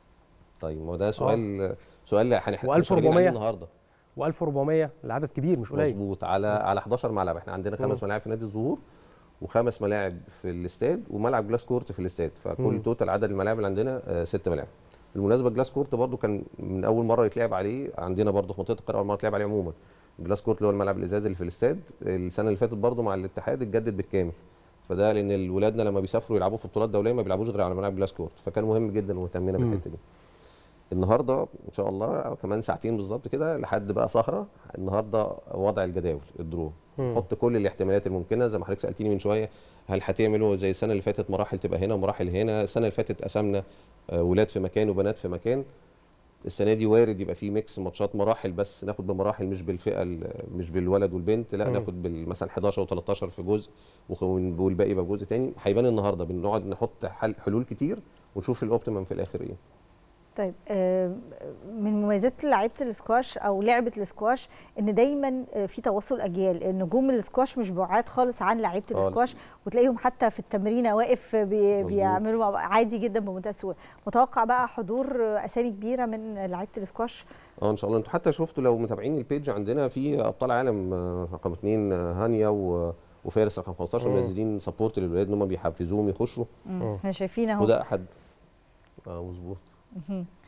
طيب ما هو ده سؤال سؤال احنا إحنا شغالين و1400 عليه النهارده و1400 العدد كبير مش قليل مظبوط على على 11 ملعب احنا عندنا خمس مم. ملاعب في نادي الزهور وخمس ملاعب في الاستاد وملعب جلاس كورت في الاستاد فكل مم. توتال عدد الملاعب اللي عندنا آه، ست ملاعب بالمناسبه جلاس كورت برضو كان من اول مره يتلعب عليه عندنا برضو في منطقه القاهره اول مره يتلعب عليه عموما جلاس كورت اللي هو الملعب الازاز اللي في الاستاد السنه اللي فاتت برضو مع الاتحاد اتجدد بالكامل فده لان الولادنا لما بيسافروا يلعبوا في بطولات دوليه ما بيلعبوش غير على ملاعب جلاس كورت فكان مهم جدا واهتمينا مم. بالحته دي النهارده ان شاء الله أو كمان ساعتين بالظبط كده لحد بقى سهره النهارده وضع الجداول الدرو مم. نحط كل الاحتمالات الممكنه زي ما حضرتك سالتيني من شويه هل هتعملوا زي السنه اللي فاتت مراحل تبقى هنا ومراحل هنا السنه اللي فاتت قسمنا آه، ولاد في مكان وبنات في مكان السنه دي وارد يبقى في ميكس ماتشات مراحل بس ناخد بمراحل مش بالفئه ال- مش بالولد والبنت لا مم. ناخد بال- مثلا 11 و13 في جزء وخ- والباقي يبقى في جزء تاني هيبان النهارده بنقعد نحط حل حلول كتير ونشوف الاوبتيمم في الاخر ايه طيب آه، من مميزات لعيبه الاسكواش او لعبه الاسكواش ان دايما آه، في تواصل اجيال نجوم الاسكواش مش بعاد خالص عن لعيبه خالص. الاسكواش وتلاقيهم حتى في التمرينه واقف بي مظبوط. بيعملوا مع بعض عادي جدا بمنتهى السهوله متوقع بقى حضور آه، اسامي كبيره من لعيبه الاسكواش اه ان شاء الله انتوا حتى شفتوا لو متابعين البيج عندنا في ابطال عالم آه، رقم اثنين آه، هانيا و- وفارس رقم 15 مم. منزلين سبورت للولاد ان هم بيحفزوهم يخشوا مم. احنا شايفين اهو وده احد اه مظبوط مهم.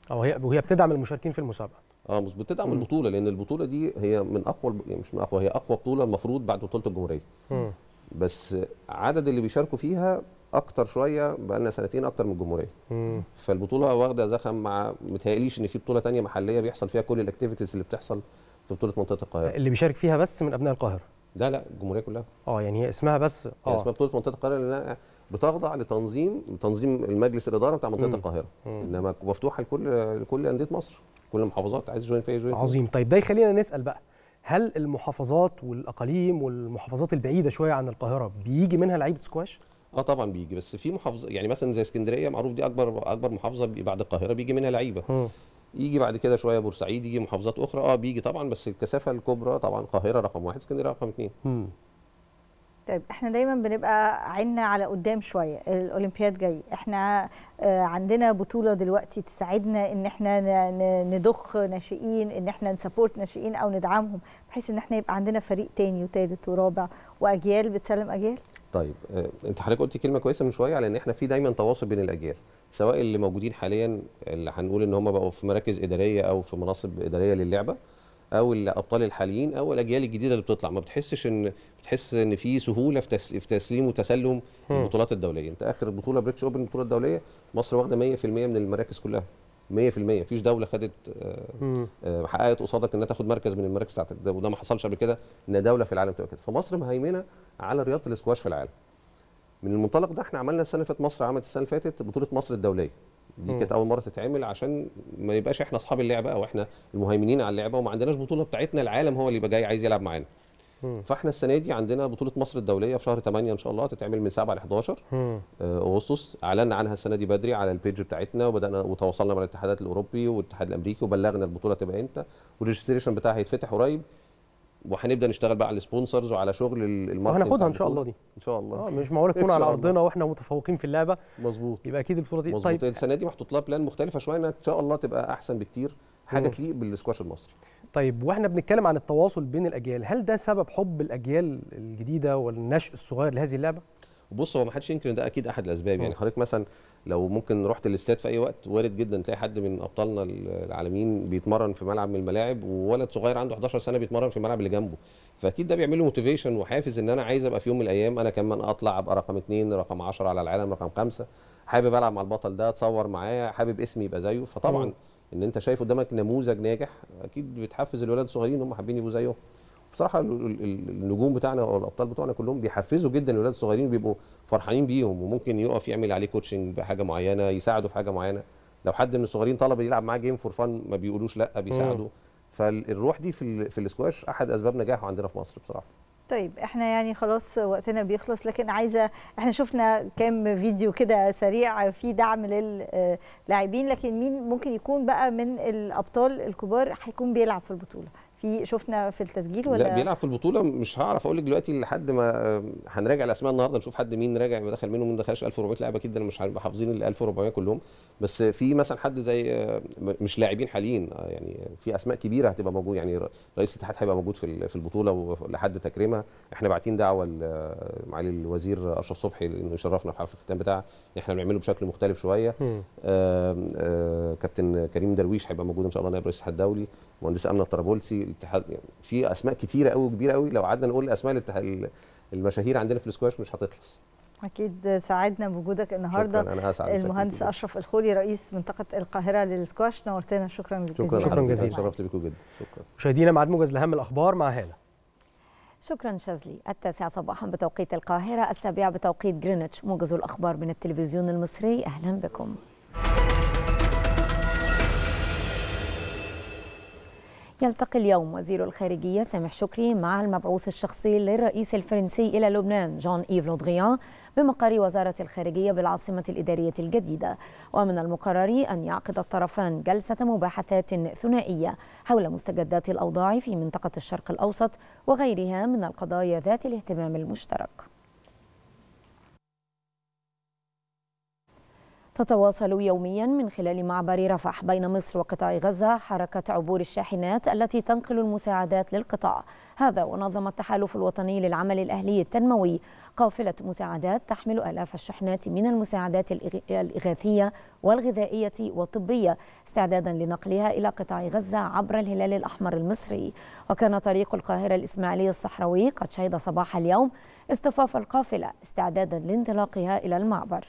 او هي وهي بتدعم المشاركين في المسابقه اه مش بتدعم مم. البطوله لان البطوله دي هي من اقوى الب- يعني مش من اقوى هي اقوى بطوله المفروض بعد بطوله الجمهوريه مم. بس عدد اللي بيشاركوا فيها اكتر شويه بقى لنا سنتين اكتر من الجمهوريه مم. فالبطوله واخده زخم مع متهيأليش ان في بطوله تانية محليه بيحصل فيها كل الاكتيفيتيز اللي بتحصل في بطوله منطقه القاهره اللي بيشارك فيها بس من ابناء القاهره لا لا الجمهوريه كلها اه يعني هي اسمها بس اه اه اسمها بطوله منطقه القاهره لانها بتخضع لتنظيم تنظيم المجلس الاداره بتاع منطقه مم. القاهره مم. انما مفتوحه لكل لكل انديه مصر كل المحافظات عايز يجوين فيها يجوين فيها. عظيم طيب ده يخلينا نسال بقى هل المحافظات والاقاليم والمحافظات البعيده شويه عن القاهره بيجي منها لعيبه سكواش اه طبعا بيجي بس في محافظه يعني مثلا زي اسكندريه معروف دي اكبر اكبر محافظه بي- بعد القاهره بيجي منها لعيبه مم. يجي بعد كده شويه بورسعيد يجي محافظات اخرى اه بيجي طبعا بس الكثافه الكبرى طبعا القاهره رقم واحد اسكندريه رقم اثنين مم. طيب احنا دايما بنبقى عيننا على قدام شويه الاولمبياد جاي احنا آه، عندنا بطوله دلوقتي تساعدنا ان احنا ن- ن- نضخ ناشئين ان احنا نسابورت ناشئين او ندعمهم بحيث ان احنا يبقى عندنا فريق تاني وتالت ورابع واجيال بتسلم اجيال طيب آه انت حضرتك قلت كلمه كويسه من شويه على ان احنا في دايما تواصل بين الاجيال سواء اللي موجودين حاليا اللي هنقول ان هم بقوا في مراكز اداريه او في مناصب اداريه للعبه او الابطال الحاليين او الاجيال الجديده اللي بتطلع ما بتحسش ان بتحس ان في سهوله في, تس... في تسليم وتسلم مم. البطولات الدوليه انت اخر بطوله بريتش اوبن البطوله الدوليه مصر واخده 100% من المراكز كلها 100% مفيش دوله خدت آه، مم. آه، حققت قصادك انها تاخد مركز من المراكز بتاعتك ده وده ما حصلش قبل كده ان دوله في العالم تبقى كده فمصر مهيمنه على رياضه الاسكواش في العالم من المنطلق ده احنا عملنا السنه اللي فاتت مصر عملت السنه اللي فاتت بطوله مصر الدوليه دي مم. كانت اول مره تتعمل عشان ما يبقاش احنا اصحاب اللعبه او احنا المهيمنين على اللعبه وما عندناش بطوله بتاعتنا العالم هو اللي يبقى جاي عايز يلعب معانا مم. فاحنا السنه دي عندنا بطوله مصر الدوليه في شهر 8 ان شاء الله هتتعمل من 7 ل 11 مم. آه، اغسطس اعلنا عنها السنه دي بدري على البيج بتاعتنا وبدانا وتواصلنا مع الاتحادات الاوروبي والاتحاد الامريكي وبلغنا البطوله تبقى امتى والريجستريشن بتاعها هيتفتح قريب وهنبدا نشتغل بقى على السبونسرز وعلى شغل ال- الماركتنج وهناخدها بتاع ان شاء الله البطولة. دي ان شاء الله اه مش معقوله إن تكون على شاء الله. ارضنا واحنا متفوقين في اللعبه مظبوط يبقى اكيد البطوله دي مظبوط طيب السنه دي محطوط لها بلان مختلفه شويه انها ان شاء الله تبقى احسن بكتير حاجه مم. تليق بالسكواش المصري طيب واحنا بنتكلم عن التواصل بين الاجيال هل ده سبب حب الاجيال الجديده والنشء الصغير لهذه اللعبه بص هو ما حدش ينكر ان ده اكيد احد الاسباب يعني مم. حضرتك مثلا لو ممكن رحت الاستاد في اي وقت وارد جدا تلاقي حد من ابطالنا العالميين بيتمرن في ملعب من الملاعب وولد صغير عنده 11 سنه بيتمرن في الملعب اللي جنبه فاكيد ده بيعمل له موتيفيشن وحافز ان انا عايز ابقى في يوم من الايام انا كمان اطلع ابقى رقم اثنين رقم 10 على العالم رقم خمسة حابب العب مع البطل ده اتصور معاه حابب اسمي يبقى زيه فطبعا مم. ان انت شايف قدامك نموذج ناجح اكيد بتحفز الولاد الصغيرين ان هم حابين يبقوا زيه بصراحه ال- ال- ال- النجوم بتاعنا او الابطال بتوعنا كلهم بيحفزوا جدا الولاد الصغيرين بيبقوا فرحانين بيهم وممكن يقف يعمل عليه كوتشنج بحاجه معينه يساعده في حاجه معينه لو حد من الصغيرين طلب يلعب معاه جيم فور فن ما بيقولوش لا بيساعدوا فالروح دي في ال- في الاسكواش احد اسباب نجاحه عندنا في مصر بصراحه طيب احنا يعني خلاص وقتنا بيخلص لكن عايزه احنا شفنا كام فيديو كده سريع في دعم للاعبين لكن مين ممكن يكون بقى من الابطال الكبار هيكون بيلعب في البطوله في شفنا في التسجيل ولا لا بيلعب في البطوله مش هعرف اقول لك دلوقتي لحد ما آه، هنراجع الاسماء النهارده نشوف حد مين راجع دخل منهم مين ما دخلش 1400 لاعب اكيد انا مش هنبقى حافظين ال 1400 كلهم بس في مثلا حد زي آه، م- مش لاعبين حاليين آه، يعني في اسماء كبيره هتبقى موجود يعني ر- رئيس الاتحاد هيبقى موجود في ال- في البطوله ولحد تكريمها احنا باعتين دعوه لمعالي الوزير اشرف صبحي انه يشرفنا في حفل الختام بتاعها ان احنا بنعمله بشكل مختلف شويه مم. آم، آه، كابتن كريم درويش هيبقى موجود ان شاء الله نائب رئيس الاتحاد الدولي مهندس امنه الطرابلسي الاتحاد يعني في اسماء كتيره قوي كبيره قوي لو قعدنا نقول اسماء الاتحاد المشاهير عندنا في الاسكواش مش هتخلص اكيد ساعدنا بوجودك النهارده شكراً، أنا هسعد بشكل المهندس كبير. اشرف الخولي رئيس منطقه القاهره للسكواش نورتنا شكرا شكرا شكراً شكرا جزيلاً. جزيلا شرفت بيكم جدا شكرا مشاهدينا ميعاد موجز لاهم الاخبار مع هاله شكرا شاذلي التاسعة صباحا بتوقيت القاهرة السابعة بتوقيت جرينتش موجز الأخبار من التلفزيون المصري أهلا بكم يلتقي اليوم وزير الخارجية سامح شكري مع المبعوث الشخصي للرئيس الفرنسي إلى لبنان جون إيف لودغيان بمقر وزارة الخارجية بالعاصمة الإدارية الجديدة ومن المقرر أن يعقد الطرفان جلسة مباحثات ثنائية حول مستجدات الأوضاع في منطقة الشرق الأوسط وغيرها من القضايا ذات الاهتمام المشترك تتواصل يوميا من خلال معبر رفح بين مصر وقطاع غزة حركة عبور الشاحنات التي تنقل المساعدات للقطاع هذا ونظم التحالف الوطني للعمل الأهلي التنموي قافلة مساعدات تحمل آلاف الشحنات من المساعدات الإغاثية والغذائية والطبية استعدادا لنقلها إلى قطاع غزة عبر الهلال الأحمر المصري وكان طريق القاهرة الإسماعيلي الصحراوي قد شهد صباح اليوم اصطفاف القافلة استعدادا لانطلاقها إلى المعبر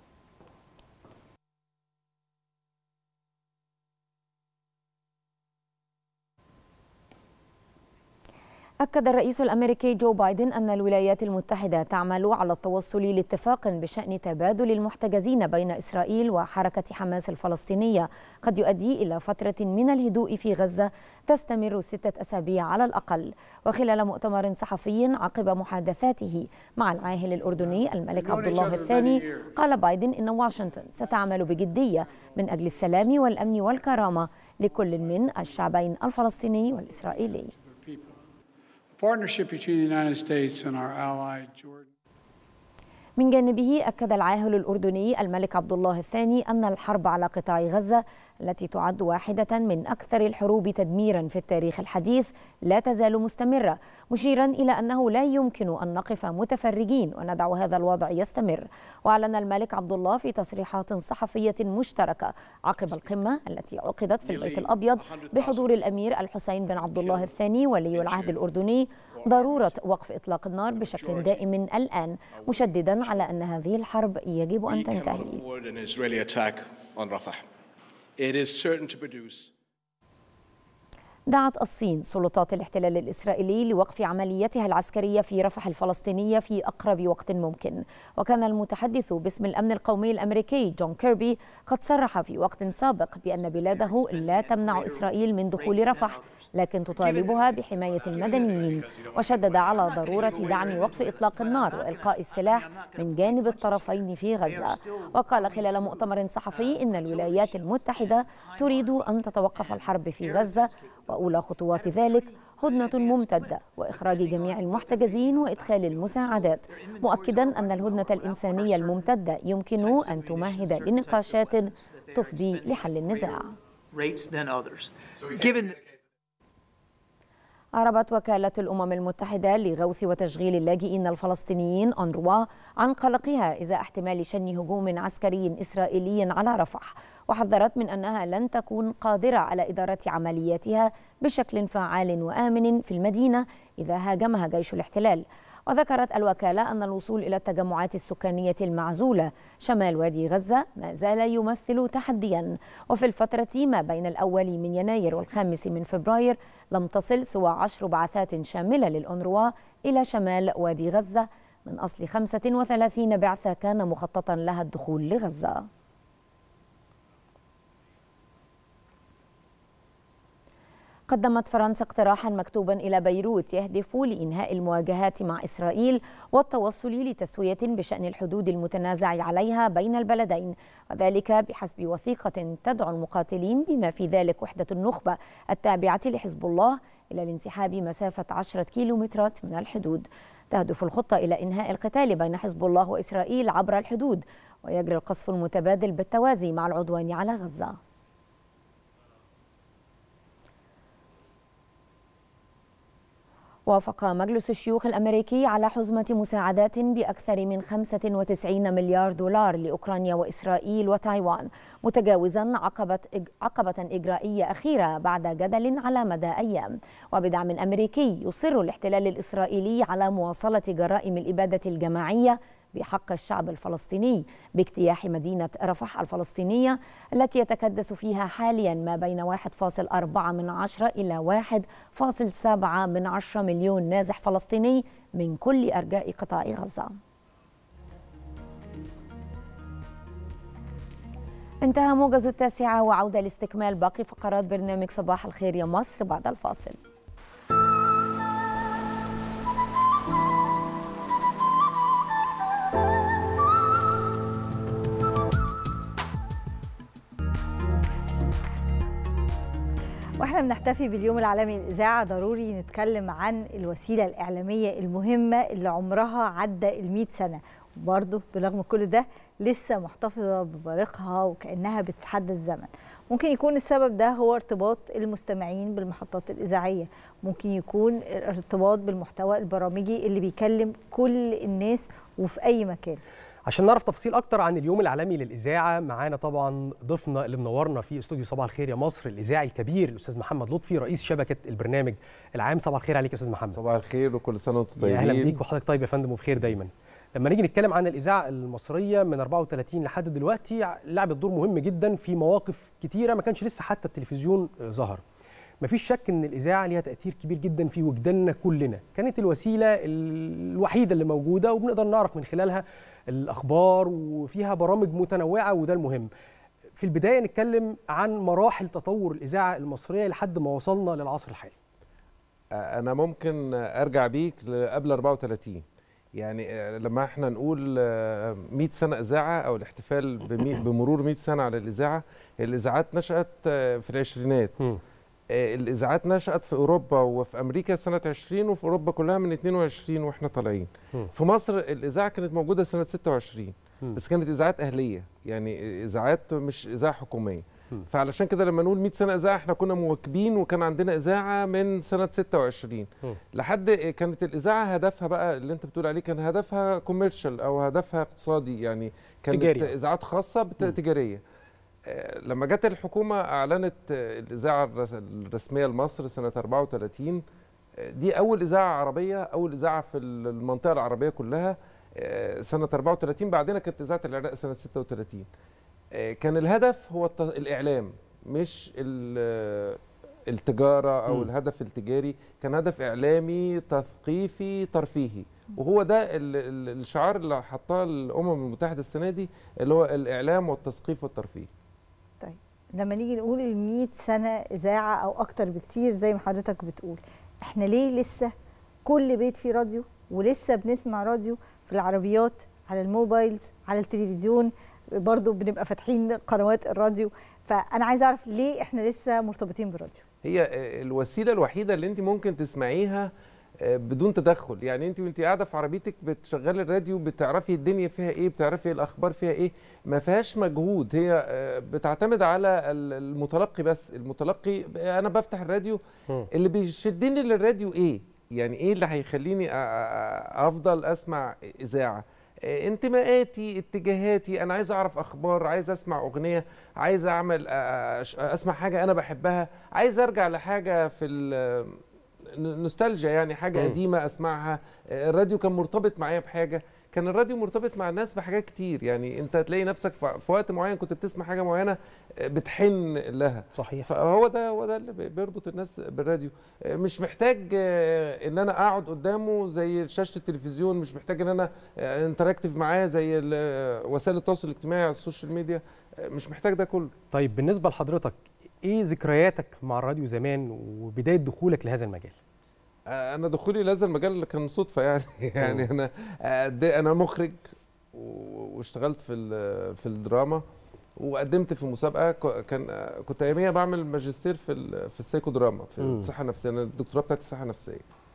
أكد الرئيس الأمريكي جو بايدن أن الولايات المتحدة تعمل على التوصل لاتفاق بشأن تبادل المحتجزين بين إسرائيل وحركة حماس الفلسطينية قد يؤدي إلى فترة من الهدوء في غزة تستمر ستة أسابيع على الأقل وخلال مؤتمر صحفي عقب محادثاته مع العاهل الأردني الملك عبد الله الثاني قال بايدن إن واشنطن ستعمل بجدية من أجل السلام والأمن والكرامة لكل من الشعبين الفلسطيني والإسرائيلي partnership between the United States and our ally Jordan. من جانبه أكد العاهل الأردني الملك عبد الله الثاني أن الحرب على قطاع غزة التي تعد واحدة من أكثر الحروب تدميرا في التاريخ الحديث لا تزال مستمرة مشيرا إلى أنه لا يمكن أن نقف متفرجين وندع هذا الوضع يستمر وأعلن الملك عبد الله في تصريحات صحفية مشتركة عقب القمة التي عقدت في البيت الأبيض بحضور الأمير الحسين بن عبد الله الثاني ولي العهد الأردني ضرورة وقف إطلاق النار بشكل دائم الآن مشددا على أن هذه الحرب يجب أن تنتهي It is certain to produce دعت الصين سلطات الاحتلال الإسرائيلي لوقف عمليتها العسكرية في رفح الفلسطينية في أقرب وقت ممكن وكان المتحدث باسم الأمن القومي الأمريكي جون كيربي قد صرح في وقت سابق بأن بلاده لا تمنع إسرائيل من دخول رفح لكن تطالبها بحماية المدنيين وشدد على ضرورة دعم وقف إطلاق النار وإلقاء السلاح من جانب الطرفين في غزة وقال خلال مؤتمر صحفي إن الولايات المتحدة تريد أن تتوقف الحرب في غزة وأولى خطوات ذلك هدنة ممتدة وإخراج جميع المحتجزين وإدخال المساعدات مؤكدا أن الهدنة الإنسانية الممتدة يمكن أن تمهد لنقاشات تفضي لحل النزاع أعربت وكالة الأمم المتحدة لغوث وتشغيل اللاجئين الفلسطينيين أنروا عن قلقها إذا احتمال شن هجوم عسكري إسرائيلي على رفح وحذرت من أنها لن تكون قادرة على إدارة عملياتها بشكل فعال وآمن في المدينة إذا هاجمها جيش الاحتلال وذكرت الوكالة أن الوصول إلى التجمعات السكانية المعزولة شمال وادي غزة ما زال يمثل تحديا وفي الفترة ما بين الأول من يناير والخامس من فبراير لم تصل سوى عشر بعثات شاملة للأنروا إلى شمال وادي غزة من أصل 35 بعثة كان مخططا لها الدخول لغزة قدمت فرنسا اقتراحا مكتوبا إلى بيروت يهدف لإنهاء المواجهات مع إسرائيل والتوصل لتسوية بشأن الحدود المتنازع عليها بين البلدين وذلك بحسب وثيقة تدعو المقاتلين بما في ذلك وحدة النخبة التابعة لحزب الله إلى الانسحاب مسافة عشرة كيلومترات من الحدود تهدف الخطة إلى إنهاء القتال بين حزب الله وإسرائيل عبر الحدود ويجري القصف المتبادل بالتوازي مع العدوان على غزة وافق مجلس الشيوخ الامريكي على حزمه مساعدات باكثر من 95 مليار دولار لاوكرانيا واسرائيل وتايوان متجاوزا عقبه عقبه اجرائيه اخيره بعد جدل على مدى ايام وبدعم امريكي يصر الاحتلال الاسرائيلي على مواصله جرائم الاباده الجماعيه بحق الشعب الفلسطيني باجتياح مدينة رفح الفلسطينية التي يتكدس فيها حاليا ما بين 1.4 من عشرة إلى 1.7 من عشرة مليون نازح فلسطيني من كل أرجاء قطاع غزة انتهى موجز التاسعة وعودة لاستكمال باقي فقرات برنامج صباح الخير يا مصر بعد الفاصل واحنا بنحتفي باليوم العالمي للاذاعه ضروري نتكلم عن الوسيله الاعلاميه المهمه اللي عمرها عدى ال 100 سنه وبرضه برغم كل ده لسه محتفظه ببريقها وكانها بتتحدى الزمن ممكن يكون السبب ده هو ارتباط المستمعين بالمحطات الاذاعيه ممكن يكون الارتباط بالمحتوى البرامجي اللي بيكلم كل الناس وفي اي مكان عشان نعرف تفاصيل اكتر عن اليوم العالمي للاذاعه معانا طبعا ضيفنا اللي منورنا في استوديو صباح الخير يا مصر الاذاعي الكبير الاستاذ محمد لطفي رئيس شبكه البرنامج العام صباح الخير عليك يا استاذ محمد صباح الخير وكل سنه وانتم طيبين اهلا بيك وحضرتك طيب يا فندم وبخير دايما لما نيجي نتكلم عن الاذاعه المصريه من 34 لحد دلوقتي لعبت دور مهم جدا في مواقف كتيره ما كانش لسه حتى التلفزيون ظهر مفيش شك ان الاذاعه ليها تاثير كبير جدا في وجداننا كلنا كانت الوسيله الوحيده اللي موجوده وبنقدر نعرف من خلالها الاخبار وفيها برامج متنوعه وده المهم في البدايه نتكلم عن مراحل تطور الاذاعه المصريه لحد ما وصلنا للعصر الحالي انا ممكن ارجع بيك قبل 34 يعني لما احنا نقول 100 سنه اذاعه او الاحتفال بمرور 100 سنه على الاذاعه الاذاعات نشات في العشرينات الاذاعات نشات في اوروبا وفي امريكا سنه 20 وفي اوروبا كلها من 22 واحنا طالعين في مصر الاذاعه كانت موجوده سنه 26 بس كانت اذاعات اهليه يعني اذاعات مش اذاعه حكوميه فعلشان كده لما نقول 100 سنه اذاعه احنا كنا مواكبين وكان عندنا اذاعه من سنه 26 لحد كانت الاذاعه هدفها بقى اللي انت بتقول عليه كان هدفها كوميرشال او هدفها اقتصادي يعني كانت تجاري. اذاعات خاصه تجاريه لما جت الحكومه اعلنت الاذاعه الرسميه لمصر سنه 34 دي اول اذاعه عربيه اول اذاعه في المنطقه العربيه كلها سنه 34 بعدين كانت اذاعه العراق سنه 36 كان الهدف هو الاعلام مش التجاره او م. الهدف التجاري كان هدف اعلامي تثقيفي ترفيهي وهو ده الشعار اللي حطاه الامم المتحده السنه دي اللي هو الاعلام والتثقيف والترفيه طيب لما نيجي نقول ال 100 سنه اذاعه او اكتر بكتير زي ما حضرتك بتقول احنا ليه لسه كل بيت فيه راديو ولسه بنسمع راديو في العربيات على الموبايلز على التلفزيون برضو بنبقى فاتحين قنوات الراديو فانا عايزه اعرف ليه احنا لسه مرتبطين بالراديو هي الوسيله الوحيده اللي انت ممكن تسمعيها بدون تدخل يعني انت وانت قاعده في عربيتك بتشغلي الراديو بتعرفي الدنيا فيها ايه بتعرفي الاخبار فيها ايه ما فيهاش مجهود هي بتعتمد على المتلقي بس المتلقي انا بفتح الراديو اللي بيشدني للراديو ايه يعني ايه اللي هيخليني افضل اسمع اذاعه انتماءاتي اتجاهاتي انا عايز اعرف اخبار عايز اسمع اغنيه عايز اعمل اسمع حاجه انا بحبها عايز ارجع لحاجه في نوستالجيا يعني حاجه م. قديمه اسمعها الراديو كان مرتبط معايا بحاجه كان الراديو مرتبط مع الناس بحاجات كتير يعني انت تلاقي نفسك في وقت معين كنت بتسمع حاجه معينه بتحن لها صحيح فهو ده هو ده اللي بيربط الناس بالراديو مش محتاج ان انا اقعد قدامه زي شاشه التلفزيون مش محتاج ان انا انتراكتيف معاه زي وسائل التواصل الاجتماعي على السوشيال ميديا مش محتاج ده كله طيب بالنسبه لحضرتك ايه ذكرياتك مع الراديو زمان وبدايه دخولك لهذا المجال انا دخولي لهذا المجال كان صدفه يعني يعني انا انا مخرج واشتغلت في في الدراما وقدمت في مسابقه كان كنت اياميها بعمل ماجستير في في السايكودراما في الصحه النفسيه انا الدكتوراه بتاعتي الصحه النفسيه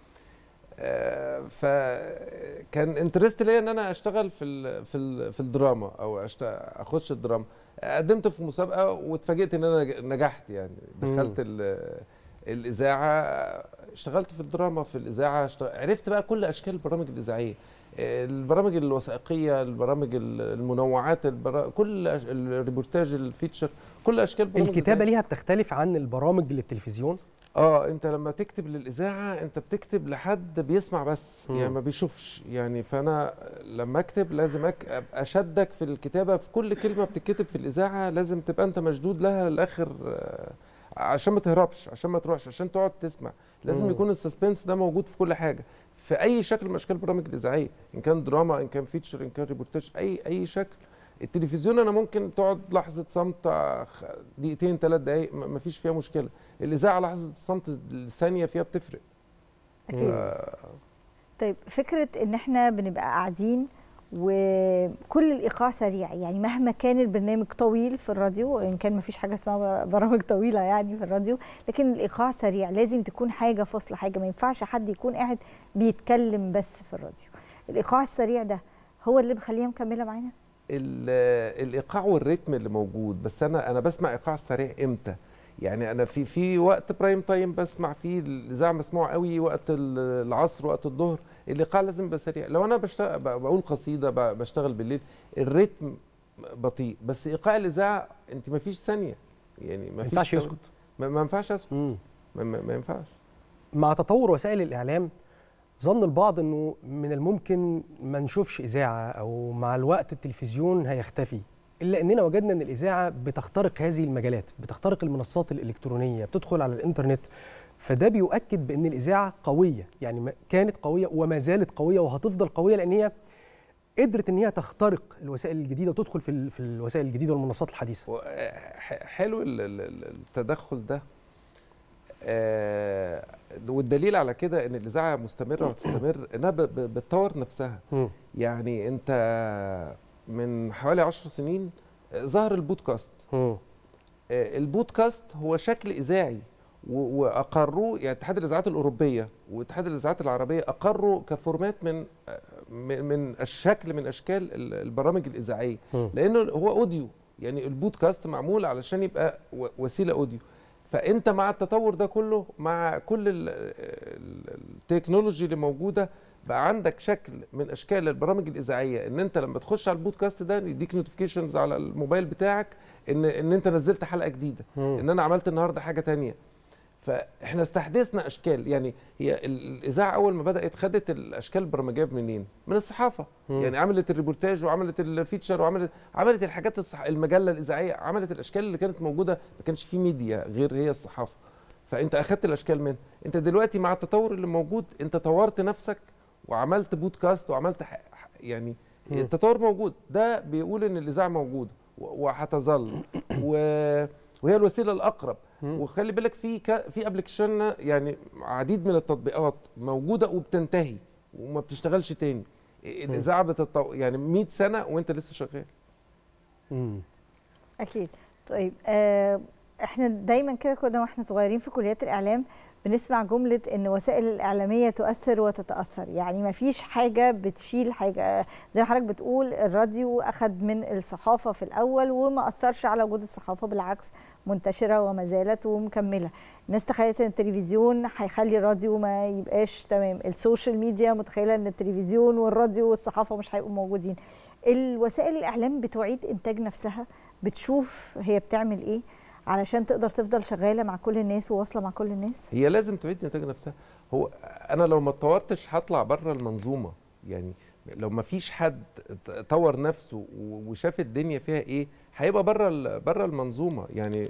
فكان انترست ليا ان انا اشتغل في ال في ال في الدراما او اخش الدراما قدمت في مسابقه واتفاجئت ان انا نجحت يعني دخلت الاذاعه اشتغلت في الدراما في الاذاعه اشتغل... عرفت بقى كل اشكال البرامج الاذاعيه البرامج الوثائقيه البرامج المنوعات البرا... كل أش... الريبورتاج الفيتشر كل اشكال البرامج الكتابه ليها بتختلف عن البرامج للتلفزيون اه انت لما تكتب للاذاعه انت بتكتب لحد بيسمع بس م. يعني ما بيشوفش يعني فانا لما اكتب لازم أك... ابقى اشدك في الكتابه في كل كلمه بتتكتب في الاذاعه لازم تبقى انت مشدود لها للاخر عشان ما تهربش عشان ما تروحش عشان تقعد تسمع لازم مم. يكون السسبنس ده موجود في كل حاجه في اي شكل من اشكال البرامج الاذاعيه ان كان دراما ان كان فيتشر ان كان ريبورتاج اي اي شكل التلفزيون انا ممكن تقعد لحظه صمت دقيقتين ثلاث دقائق ما فيش فيها مشكله الاذاعه لحظه الصمت الثانيه فيها بتفرق أكيد. ف... طيب فكره ان احنا بنبقى قاعدين وكل الايقاع سريع يعني مهما كان البرنامج طويل في الراديو ان كان ما فيش حاجه اسمها برامج طويله يعني في الراديو لكن الايقاع سريع لازم تكون حاجه فاصله حاجه ما ينفعش حد يكون قاعد بيتكلم بس في الراديو الايقاع السريع ده هو اللي بيخليها مكمله معانا ال- الايقاع والريتم اللي موجود بس انا انا بسمع ايقاع سريع امتى يعني انا في في وقت برايم تايم بسمع فيه الاذاعه مسموع قوي وقت ال- العصر وقت الظهر الايقاع لازم يبقى سريع لو انا بشتغل بقول قصيده ب- بشتغل بالليل الريتم بطيء بس ايقاع الاذاعه انت ما فيش ثانيه يعني ما فيش ينفعش ثانية. يسكت. ما ما ينفعش اسكت ما, ما, ما ينفعش مع تطور وسائل الاعلام ظن البعض انه من الممكن ما نشوفش اذاعه او مع الوقت التلفزيون هيختفي الا اننا وجدنا ان الاذاعه بتخترق هذه المجالات بتخترق المنصات الالكترونيه بتدخل على الانترنت فده بيؤكد بان الاذاعه قويه يعني ما- كانت قويه وما زالت قويه وهتفضل قويه لان هي قدرت ان هي تخترق الوسائل الجديده وتدخل في ال- في الوسائل الجديده والمنصات الحديثه ح- حلو ال- ال- ال- التدخل ده آه والدليل على كده ان الاذاعه مستمره وهتستمر انها ب- ب- بتطور نفسها يعني انت من حوالي عشر سنين آه، ظهر البودكاست آه، البودكاست هو شكل اذاعي و- واقروه يعني اتحاد الاذاعات الاوروبيه واتحاد الاذاعات العربيه اقروا كفورمات من آه، من من الشكل من اشكال ال- البرامج الاذاعيه مم. لانه هو اوديو يعني البودكاست معمول علشان يبقى و- وسيله اوديو فانت مع التطور ده كله مع كل ال- ال- التكنولوجي اللي موجوده بقى عندك شكل من اشكال البرامج الاذاعيه ان انت لما تخش على البودكاست ده يديك نوتيفيكيشنز على الموبايل بتاعك ان ان انت نزلت حلقه جديده مم. ان انا عملت النهارده حاجه تانية فاحنا استحدثنا اشكال يعني هي ال- الاذاعه اول ما بدات خدت الاشكال البرمجيه منين من الصحافه مم. يعني عملت الريبورتاج وعملت الفيتشر وعملت عملت الحاجات الصح... المجله الاذاعيه عملت الاشكال اللي كانت موجوده ما كانش في ميديا غير هي الصحافه فانت اخدت الاشكال منها انت دلوقتي مع التطور اللي موجود انت طورت نفسك وعملت بودكاست وعملت ح... ح- يعني مم. التطور موجود ده بيقول ان الاذاعه موجوده و- وهتظل و... وهي الوسيله الاقرب وخلي بالك في ك... في ابلكيشن يعني عديد من التطبيقات موجوده وبتنتهي وما بتشتغلش تاني الاذاعه بتتطو... يعني 100 سنه وانت لسه شغال اكيد طيب آه احنا دايما كده كنا واحنا صغيرين في كليات الاعلام بنسمع جمله ان وسائل الاعلاميه تؤثر وتتاثر يعني ما فيش حاجه بتشيل حاجه زي ما حضرتك بتقول الراديو اخذ من الصحافه في الاول وما اثرش على وجود الصحافه بالعكس منتشره وما زالت ومكمله الناس تخيلت ان التلفزيون هيخلي الراديو ما يبقاش تمام السوشيال ميديا متخيله ان التلفزيون والراديو والصحافه مش هيبقوا موجودين الوسائل الاعلام بتعيد انتاج نفسها بتشوف هي بتعمل ايه علشان تقدر تفضل شغاله مع كل الناس وواصله مع كل الناس هي لازم تعيد انتاج نفسها هو انا لو ما اتطورتش هطلع بره المنظومه يعني لو ما فيش حد طور نفسه و- وشاف الدنيا فيها ايه هيبقى بره بره المنظومه يعني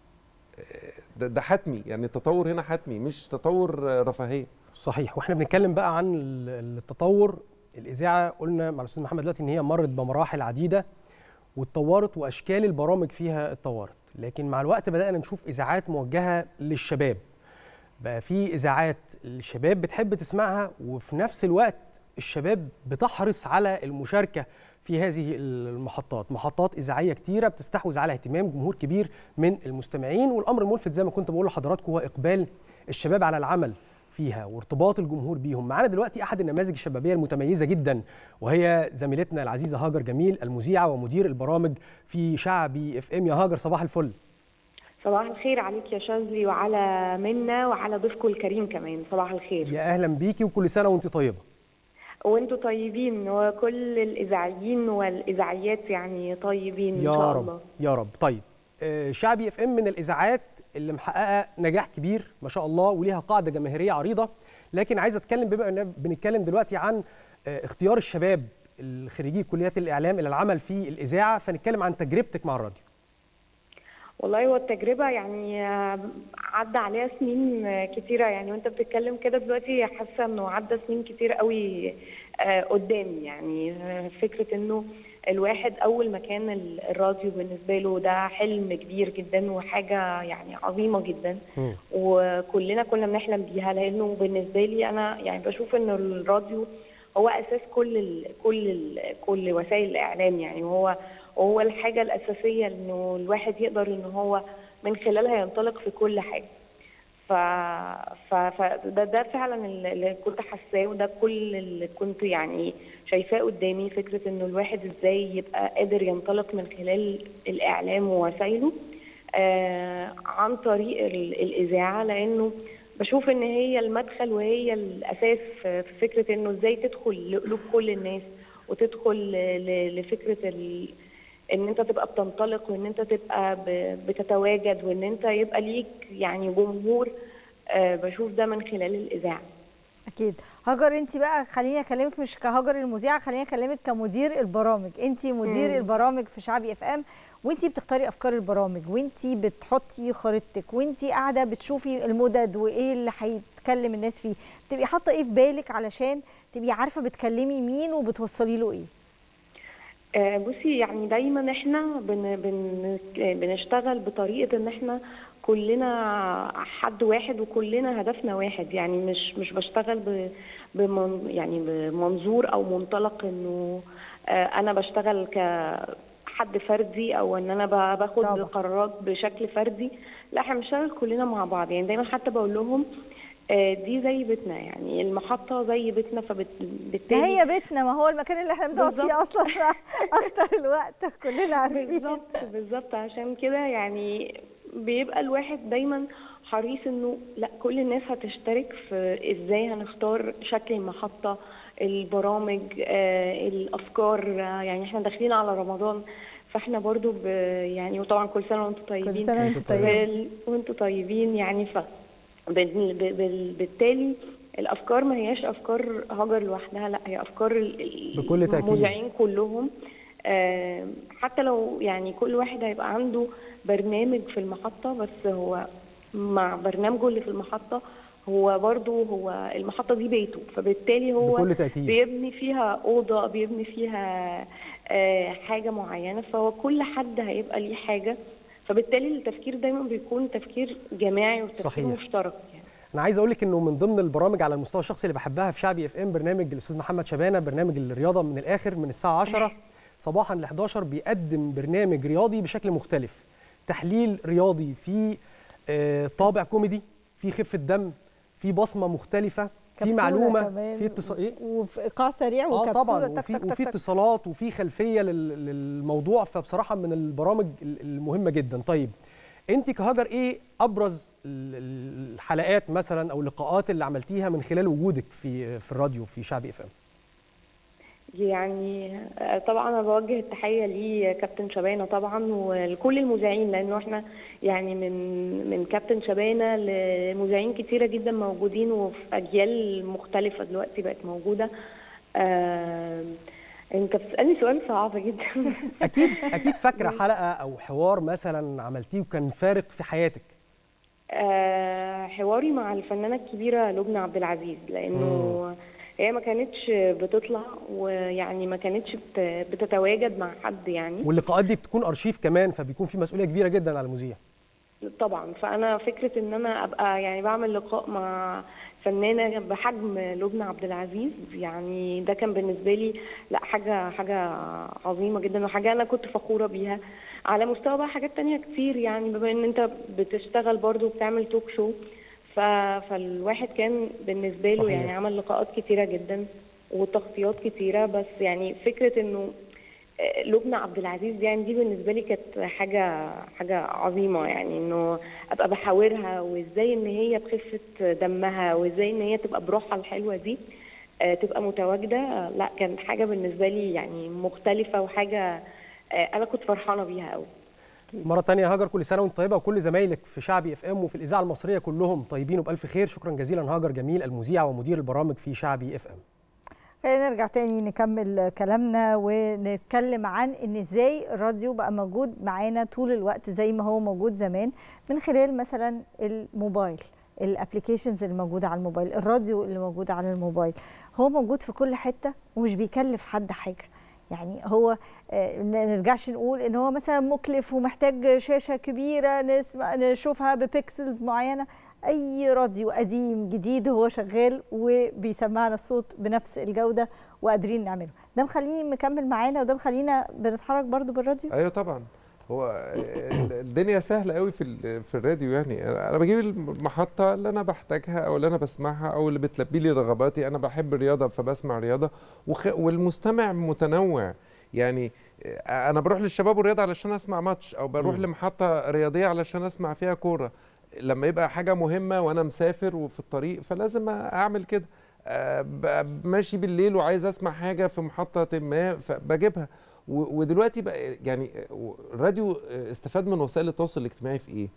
ده, ده حتمي يعني التطور هنا حتمي مش تطور رفاهيه صحيح واحنا بنتكلم بقى عن ال- التطور الاذاعه قلنا مع الاستاذ محمد دلوقتي ان هي مرت بمراحل عديده واتطورت واشكال البرامج فيها اتطورت لكن مع الوقت بدانا نشوف اذاعات موجهه للشباب بقى في اذاعات الشباب بتحب تسمعها وفي نفس الوقت الشباب بتحرص على المشاركه في هذه المحطات محطات اذاعيه كتيره بتستحوذ على اهتمام جمهور كبير من المستمعين والامر الملفت زي ما كنت بقول لحضراتكم هو اقبال الشباب على العمل فيها وارتباط الجمهور بيهم معانا دلوقتي احد النماذج الشبابيه المتميزه جدا وهي زميلتنا العزيزه هاجر جميل المذيعه ومدير البرامج في شعبي اف ام يا هاجر صباح الفل صباح الخير عليك يا شاذلي وعلى منا وعلى ضيفكم الكريم كمان صباح الخير يا اهلا بيكي وكل سنه وانت طيبه وانتم طيبين وكل الاذاعيين والاذاعيات يعني طيبين ان يا شاء رب الله يا رب طيب آه، شعبي اف ام من الاذاعات اللي محققه نجاح كبير ما شاء الله وليها قاعده جماهيريه عريضه لكن عايز اتكلم بما ان بنتكلم دلوقتي عن آه، اختيار الشباب الخريجي كليات الاعلام الى العمل في الاذاعه فنتكلم عن تجربتك مع الراديو والله هو التجربة يعني آه، عدى عليها سنين آه، كتيرة يعني وانت بتتكلم كده دلوقتي حاسة انه عدى سنين كتير قوي آه، قدامي يعني آه، فكرة انه الواحد اول ما كان ال- الراديو بالنسبة له ده حلم كبير جدا وحاجة يعني عظيمة جدا وكلنا كنا بنحلم بيها لانه بالنسبه لي انا يعني بشوف ان الراديو هو اساس كل ال كل ال كل وسائل الاعلام يعني وهو وهو الحاجه الاساسيه انه الواحد يقدر ان هو من خلالها ينطلق في كل حاجه ف... ف... فده ده فعلا اللي كنت حاساه وده كل اللي كنت يعني شايفاه قدامي فكره انه الواحد ازاي يبقى قادر ينطلق من خلال الاعلام ووسائله آه عن طريق ال- الاذاعه لانه بشوف ان هي المدخل وهي الاساس في في فكره انه ازاي تدخل لقلوب كل الناس وتدخل ل- ل- لفكره ال... ان انت تبقى بتنطلق وان انت تبقى ب- بتتواجد وان انت يبقى ليك يعني جمهور آه، بشوف ده من خلال الاذاعه اكيد هاجر انت بقى خليني اكلمك مش كهاجر المذيعه خليني اكلمك كمدير البرامج انت مدير مم. البرامج في شعبي اف ام وانت بتختاري افكار البرامج وانت بتحطي خريطتك وانت قاعده بتشوفي المدد وايه اللي هيتكلم الناس فيه تبقي حاطه ايه في بالك علشان تبقي عارفه بتكلمي مين وبتوصلي له ايه آه، بصي يعني دايما احنا بن بن بنشتغل بطريقه ان احنا كلنا حد واحد وكلنا هدفنا واحد يعني مش مش بشتغل ب بمن يعني بمنظور او منطلق انه آه، انا بشتغل كحد فردي او ان انا ب- باخد طبعا. قرارات بشكل فردي لا احنا بنشتغل كلنا مع بعض يعني دايما حتى بقول لهم آه، دي زي بيتنا يعني المحطه زي بيتنا فبالتالي ما هي بيتنا ما هو المكان اللي احنا بنقعد فيه بالظبط. اصلا اكتر الوقت كلنا عارفين بالظبط بالظبط عشان كده يعني بيبقى الواحد دايما حريص انه لا كل الناس هتشترك في ازاي هنختار شكل المحطه البرامج آه، الافكار آه، يعني احنا داخلين على رمضان فاحنا برضو ب يعني وطبعا كل سنه وانتم طيبين سنة وانتم طيبين. بال- وانتم طيبين يعني ف بال- بال- بالتالي الافكار ما هياش افكار هاجر لوحدها لا هي افكار ال- ال- بكل تأكيد. المذيعين كلهم آه، حتى لو يعني كل واحد هيبقى عنده برنامج في المحطة بس هو مع برنامجه اللي في المحطة هو برضو هو المحطة دي بيته فبالتالي هو بكل تأكيد. بيبني فيها أوضة بيبني فيها آه، حاجة معينة فهو كل حد هيبقى ليه حاجة فبالتالي التفكير دايما بيكون تفكير جماعي وتفكير صحيح. مشترك يعني. انا عايز اقول لك انه من ضمن البرامج على المستوى الشخصي اللي بحبها في شعبي اف ام برنامج الاستاذ محمد شبانه برنامج الرياضه من الاخر من الساعه 10 صباحا ل 11 بيقدم برنامج رياضي بشكل مختلف تحليل رياضي في آه، طابع كوميدي في خفه دم في بصمه مختلفه في كبسولة معلومه كمان في اتصال ايه وفي ايقاع سريع اه وكبسوله طبعا تك وفي, تك تك وفي تك. اتصالات وفي خلفيه لل- للموضوع فبصراحه من البرامج ال- المهمه جدا طيب انت كهاجر ايه ابرز ال- ال- الحلقات مثلا او اللقاءات اللي عملتيها من خلال وجودك في في الراديو في شعبي اف ام يعني آه، طبعا انا بوجه التحيه لكابتن شبانه طبعا ولكل المذيعين لانه احنا يعني من من كابتن شبانه لمذيعين كتيره جدا موجودين وفي اجيال مختلفه دلوقتي بقت موجوده آه انت بتسالني سؤال صعب جدا اكيد اكيد فاكره حلقه او حوار مثلا عملتيه وكان فارق في حياتك آه، حواري مع الفنانة الكبيرة لبنى عبد العزيز لأنه هي ما كانتش بتطلع ويعني ما كانتش بت- بتتواجد مع حد يعني واللقاءات دي بتكون ارشيف كمان فبيكون في مسؤوليه كبيره جدا على المذيع طبعا فأنا فكرة إن أنا أبقى يعني بعمل لقاء مع فنانة بحجم لبنى عبد العزيز يعني ده كان بالنسبة لي لا حاجة حاجة عظيمة جدا وحاجة أنا كنت فخورة بيها على مستوى بقى حاجات تانية كتير يعني بما إن أنت بتشتغل برضو وبتعمل توك شو ف... فالواحد كان بالنسبة له صحيح. يعني عمل لقاءات كتيرة جدا وتغطيات كتيرة بس يعني فكرة إنه آه، لبنى عبد العزيز يعني دي بالنسبه لي كانت حاجه حاجه عظيمه يعني انه ابقى بحاورها وازاي ان هي بخفه دمها وازاي ان هي تبقى بروحها الحلوه دي آه، تبقى متواجده آه، لا كانت حاجه بالنسبه لي يعني مختلفه وحاجه آه، انا كنت فرحانه بيها قوي مره تانية هاجر كل سنه وانت طيبه وكل زمايلك في شعبي اف ام وفي الاذاعه المصريه كلهم طيبين وبالف خير شكرا جزيلا هاجر جميل المذيعه ومدير البرامج في شعبي اف ام خلينا نرجع تاني نكمل كلامنا ونتكلم عن ان ازاي الراديو بقى موجود معانا طول الوقت زي ما هو موجود زمان من خلال مثلا الموبايل الابلكيشنز اللي موجوده على الموبايل الراديو اللي موجود على الموبايل هو موجود في كل حته ومش بيكلف حد حاجه يعني هو آه، ما نرجعش نقول ان هو مثلا مكلف ومحتاج شاشه كبيره نسمع نشوفها ببيكسلز معينه اي راديو قديم جديد هو شغال وبيسمعنا الصوت بنفس الجوده وقادرين نعمله ده مخليني مكمل معانا وده مخلينا بنتحرك برضو بالراديو ايوه طبعا هو الدنيا سهله قوي في ال- في الراديو يعني انا بجيب المحطه اللي انا بحتاجها او اللي انا بسمعها او اللي بتلبي لي رغباتي انا بحب الرياضه فبسمع رياضه وخ... والمستمع متنوع يعني انا بروح للشباب والرياضه علشان اسمع ماتش او بروح مم. لمحطه رياضيه علشان اسمع فيها كوره لما يبقى حاجه مهمه وانا مسافر وفي الطريق فلازم اعمل كده آه، ب- ماشي بالليل وعايز اسمع حاجه في محطه ما فبجيبها و- ودلوقتي بقى يعني آه، الراديو آه، استفاد من وسائل التواصل الاجتماعي في ايه؟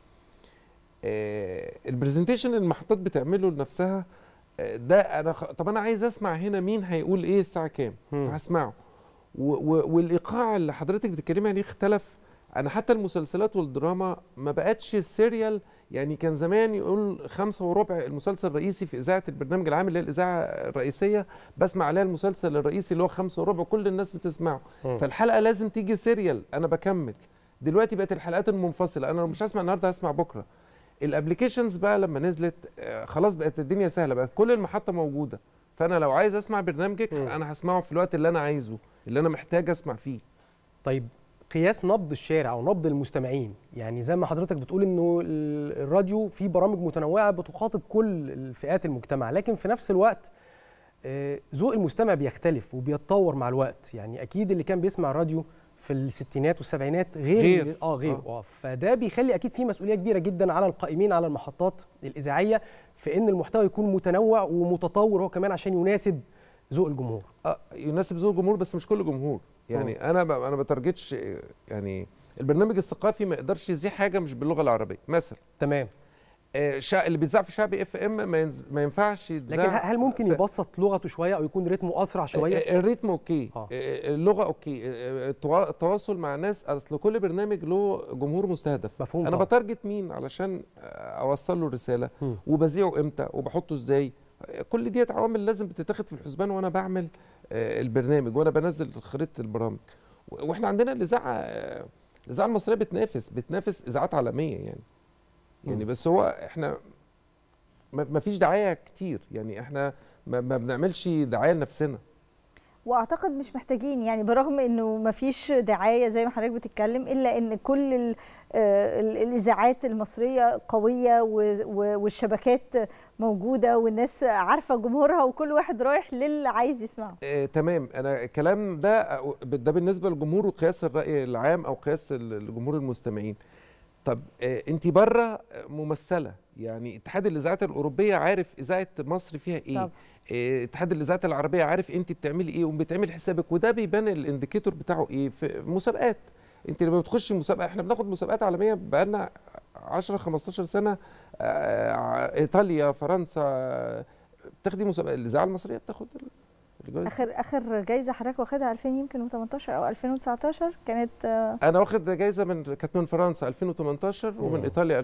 آه، البرزنتيشن اللي المحطات بتعمله لنفسها آه، ده انا خ... طب انا عايز اسمع هنا مين هيقول ايه الساعه كام فهسمعه و... و... والايقاع اللي حضرتك بتتكلمي عليه اختلف انا حتى المسلسلات والدراما ما بقتش سيريال يعني كان زمان يقول خمسة وربع المسلسل الرئيسي في اذاعه البرنامج العام اللي هي الاذاعه الرئيسيه بسمع عليها المسلسل الرئيسي اللي هو خمسة وربع كل الناس بتسمعه مم. فالحلقه لازم تيجي سيريال انا بكمل دلوقتي بقت الحلقات المنفصله انا لو مش هسمع النهارده هسمع بكره الابلكيشنز بقى لما نزلت آه، خلاص بقت الدنيا سهله بقت كل المحطه موجوده فانا لو عايز اسمع برنامجك انا هسمعه في الوقت اللي انا عايزه اللي انا محتاج اسمع فيه طيب قياس نبض الشارع او نبض المستمعين يعني زي ما حضرتك بتقول انه ال- الراديو فيه برامج متنوعه بتخاطب كل الفئات المجتمع لكن في نفس الوقت آه، ذوق المستمع بيختلف وبيتطور مع الوقت يعني اكيد اللي كان بيسمع راديو في الستينات والسبعينات غير غير. اللي- اه غير اه فده بيخلي اكيد في مسؤوليه كبيره جدا على القائمين على المحطات الاذاعيه في ان المحتوى يكون متنوع ومتطور هو كمان عشان يناسب ذوق الجمهور اه يناسب ذوق الجمهور بس مش كل جمهور يعني انا ب... انا بتارجتش آه، يعني البرنامج الثقافي ما يقدرش يذيع حاجه مش باللغه العربيه مثلا تمام آه شا... اللي بيتذاع في شعبي اف ام ما, ينز... ما ينفعش يتذاع لكن هل ممكن في- يبسط لغته شويه او يكون رتمه اسرع شويه آه، الريتم اوكي آه. آه، اللغه اوكي آه، التوا- التواصل مع الناس اصل كل برنامج له جمهور مستهدف مفهوم انا طبعاً. بتارجت مين علشان آه، اوصل له الرساله وبذيعه امتى وبحطه ازاي آه، كل ديت عوامل لازم بتتاخد في الحسبان وانا بعمل آه، البرنامج وانا بنزل خريطه البرامج و- واحنا عندنا الاذاعه آه، الاذاعه المصريه بتنافس بتنافس اذاعات عالميه يعني يعني بس هو احنا ما ما فيش دعايه كتير يعني احنا ما, ما بنعملش دعايه لنفسنا واعتقد مش محتاجين يعني برغم انه ما فيش دعايه زي ما حضرتك بتتكلم الا ان كل ال- آه، ال- الاذاعات المصريه قويه و- و- والشبكات موجوده والناس عارفه جمهورها وكل واحد رايح للي عايز يسمعه آه، تمام انا الكلام ده ده بالنسبه للجمهور وقياس الراي العام او قياس ال- لجمهور المستمعين طب آه، انت بره ممثله يعني اتحاد الاذاعات الاوروبيه عارف اذاعه مصر فيها ايه طب. آه، اتحاد الاذاعات العربيه عارف انت بتعملي ايه وبتعمل حسابك وده بيبان الانديكيتور بتاعه ايه في مسابقات انت لما بتخشي مسابقه احنا بناخد مسابقات عالميه بقالنا 10 15 سنه آه، ايطاليا فرنسا آه، بتاخدي مسابقه الاذاعه المصريه بتاخد الجوائز اخر اخر جايزه حضرتك واخدها 2000 يمكن و18 او 2019 كانت آه، انا واخد جايزه من كانت من فرنسا 2018 ومن مم. ايطاليا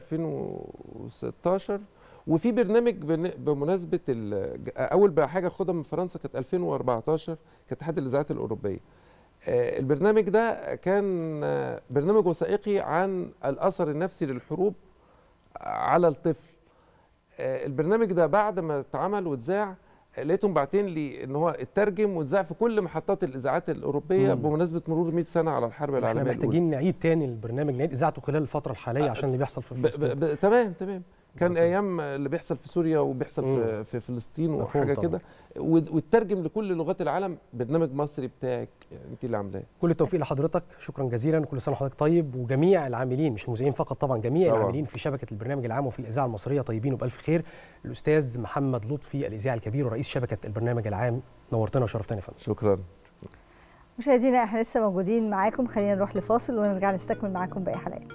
2016 وفي برنامج بن- بمناسبه ال- اول بقى حاجه اخدها من فرنسا كانت 2014 كانت اتحاد الاذاعات الاوروبيه آه، البرنامج ده كان آه، برنامج وثائقي عن الاثر النفسي للحروب على الطفل آه، البرنامج ده بعد ما اتعمل واتذاع آه، لقيتهم باعتين لي ان هو اترجم واتذاع في كل محطات الاذاعات الاوروبيه مم. بمناسبه مرور 100 سنه على الحرب احنا العالميه الاولى محتاجين نعيد تاني البرنامج نعيد اذاعته خلال الفتره الحاليه عشان اللي بيحصل في ب فلسطين ب ب تمام تمام كان ايام اللي بيحصل في سوريا وبيحصل في, مم. في فلسطين مفهوم وحاجه طبعاً. كده وت- وتترجم لكل لغات العالم برنامج مصري بتاعك يعني انت اللي عاملاه كل التوفيق لحضرتك شكرا جزيلا كل سنه وحضرتك طيب وجميع العاملين مش المذيعين فقط طبعا جميع طبعاً. العاملين في شبكه البرنامج العام وفي الاذاعه المصريه طيبين وبالف خير الاستاذ محمد لطفي الاذاعي الكبير ورئيس شبكه البرنامج العام نورتنا وشرفتنا يا فندم شكرا مشاهدينا احنا لسه موجودين معاكم خلينا نروح لفاصل ونرجع نستكمل معاكم باقي حلقات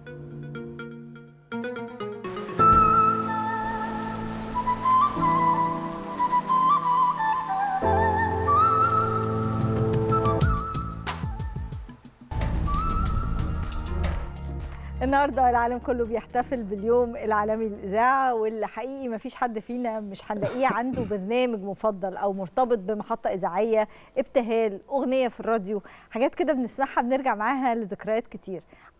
النهارده العالم كله بيحتفل باليوم العالمي للاذاعه واللي حقيقي ما فيش حد فينا مش هنلاقيه عنده برنامج مفضل او مرتبط بمحطه اذاعيه ابتهال اغنيه في الراديو حاجات كده بنسمعها بنرجع معاها لذكريات كتير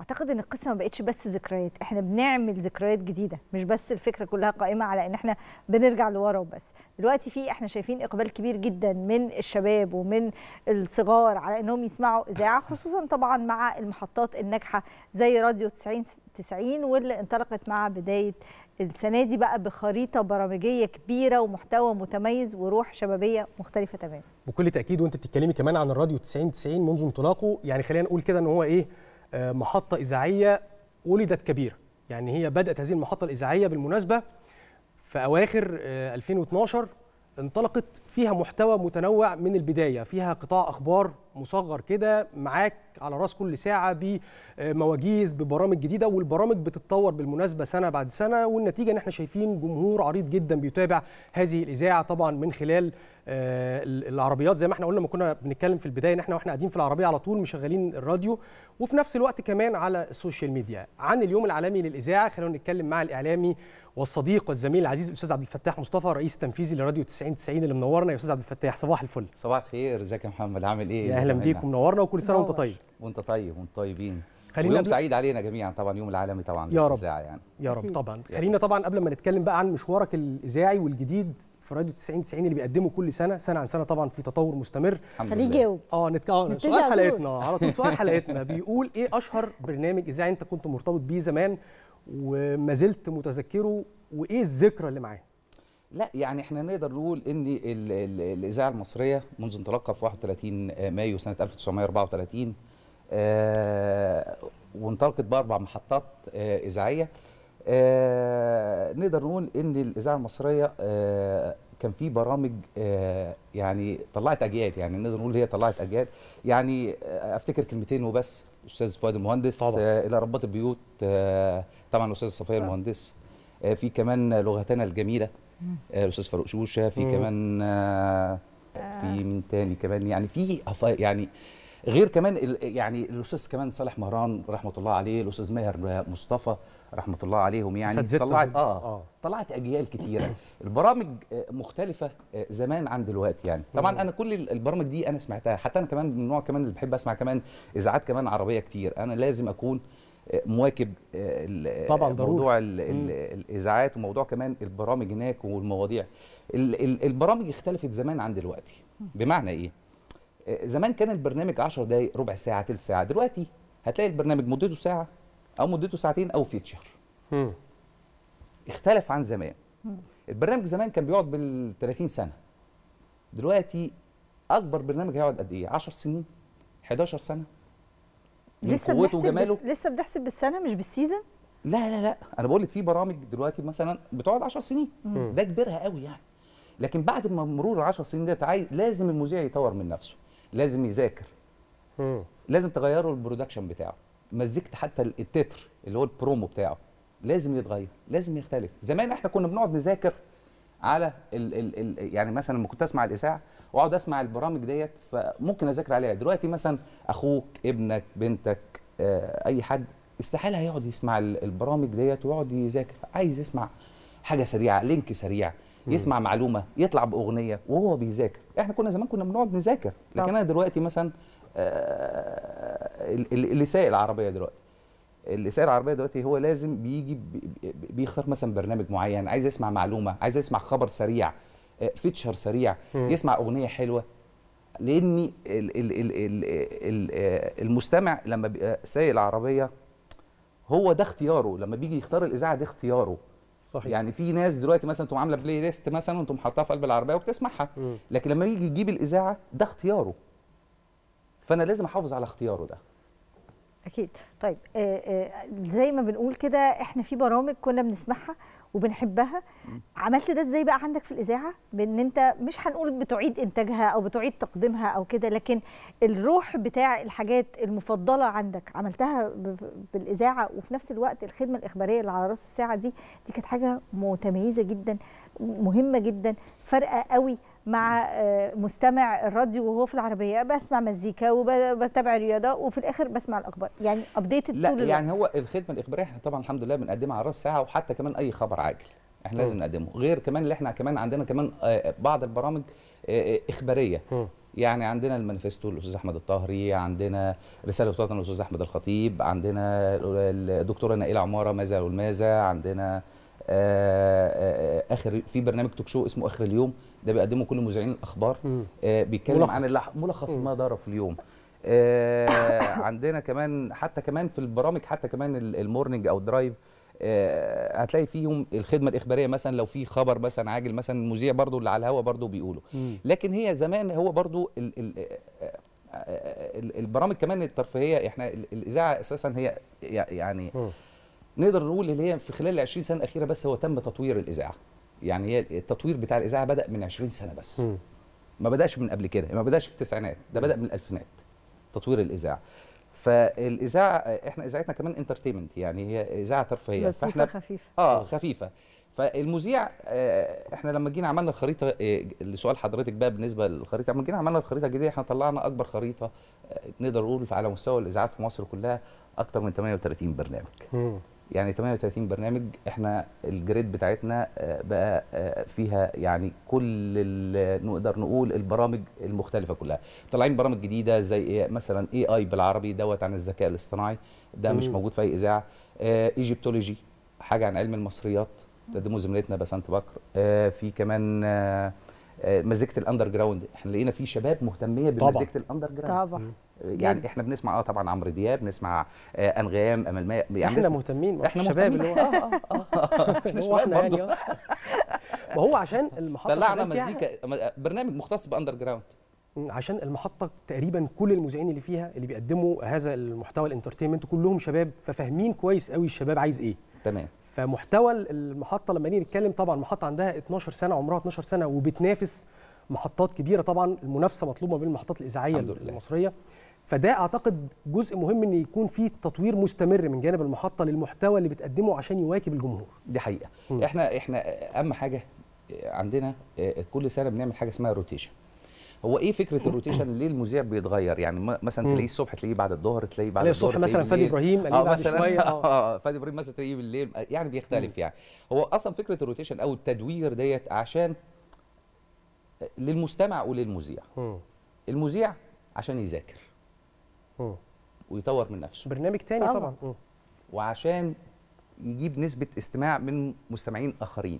اعتقد ان القصه ما بقتش بس ذكريات احنا بنعمل ذكريات جديده مش بس الفكره كلها قائمه على ان احنا بنرجع لورا وبس دلوقتي في احنا شايفين اقبال كبير جدا من الشباب ومن الصغار على انهم يسمعوا اذاعه خصوصا طبعا مع المحطات الناجحه زي راديو 90 90 واللي انطلقت مع بدايه السنه دي بقى بخريطه برامجيه كبيره ومحتوى متميز وروح شبابيه مختلفه تماما بكل تاكيد وانت بتتكلمي كمان عن الراديو 90 90 منذ انطلاقه يعني خلينا نقول كده ان هو ايه آه، محطه اذاعيه ولدت كبيره يعني هي بدات هذه المحطه الاذاعيه بالمناسبه في اواخر آه، 2012 انطلقت فيها محتوى متنوع من البدايه فيها قطاع اخبار مصغر كده معاك على راس كل ساعه بمواجيز ببرامج جديده والبرامج بتتطور بالمناسبه سنه بعد سنه والنتيجه ان احنا شايفين جمهور عريض جدا بيتابع هذه الاذاعه طبعا من خلال آه، العربيات زي ما احنا قلنا لما كنا بنتكلم في البدايه ان احنا واحنا قاعدين في العربيه على طول مشغلين الراديو وفي نفس الوقت كمان على السوشيال ميديا عن اليوم العالمي للاذاعه خلينا نتكلم مع الاعلامي والصديق والزميل العزيز الاستاذ عبد الفتاح مصطفى رئيس تنفيذي لراديو 90 90 اللي منورنا يا استاذ عبد الفتاح صباح الفل صباح الخير ازيك يا محمد عامل ايه يا اهلا بيك ومنورنا وكل سنه وانت طيب وانت طيب وانت طيبين خلينا ويوم قبل- سعيد علينا جميعا طبعا يوم العالمي طبعا يا رب. للإذاعة يعني يا رب طبعا خلينا طبعا قبل ما نتكلم بقى عن مشوارك الاذاعي والجديد في راديو 90 90 اللي بيقدمه كل سنه سنه عن سنه طبعا في تطور مستمر الحمد خليه لله. يجاوب. اه نتك... اه نبتدي سؤال على طول. حلقتنا على طول سؤال حلقتنا بيقول ايه اشهر برنامج اذاعي انت كنت مرتبط بيه زمان وما زلت متذكره وايه الذكرى اللي معاه لا يعني احنا نقدر نقول ان ال- ال- الاذاعه المصريه منذ انطلاقها في 31 مايو سنه 1934 آه وانطلقت باربع محطات آه اذاعيه آه نقدر نقول ان الاذاعه المصريه آه كان في برامج آه يعني طلعت اجيال يعني نقدر نقول هي طلعت اجيال يعني آه افتكر كلمتين وبس استاذ فؤاد المهندس طبعا. آه الى ربات البيوت آه طبعا استاذ صفيه المهندس آه في كمان لغتنا الجميله آه، الاستاذ فاروق شوشه في مم. كمان آه، في مين تاني كمان يعني في أف- يعني غير كمان ال- يعني الاستاذ كمان صالح مهران رحمه الله عليه الاستاذ ماهر مصطفى رحمه الله عليهم يعني أساتذتنا طلعت دول. اه, آه. طلعت اجيال كتيره البرامج آه، مختلفه آه، زمان عن دلوقتي يعني طبعا انا كل ال- البرامج دي انا سمعتها حتى انا كمان من النوع كمان اللي بحب اسمع كمان اذاعات كمان عربيه كتير انا لازم اكون آه، مواكب آه، ال- طبعاً ضروري. موضوع ال- ال- مم. الاذاعات وموضوع كمان البرامج هناك والمواضيع ال- ال- البرامج اختلفت زمان عن دلوقتي بمعنى ايه آه، زمان كان البرنامج 10 دقائق ربع ساعه ثلث ساعه دلوقتي هتلاقي البرنامج مدته ساعه او مدته ساعتين او فيتشر مم. اختلف عن زمان البرنامج زمان كان بيقعد بال 30 سنه دلوقتي اكبر برنامج هيقعد قد ايه 10 سنين 11 سنه من لسه قوته بنحسب وجماله بس لسه بنحسب بالسنه مش بالسيزون لا لا لا انا بقول لك في برامج دلوقتي مثلا بتقعد 10 سنين مم. ده كبرها قوي يعني لكن بعد ما مرور ال 10 سنين ديت عايز لازم المذيع يطور من نفسه لازم يذاكر مم. لازم تغيروا البرودكشن بتاعه مزيكت حتى التتر اللي هو البرومو بتاعه لازم يتغير لازم يختلف زمان احنا كنا بنقعد نذاكر على ال ال ال يعني مثلا لما كنت اسمع الاذاعه واقعد اسمع البرامج ديت فممكن اذاكر عليها دلوقتي مثلا اخوك ابنك بنتك آه اي حد استحاله هيقعد يسمع ال- البرامج ديت ويقعد يذاكر عايز يسمع حاجه سريعه لينك سريع مم. يسمع معلومه يطلع باغنيه وهو بيذاكر احنا كنا زمان كنا بنقعد نذاكر لكن طبعا. انا دلوقتي مثلا آه، ال- ال- اللي سايق العربيه دلوقتي اللي سايق العربيه دلوقتي هو لازم بيجي بي- بي- بيختار مثلا برنامج معين عايز يسمع معلومه عايز يسمع خبر سريع آه، فيتشر سريع مم. يسمع اغنيه حلوه لاني ال- ال- ال- ال- ال- آه، المستمع لما بيبقى سايق العربيه هو ده اختياره لما بيجي يختار الاذاعه ده اختياره صحيح. يعني في ناس دلوقتي مثلا تقوم عامله بلاي ليست مثلا وانتم حاطاها في قلب العربيه وبتسمعها مم. لكن لما يجي يجيب الاذاعه ده اختياره فانا لازم احافظ على اختياره ده اكيد طيب آه آه زي ما بنقول كده احنا في برامج كنا بنسمعها وبنحبها عملت ده ازاي بقى عندك في الاذاعه بان انت مش هنقول بتعيد انتاجها او بتعيد تقديمها او كده لكن الروح بتاع الحاجات المفضله عندك عملتها ب- بالاذاعه وفي نفس الوقت الخدمه الاخباريه اللي على راس الساعه دي دي كانت حاجه متميزه جدا مهمه جدا فارقه قوي مع آه، مستمع الراديو وهو في العربيه بسمع مزيكا وبتابع رياضه وفي الاخر بسمع الاخبار يعني ابديتد لا طول الوقت يعني هو الخدمه الاخباريه احنا طبعا الحمد لله بنقدمها على راس ساعه وحتى كمان اي خبر عاجل احنا لازم نقدمه غير كمان اللي احنا كمان عندنا كمان آه، بعض البرامج آه، آه، اخباريه يعني عندنا المانيفستو الاستاذ احمد الطاهري عندنا رساله وطن الاستاذ احمد الخطيب عندنا الدكتوره نائله عماره ماذا والماذا عندنا آه، آه، اخر في برنامج توك شو اسمه اخر اليوم ده بيقدمه كل مذيعين الاخبار مم. آه، بيتكلم ملخص. عن اللح- ملخص مم. ما دار في اليوم آه، عندنا كمان حتى كمان في البرامج حتى كمان ال- المورنينج او الدرايف آه، هتلاقي فيهم الخدمه الاخباريه مثلا لو في خبر مثلا عاجل مثلا المذيع برضو اللي على الهوا برضو بيقوله مم. لكن هي زمان هو برضو ال ال آه، آه، ال- البرامج كمان الترفيهيه احنا ال- الاذاعه اساسا هي يع- يعني نقدر نقول اللي هي في خلال ال 20 سنه الاخيره بس هو تم تطوير الاذاعه يعني هي التطوير بتاع الاذاعه بدا من 20 سنه بس مم. ما بداش من قبل كده ما بداش في التسعينات ده بدا من الالفينات تطوير الاذاعه فالاذاعه احنا اذاعتنا كمان انترتينمنت يعني هي اذاعه ترفيهيه لطيفة فاحنا خفيفة. اه خفيفه فالمذيع آه، احنا لما جينا عملنا الخريطه آه، لسؤال حضرتك بقى بالنسبه للخريطه لما جينا عملنا الخريطه الجديده احنا طلعنا اكبر خريطه آه، نقدر نقول على مستوى الاذاعات في مصر كلها اكتر من 38 برنامج مم. يعني 38 برنامج احنا الجريد بتاعتنا آه، بقى آه، فيها يعني كل ال- نقدر نقول البرامج المختلفه كلها طالعين برامج جديده زي إيه مثلا اي اي بالعربي دوت عن الذكاء الاصطناعي ده مش مم. موجود في اي اذاعه آه، ايجيبتولوجي حاجه عن علم المصريات تقدمه زميلتنا بسنت بكر آه، في كمان آه، آه، مزيكه الاندر جراوند احنا لقينا في شباب مهتميه طبعاً. بمزيكه الاندر جراوند طبعا يعني جدا. احنا بنسمع اه طبعا عمرو دياب نسمع آه انغام امل ماء يعني احنا بنسمع- مهتمين احنا الشباب مهتمين اللي هو اه اه اه احنا هو شباب احنا يعني برضه آه. ما هو عشان المحطه طلعنا شغال فيها- مزيكا برنامج مختص باندر جراوند مم، عشان المحطه تقريبا كل المذيعين اللي فيها اللي بيقدموا هذا المحتوى الانترتينمنت كلهم شباب ففاهمين كويس قوي الشباب عايز ايه تمام فمحتوى المحطه لما نيجي نتكلم طبعا المحطه عندها 12 سنه عمرها 12 سنه وبتنافس محطات كبيره طبعا المنافسه مطلوبه بين المحطات الاذاعيه الحمد لله. المصريه فده اعتقد جزء مهم ان يكون في تطوير مستمر من جانب المحطه للمحتوى اللي بتقدمه عشان يواكب الجمهور دي حقيقه مم. احنا احنا اهم حاجه عندنا آه، كل سنه بنعمل حاجه اسمها روتيشن هو ايه فكره الروتيشن ليه المذيع بيتغير يعني م- مثلا مم. تلاقيه الصبح تلاقيه بعد الظهر تلاقيه بعد تلاقي الظهر الصبح مثلا تلاقيه فادي بالليل. إبراهيم، ألاقيه اه بعد مثلا شوية، آه. اه فادي ابراهيم مثلا تلاقيه بالليل آه، يعني بيختلف يعني هو اصلا فكره الروتيشن او التدوير ديت عشان للمستمع وللمذيع مم. المذيع عشان يذاكر مم. ويطور من نفسه برنامج تاني طبعاً. طبعا, مم. وعشان يجيب نسبه استماع من مستمعين اخرين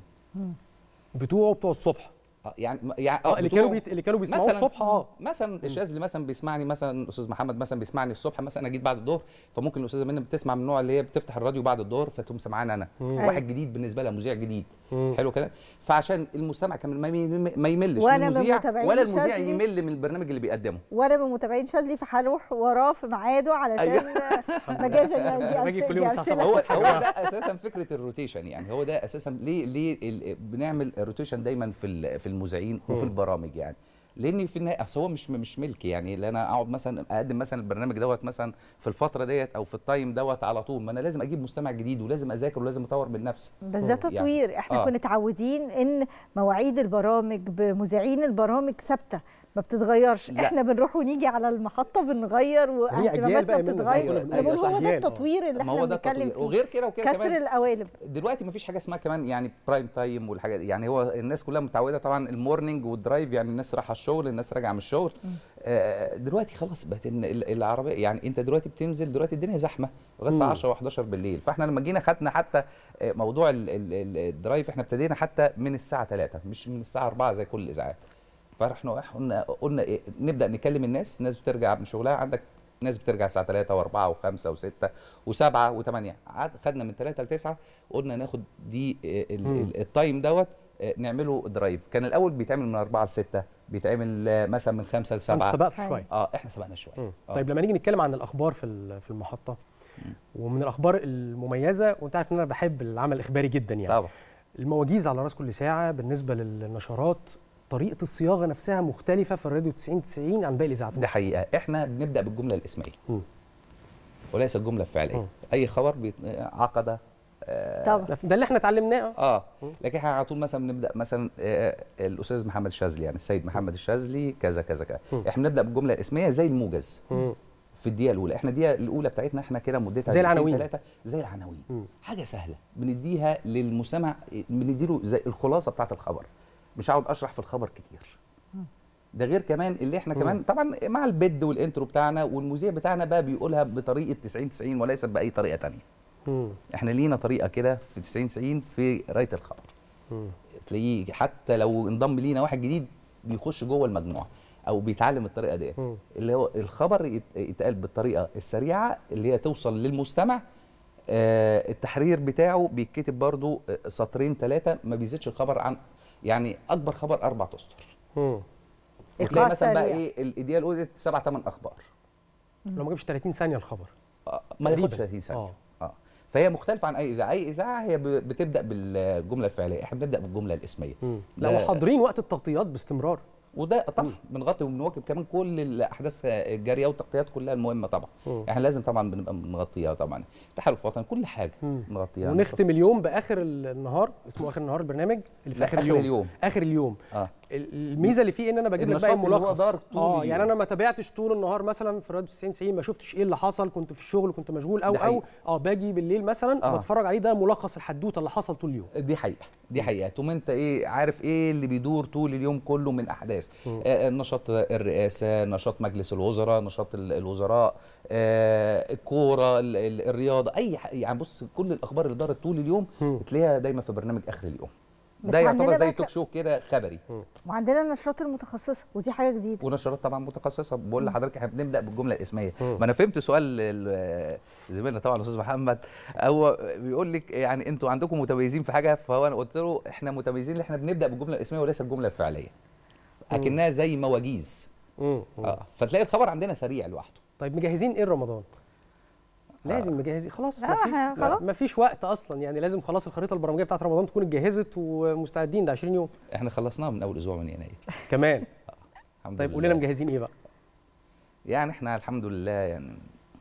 بتوعه بتوع الصبح آه، يعني يعني اه اللي بتوعه- كانوا بيت... اللي كانوا بيسمعوه مثلاً- الصبح اه مثلا الشاذلي مثلا بيسمعني مثلا الاستاذ محمد مثلا بيسمعني الصبح مثلا انا جيت بعد الظهر فممكن الاستاذه منى بتسمع من النوع اللي هي بتفتح الراديو بعد الظهر فتقوم سمعاني انا مم. واحد أيوة. جديد بالنسبه لها مذيع جديد مم. حلو كده فعشان المستمع كمان ما يم- ما يملش وأنا من من المذيع متابعين ولا المذيع شاذلي. يمل من البرنامج اللي بيقدمه وانا من متابعين شاذلي فهروح وراه في ميعاده علشان مجازا يعني دي باجي أمثلة- كل دي يوم الساعة أمثلة هو الصبح يا هو جماعة. ده اساسا فكره الروتيشن يعني هو ده اساسا ليه ليه ال- بنعمل روتيشن دايما في ال- في المذيعين وفي مم. البرامج يعني لان في النهايه اصل هو مش مش ملكي يعني لا انا اقعد مثلا اقدم مثلا البرنامج دوت مثلا في الفتره ديت او في التايم دوت على طول ما انا لازم اجيب مستمع جديد ولازم اذاكر ولازم اطور من نفسي بس ده يعني- تطوير احنا آه. كنا متعودين ان مواعيد البرامج بمذيعين البرامج ثابته ما بتتغيرش لا. احنا بنروح ونيجي على المحطه بنغير أجيال بقى واهتماماتنا منه زي بتتغير ما أنا كنا بقول بنقول. هو ده أجيال، آه. التطوير اللي ما احنا هو ده بنتكلم التطوير فيه وغير كده وكده كسر كمان القوالب دلوقتي مفيش حاجه اسمها كمان يعني برايم تايم والحاجات دي. يعني هو الناس كلها متعوده طبعا المورنينج والدرايف يعني الناس رايحه الشغل الناس راجعه من الشغل آه دلوقتي خلاص بقت إن ال- العربيه يعني انت دلوقتي بتنزل دلوقتي الدنيا زحمه لغايه الساعه مم. 10 و11 بالليل فاحنا لما جينا خدنا حتى آه، موضوع ال- ال- ال- الدرايف احنا ابتدينا حتى من الساعه 3 مش من الساعه 4 زي كل الاذاعات فاحنا قلنا قلنا إيه نبدا نكلم الناس الناس بترجع من شغلها عندك ناس بترجع الساعه 3 و4 و5 و6 و7 و8 خدنا من 3 ل 9 قلنا ناخد دي آه، ال- مم. ال- التايم دوت آه، نعمله درايف كان الاول بيتعمل من 4 ل 6 بيتعمل آه، مثلا من 5 ل 7 انتوا سبقتوا شويه اه احنا سبقنا شويه مم. آه. طيب لما نيجي نتكلم عن الاخبار في ال- في المحطه ومن الاخبار المميزه وانت عارف ان انا بحب العمل الاخباري جدا يعني طبعا المواجيز على راس كل ساعه بالنسبه للنشرات طريقه الصياغه نفسها مختلفه في الراديو 90 90 عن باقي الاذاعات دي حقيقه احنا بنبدا بالجمله الاسميه مم. وليس الجمله الفعليه مم. اي خبر بيت... عقد آه طبعا ده اللي احنا اتعلمناه اه مم. لكن احنا على طول مثلا بنبدا مثلا آه الاستاذ محمد الشاذلي يعني السيد محمد الشاذلي كذا كذا كذا مم. احنا بنبدا بالجمله الاسميه زي الموجز مم. في الدقيقه الاولى احنا الدقيقه الاولى بتاعتنا احنا كده مدتها زي دقيقتين العناوين. ثلاثه زي العناوين مم. حاجه سهله بنديها للمستمع بنديله زي الخلاصه بتاعه الخبر مش هقعد اشرح في الخبر كتير ده غير كمان اللي احنا كمان طبعا مع البيد والانترو بتاعنا والمذيع بتاعنا بقى بيقولها بطريقه 90 90 وليست باي طريقه تانية مم. احنا لينا طريقه كده في 90 90 في قرايه الخبر مم. تلاقيه حتى لو انضم لينا واحد جديد بيخش جوه المجموعه او بيتعلم الطريقه ديت مم. اللي هو الخبر يت- يتقال بالطريقه السريعه اللي هي توصل للمستمع آه التحرير بتاعه بيتكتب برضو آه، سطرين ثلاثه ما بيزيدش الخبر عن يعني اكبر خبر اربع اسطر مم. وتلاقي إيقاع مثلا بقى سريع. ايه الاديه الاولى سبع ثمان اخبار لو ما جابش 30 ثانيه الخبر ما ياخدش تقريباً. 30 ثانيه اه فهي مختلفه عن اي اذاعه اي اذاعه هي ب- بتبدا بالجمله الفعليه احنا بنبدا بالجمله الاسميه لا ده- وحاضرين وقت التغطيات باستمرار وده طبعا بنغطي وبنواكب كمان كل الاحداث الجاريه والتغطيات كلها المهمه طبعا مم. احنا لازم طبعا بنبقى بنغطيها طبعا تحالف وطني كل حاجه بنغطيها ونختم اليوم باخر النهار اسمه اخر النهار البرنامج اللي في لا، اخر, آخر اليوم اليوم. اخر اليوم اه ال- الميزه اللي فيه ان انا بجيب لك بقى النشاط اللي هو ملخص دار طول اه اليوم. يعني انا ما تابعتش طول النهار مثلا في راديو 90 90 ما شفتش ايه اللي حصل كنت في الشغل كنت مشغول او ده او حقيقي. اه باجي بالليل مثلا آه. بتفرج عليه ده ملخص الحدوته اللي حصل طول اليوم دي حقيقه دي حقيقه تقوم انت ايه عارف ايه اللي بيدور طول اليوم كله من احداث آه نشاط الرئاسه نشاط مجلس الوزراء نشاط ال- الوزراء آه الكوره ال- ال- الرياضه اي ح- يعني بص كل الاخبار اللي دارت طول اليوم تلاقيها دايما في برنامج اخر اليوم بس ده يعتبر عندنا زي بقى توك شو كده خبري وعندنا النشرات المتخصصه ودي حاجه جديده ونشرات طبعا متخصصه بقول لحضرتك احنا بنبدا بالجمله الاسميه ما انا فهمت سؤال ال- زميلنا طبعا الاستاذ محمد هو بيقول لك يعني انتوا عندكم متميزين في حاجه فهو انا قلت له احنا متميزين ان احنا بنبدا بالجمله الاسميه وليس الجمله الفعليه اكنها زي مواجيز اه فتلاقي الخبر عندنا سريع لوحده طيب مجهزين ايه رمضان لازم مجهزين خلاص لا، ما في- إحنا لا، خلاص. ما فيش وقت اصلا يعني لازم خلاص الخريطه البرامجيه بتاعت رمضان تكون اتجهزت ومستعدين ده 20 يوم احنا خلصناها من اول اسبوع من يناير كمان الحمد طيب لله. قول لنا مجهزين ايه بقى يعني احنا الحمد لله يعني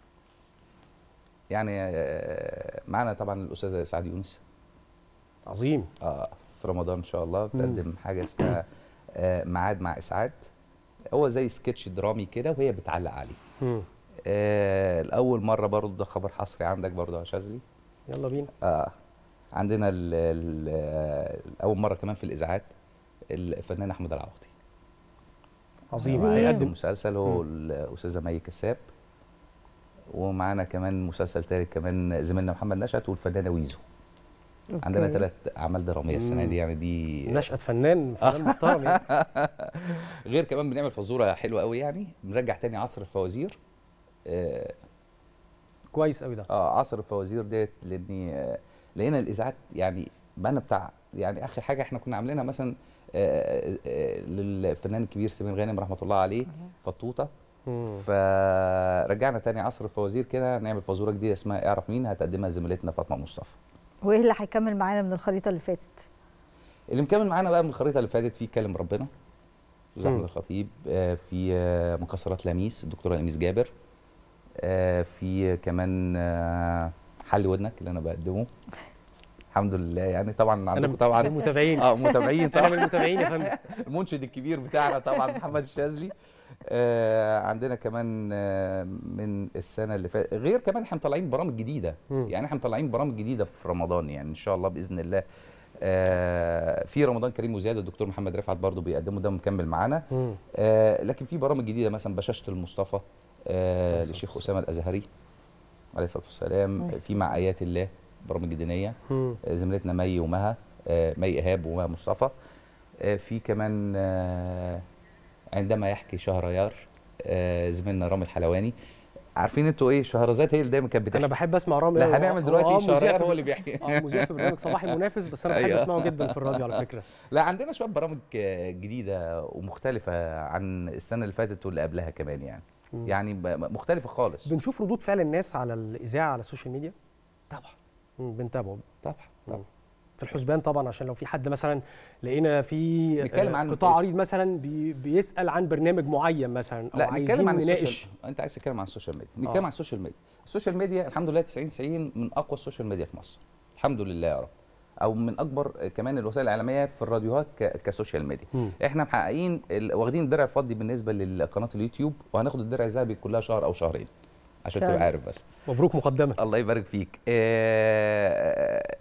يعني آه، معانا طبعا الاستاذه سعاد يونس عظيم اه في رمضان ان شاء الله بتقدم حاجه اسمها آه، ميعاد مع اسعاد هو زي سكتش درامي كده وهي بتعلق عليه مم. آه الاول مره برضه ده خبر حصري عندك برضه يا شاذلي يلا بينا اه عندنا ال ال آه، اول مره كمان في الاذاعات الفنان احمد العوضي عظيم هيقدم هيقدم مسلسل هو الاستاذه مي كساب ومعانا كمان مسلسل تالت كمان زميلنا محمد نشأت والفنانه ويزو أوكي. عندنا ثلاث اعمال دراميه السنه مم. دي يعني دي نشأة فنان فنان محترم يعني. غير كمان بنعمل فزوره حلوه قوي يعني بنرجع تاني عصر الفوازير آه كويس قوي ده اه عصر الفوازير ديت لاني آه لقينا الاذاعات يعني بقى بتاع يعني اخر حاجه احنا كنا عاملينها مثلا آه آه للفنان الكبير سمير غانم رحمه الله عليه فطوطه فرجعنا تاني عصر الفوازير كده نعمل فزوره جديده اسمها اعرف مين هتقدمها زميلتنا فاطمه مصطفى وايه اللي هيكمل معانا من الخريطه اللي فاتت اللي مكمل معانا بقى من الخريطه اللي فاتت في كلم ربنا استاذ مم. احمد الخطيب آه، في آه، مكسرات لميس الدكتوره لميس جابر آه، في كمان آه، حل ودنك اللي انا بقدمه الحمد لله يعني طبعا عندكم طبعا أنا متابعين. اه متابعين أنا طبعا من المتابعين يا فندم. المنشد الكبير بتاعنا طبعا محمد الشاذلي آه عندنا كمان آه من السنه اللي فاتت غير كمان احنا مطلعين برامج جديده يعني احنا مطلعين برامج جديده في رمضان يعني ان شاء الله باذن الله آه في رمضان كريم وزياده الدكتور محمد رفعت برضو بيقدمه ده مكمل معانا مم. آه لكن في برامج جديده مثلا بشاشه المصطفى آه للشيخ اسامه الازهري عليه الصلاه والسلام مم. في مع ايات الله برامج دينيه مم. آه، زميلتنا مي ومها آه، مي ايهاب ومها مصطفى آه، في كمان آه، عندما يحكي شهريار آه، زميلنا رامي الحلواني عارفين انتوا ايه شهرزاد هي اللي دايما كانت بتحكي انا بحب اسمع رامي لا هو- هنعمل هو- دلوقتي آه، مذيع شهريار في- هو اللي بيحكي اه مذيع في برنامج صباح المنافس بس انا بحب أيوة. اسمعه جدا في الراديو على فكره لا عندنا شويه برامج آه، جديده ومختلفه عن السنه اللي فاتت واللي قبلها كمان يعني مم. يعني ب- مختلفه خالص بنشوف ردود فعل الناس على الاذاعه على السوشيال ميديا طبعا مم، بنتابعه طبعا طبعا في الحسبان طبعا عشان لو في حد مثلا لقينا في بيتكلم آه، عن قطاع الاسم. عريض مثلا بي بيسال عن برنامج معين مثلا او لا عايزين نتكلم عن السوشيال نناقش انت عايز تتكلم عن السوشيال ميديا آه. نتكلم عن السوشيال ميديا السوشيال ميديا الحمد لله 90 90 من اقوى السوشيال ميديا في مصر الحمد لله يا رب او من اكبر كمان الوسائل الاعلاميه في الراديوهات ك- كسوشيال ميديا مم. احنا محققين ال- واخدين الدرع الفضي بالنسبه لقناه اليوتيوب وهناخد الدرع الذهبي كلها شهر او شهرين عشان فعلا. تبقى عارف بس مبروك مقدما الله يبارك فيك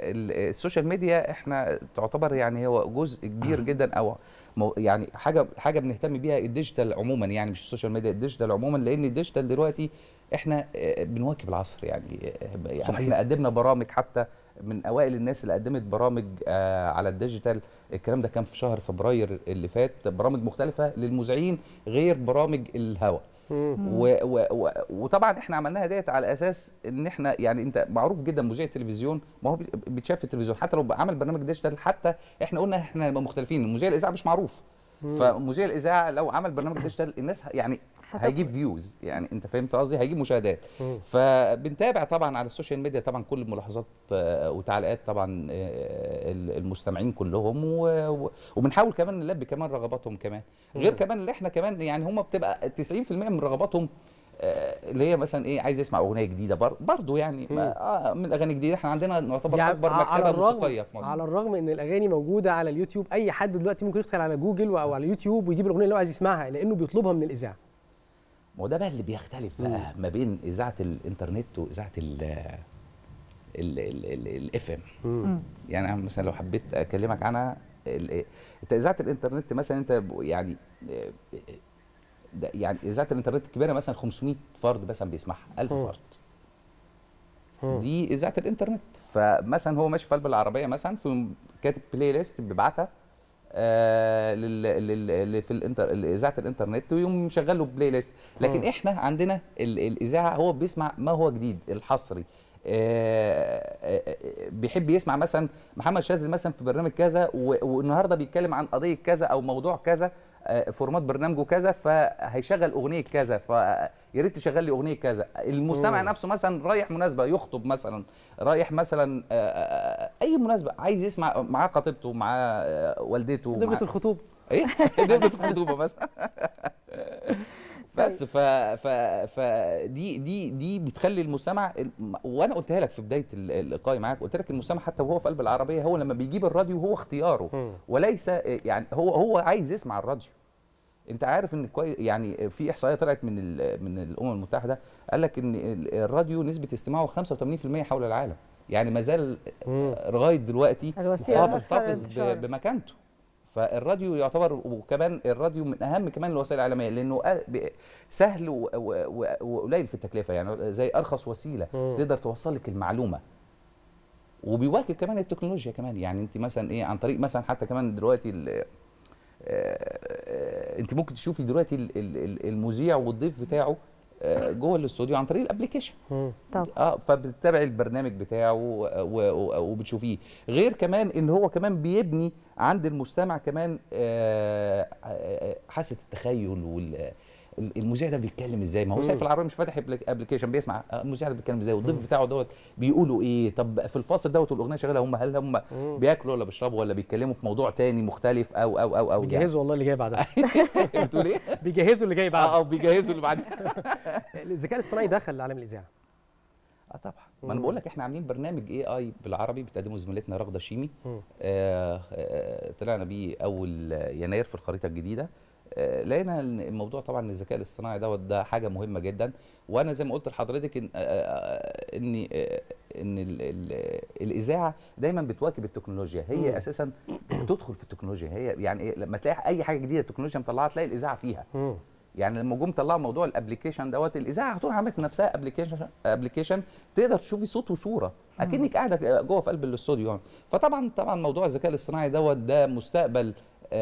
ال- السوشيال ميديا احنا تعتبر يعني هو جزء كبير جدا او مو- يعني حاجه حاجه بنهتم بيها الديجيتال عموما يعني مش السوشيال ميديا الديجيتال عموما لان الديجيتال دلوقتي احنا آه، بنواكب العصر يعني آه، يعني صحيح. احنا قدمنا برامج حتى من اوائل الناس اللي قدمت برامج آه، على الديجيتال الكلام ده كان في شهر فبراير اللي فات برامج مختلفه للمذيعين غير برامج الهواء و و و وطبعا احنا عملناها ديت على اساس ان احنا يعني انت معروف جدا مذيع التلفزيون ما هو بي- بيتشاف في التلفزيون حتى لو عمل برنامج ديجيتال حتى احنا قلنا احنا نبقى مختلفين مذيع الاذاعه مش معروف مم. فمذيع الاذاعه لو عمل برنامج ديجيتال الناس ه- يعني هيجيب فيوز يعني انت فهمت قصدي هيجيب مشاهدات مم. فبنتابع طبعا على السوشيال ميديا طبعا كل الملاحظات آه، وتعليقات طبعا آه، ال- المستمعين كلهم و- و- وبنحاول كمان نلبي كمان رغباتهم كمان غير مم. كمان اللي احنا كمان يعني هم بتبقى 90% من رغباتهم آه، اللي هي مثلا ايه عايز يسمع اغنيه جديده بر برضه يعني ما- آه من اغاني جديده احنا عندنا نعتبر يعني اكبر على مكتبه الرغم- موسيقيه في مصر على الرغم ان الاغاني موجوده على اليوتيوب اي حد دلوقتي ممكن يدخل على جوجل او على اليوتيوب ويجيب الاغنيه اللي هو عايز يسمعها لانه بيطلبها من الاذاعه ما هو ده بقى اللي بيختلف بقى ما بين اذاعه الانترنت واذاعه ال الاف ام يعني أنا مثلا لو حبيت اكلمك عنها ال- انت اذاعه الانترنت مثلا انت ب- يعني آه، ده يعني اذاعه الانترنت الكبيره مثلا 500 فرد مثلا بيسمعها 1000 مم. فرد دي اذاعه الانترنت فمثلا هو ماشي في قلب العربيه مثلا في كاتب بلاي ليست بيبعتها آه لل لل لل- في الانتر اذاعه الانترنت ويقوم مشغل له بلاي ليست لكن مم. احنا عندنا ال- الاذاعه هو بيسمع ما هو جديد الحصري آه، آه، آه، بيحب يسمع مثلا محمد شاذلي مثلا في برنامج كذا و- والنهارده بيتكلم عن قضيه كذا او موضوع كذا آه، فورمات برنامجه كذا فهيشغل اغنيه كذا فيا ريت تشغل لي اغنيه كذا المستمع مم. نفسه مثلا رايح مناسبه يخطب مثلا رايح مثلا آه، آه، اي مناسبه عايز يسمع معاه خطيبته معاه آه، والدته دبلة معاه- الخطوبه ايه دبلة الخطوبه مثلا بس ف ف فدي دي دي بتخلي المستمع وانا قلتها لك في بدايه ال- اللقاء معاك قلت لك المستمع حتى وهو في قلب العربيه هو لما بيجيب الراديو هو اختياره وليس يعني هو هو عايز يسمع الراديو انت عارف ان كويس يعني في احصائيه طلعت من ال- من الامم المتحده قال لك ان ال- الراديو نسبه استماعه 85% حول العالم يعني ما زال لغايه دلوقتي الوسيلة الأكثر محتفظ انتشاراً. ب- بمكانته فالراديو يعتبر وكمان الراديو من اهم كمان الوسائل الاعلاميه لانه أ- ب- سهل و- و- و- وقليل في التكلفه يعني زي ارخص وسيله مم. تقدر توصل لك المعلومه وبيواكب كمان التكنولوجيا كمان يعني انت مثلا ايه عن طريق مثلا حتى كمان دلوقتي ال- آه، آه، انت ممكن تشوفي دلوقتي ال- ال- ال- المذيع والضيف بتاعه آه، جوه الاستوديو عن طريق الابلكيشن طب اه فبتتابعي البرنامج بتاعه و- و- وبتشوفيه غير كمان ان هو كمان بيبني عند المستمع كمان آه، آه، حاسه التخيل وال ال- المذيع ده بيتكلم ازاي ما هو مم. سايف العربي مش فاتح ابلكيشن بيسمع آه، المذيع ده بيتكلم ازاي والضيف بتاعه دوت بيقولوا ايه طب في الفاصل دوت والاغنيه شغاله هم هل هم بياكلوا ولا بيشربوا ولا بيتكلموا في موضوع تاني مختلف او او او او بيجهزوا والله اللي جاي بعدها بتقول ايه بيجهزوا اللي جاي بعدها اه بيجهزوا اللي بعدها الذكاء الاصطناعي دخل لعالم الاذاعه اه طبعا ما انا بقول لك احنا عاملين برنامج اي اي بالعربي بتقدمه زميلتنا رغده شيمي مم. آه آه طلعنا بيه اول يناير في الخريطه الجديده آه لقينا ان الموضوع طبعا الذكاء الاصطناعي دوت ده حاجه مهمه جدا وانا زي ما قلت لحضرتك ان آه آه ان آه ان ال ال الاذاعه دايما بتواكب التكنولوجيا هي مم. اساسا بتدخل في التكنولوجيا هي يعني إيه، لما تلاقي اي حاجه جديده التكنولوجيا مطلعها تلاقي الاذاعه فيها مم. يعني لما جم طلعوا موضوع الابلكيشن دوت الاذاعه هتروح عملت لنفسها ابلكيشن ابلكيشن تقدر تشوفي صوت وصوره اكنك قاعده جوه في قلب الاستوديو يعني. فطبعا طبعا موضوع الذكاء الاصطناعي دوت ده مستقبل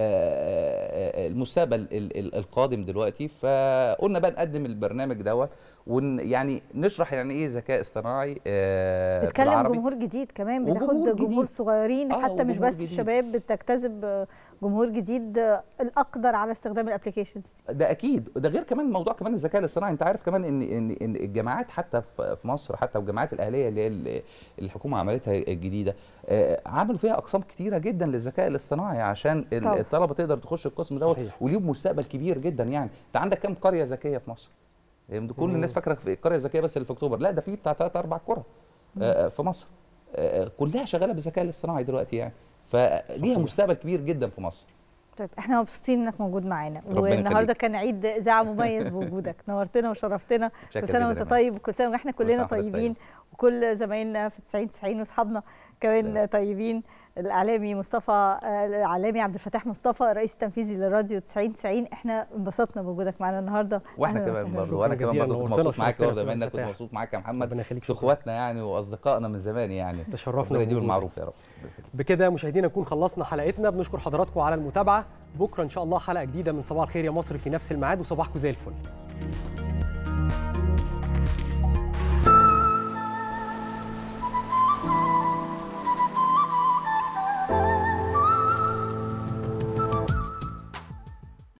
آه، آه، المستقبل ال- ال- القادم دلوقتي فقلنا بقى نقدم البرنامج دوت ون يعني نشرح يعني ايه ذكاء اصطناعي آه، بتكلم بالعربي جمهور جديد كمان وجمهور بتاخد جمهور جديد. صغيرين آه، حتى مش وجمهور بس جديد. الشباب بتجتذب جمهور جديد الاقدر على استخدام الابلكيشنز ده اكيد ده غير كمان موضوع كمان الذكاء الاصطناعي انت عارف كمان ان ان ان الجامعات حتى في في مصر حتى والجامعات الاهليه اللي هي ال- الحكومه عملتها الجديده آه، عملوا فيها اقسام كتيره جدا للذكاء الاصطناعي عشان ال- طبعا. الطلبه تقدر تخش القسم دوت صحيح. وليهم مستقبل كبير جدا يعني انت عندك كام قريه ذكيه في مصر يعني كل مم. الناس فاكره في القريه الذكيه بس اللي في اكتوبر لا ده في بتاع ثلاث اربع قرى آه، في مصر آه، كلها شغاله بالذكاء الاصطناعي دلوقتي يعني فليها مستقبل كبير جدا في مصر طيب احنا مبسوطين انك موجود معانا ربنا والنهارده يخليك. كان عيد اذاعه مميز بوجودك نورتنا وشرفتنا شكرا كل سنه جدا وانت يا طيب وكل سنه واحنا كل سنة كلنا وحضرتك طيبين وكل زمايلنا في 90 90 واصحابنا كمان طيبين الاعلامي مصطفى الاعلامي عبد الفتاح مصطفى الرئيس التنفيذي للراديو 90 90 احنا انبسطنا بوجودك معانا النهارده واحنا أهلاً كمان وسهلاً. برضه وانا كمان جزيلاً، برضه كنت نورتنا مبسوط معاك وشرفتنا برضه أستاذ بما انك كنت فتاح. مبسوط معاك يا ربنا محمد يخليك، انتوا اخواتنا يعني واصدقائنا من زمان يعني تشرفنا ربنا يديم بوجودك. المعروف يا رب بكده مشاهدينا نكون خلصنا حلقتنا بنشكر حضراتكم على المتابعه بكره ان شاء الله حلقه جديده من صباح الخير يا مصر في نفس الميعاد وصباحكم زي الفل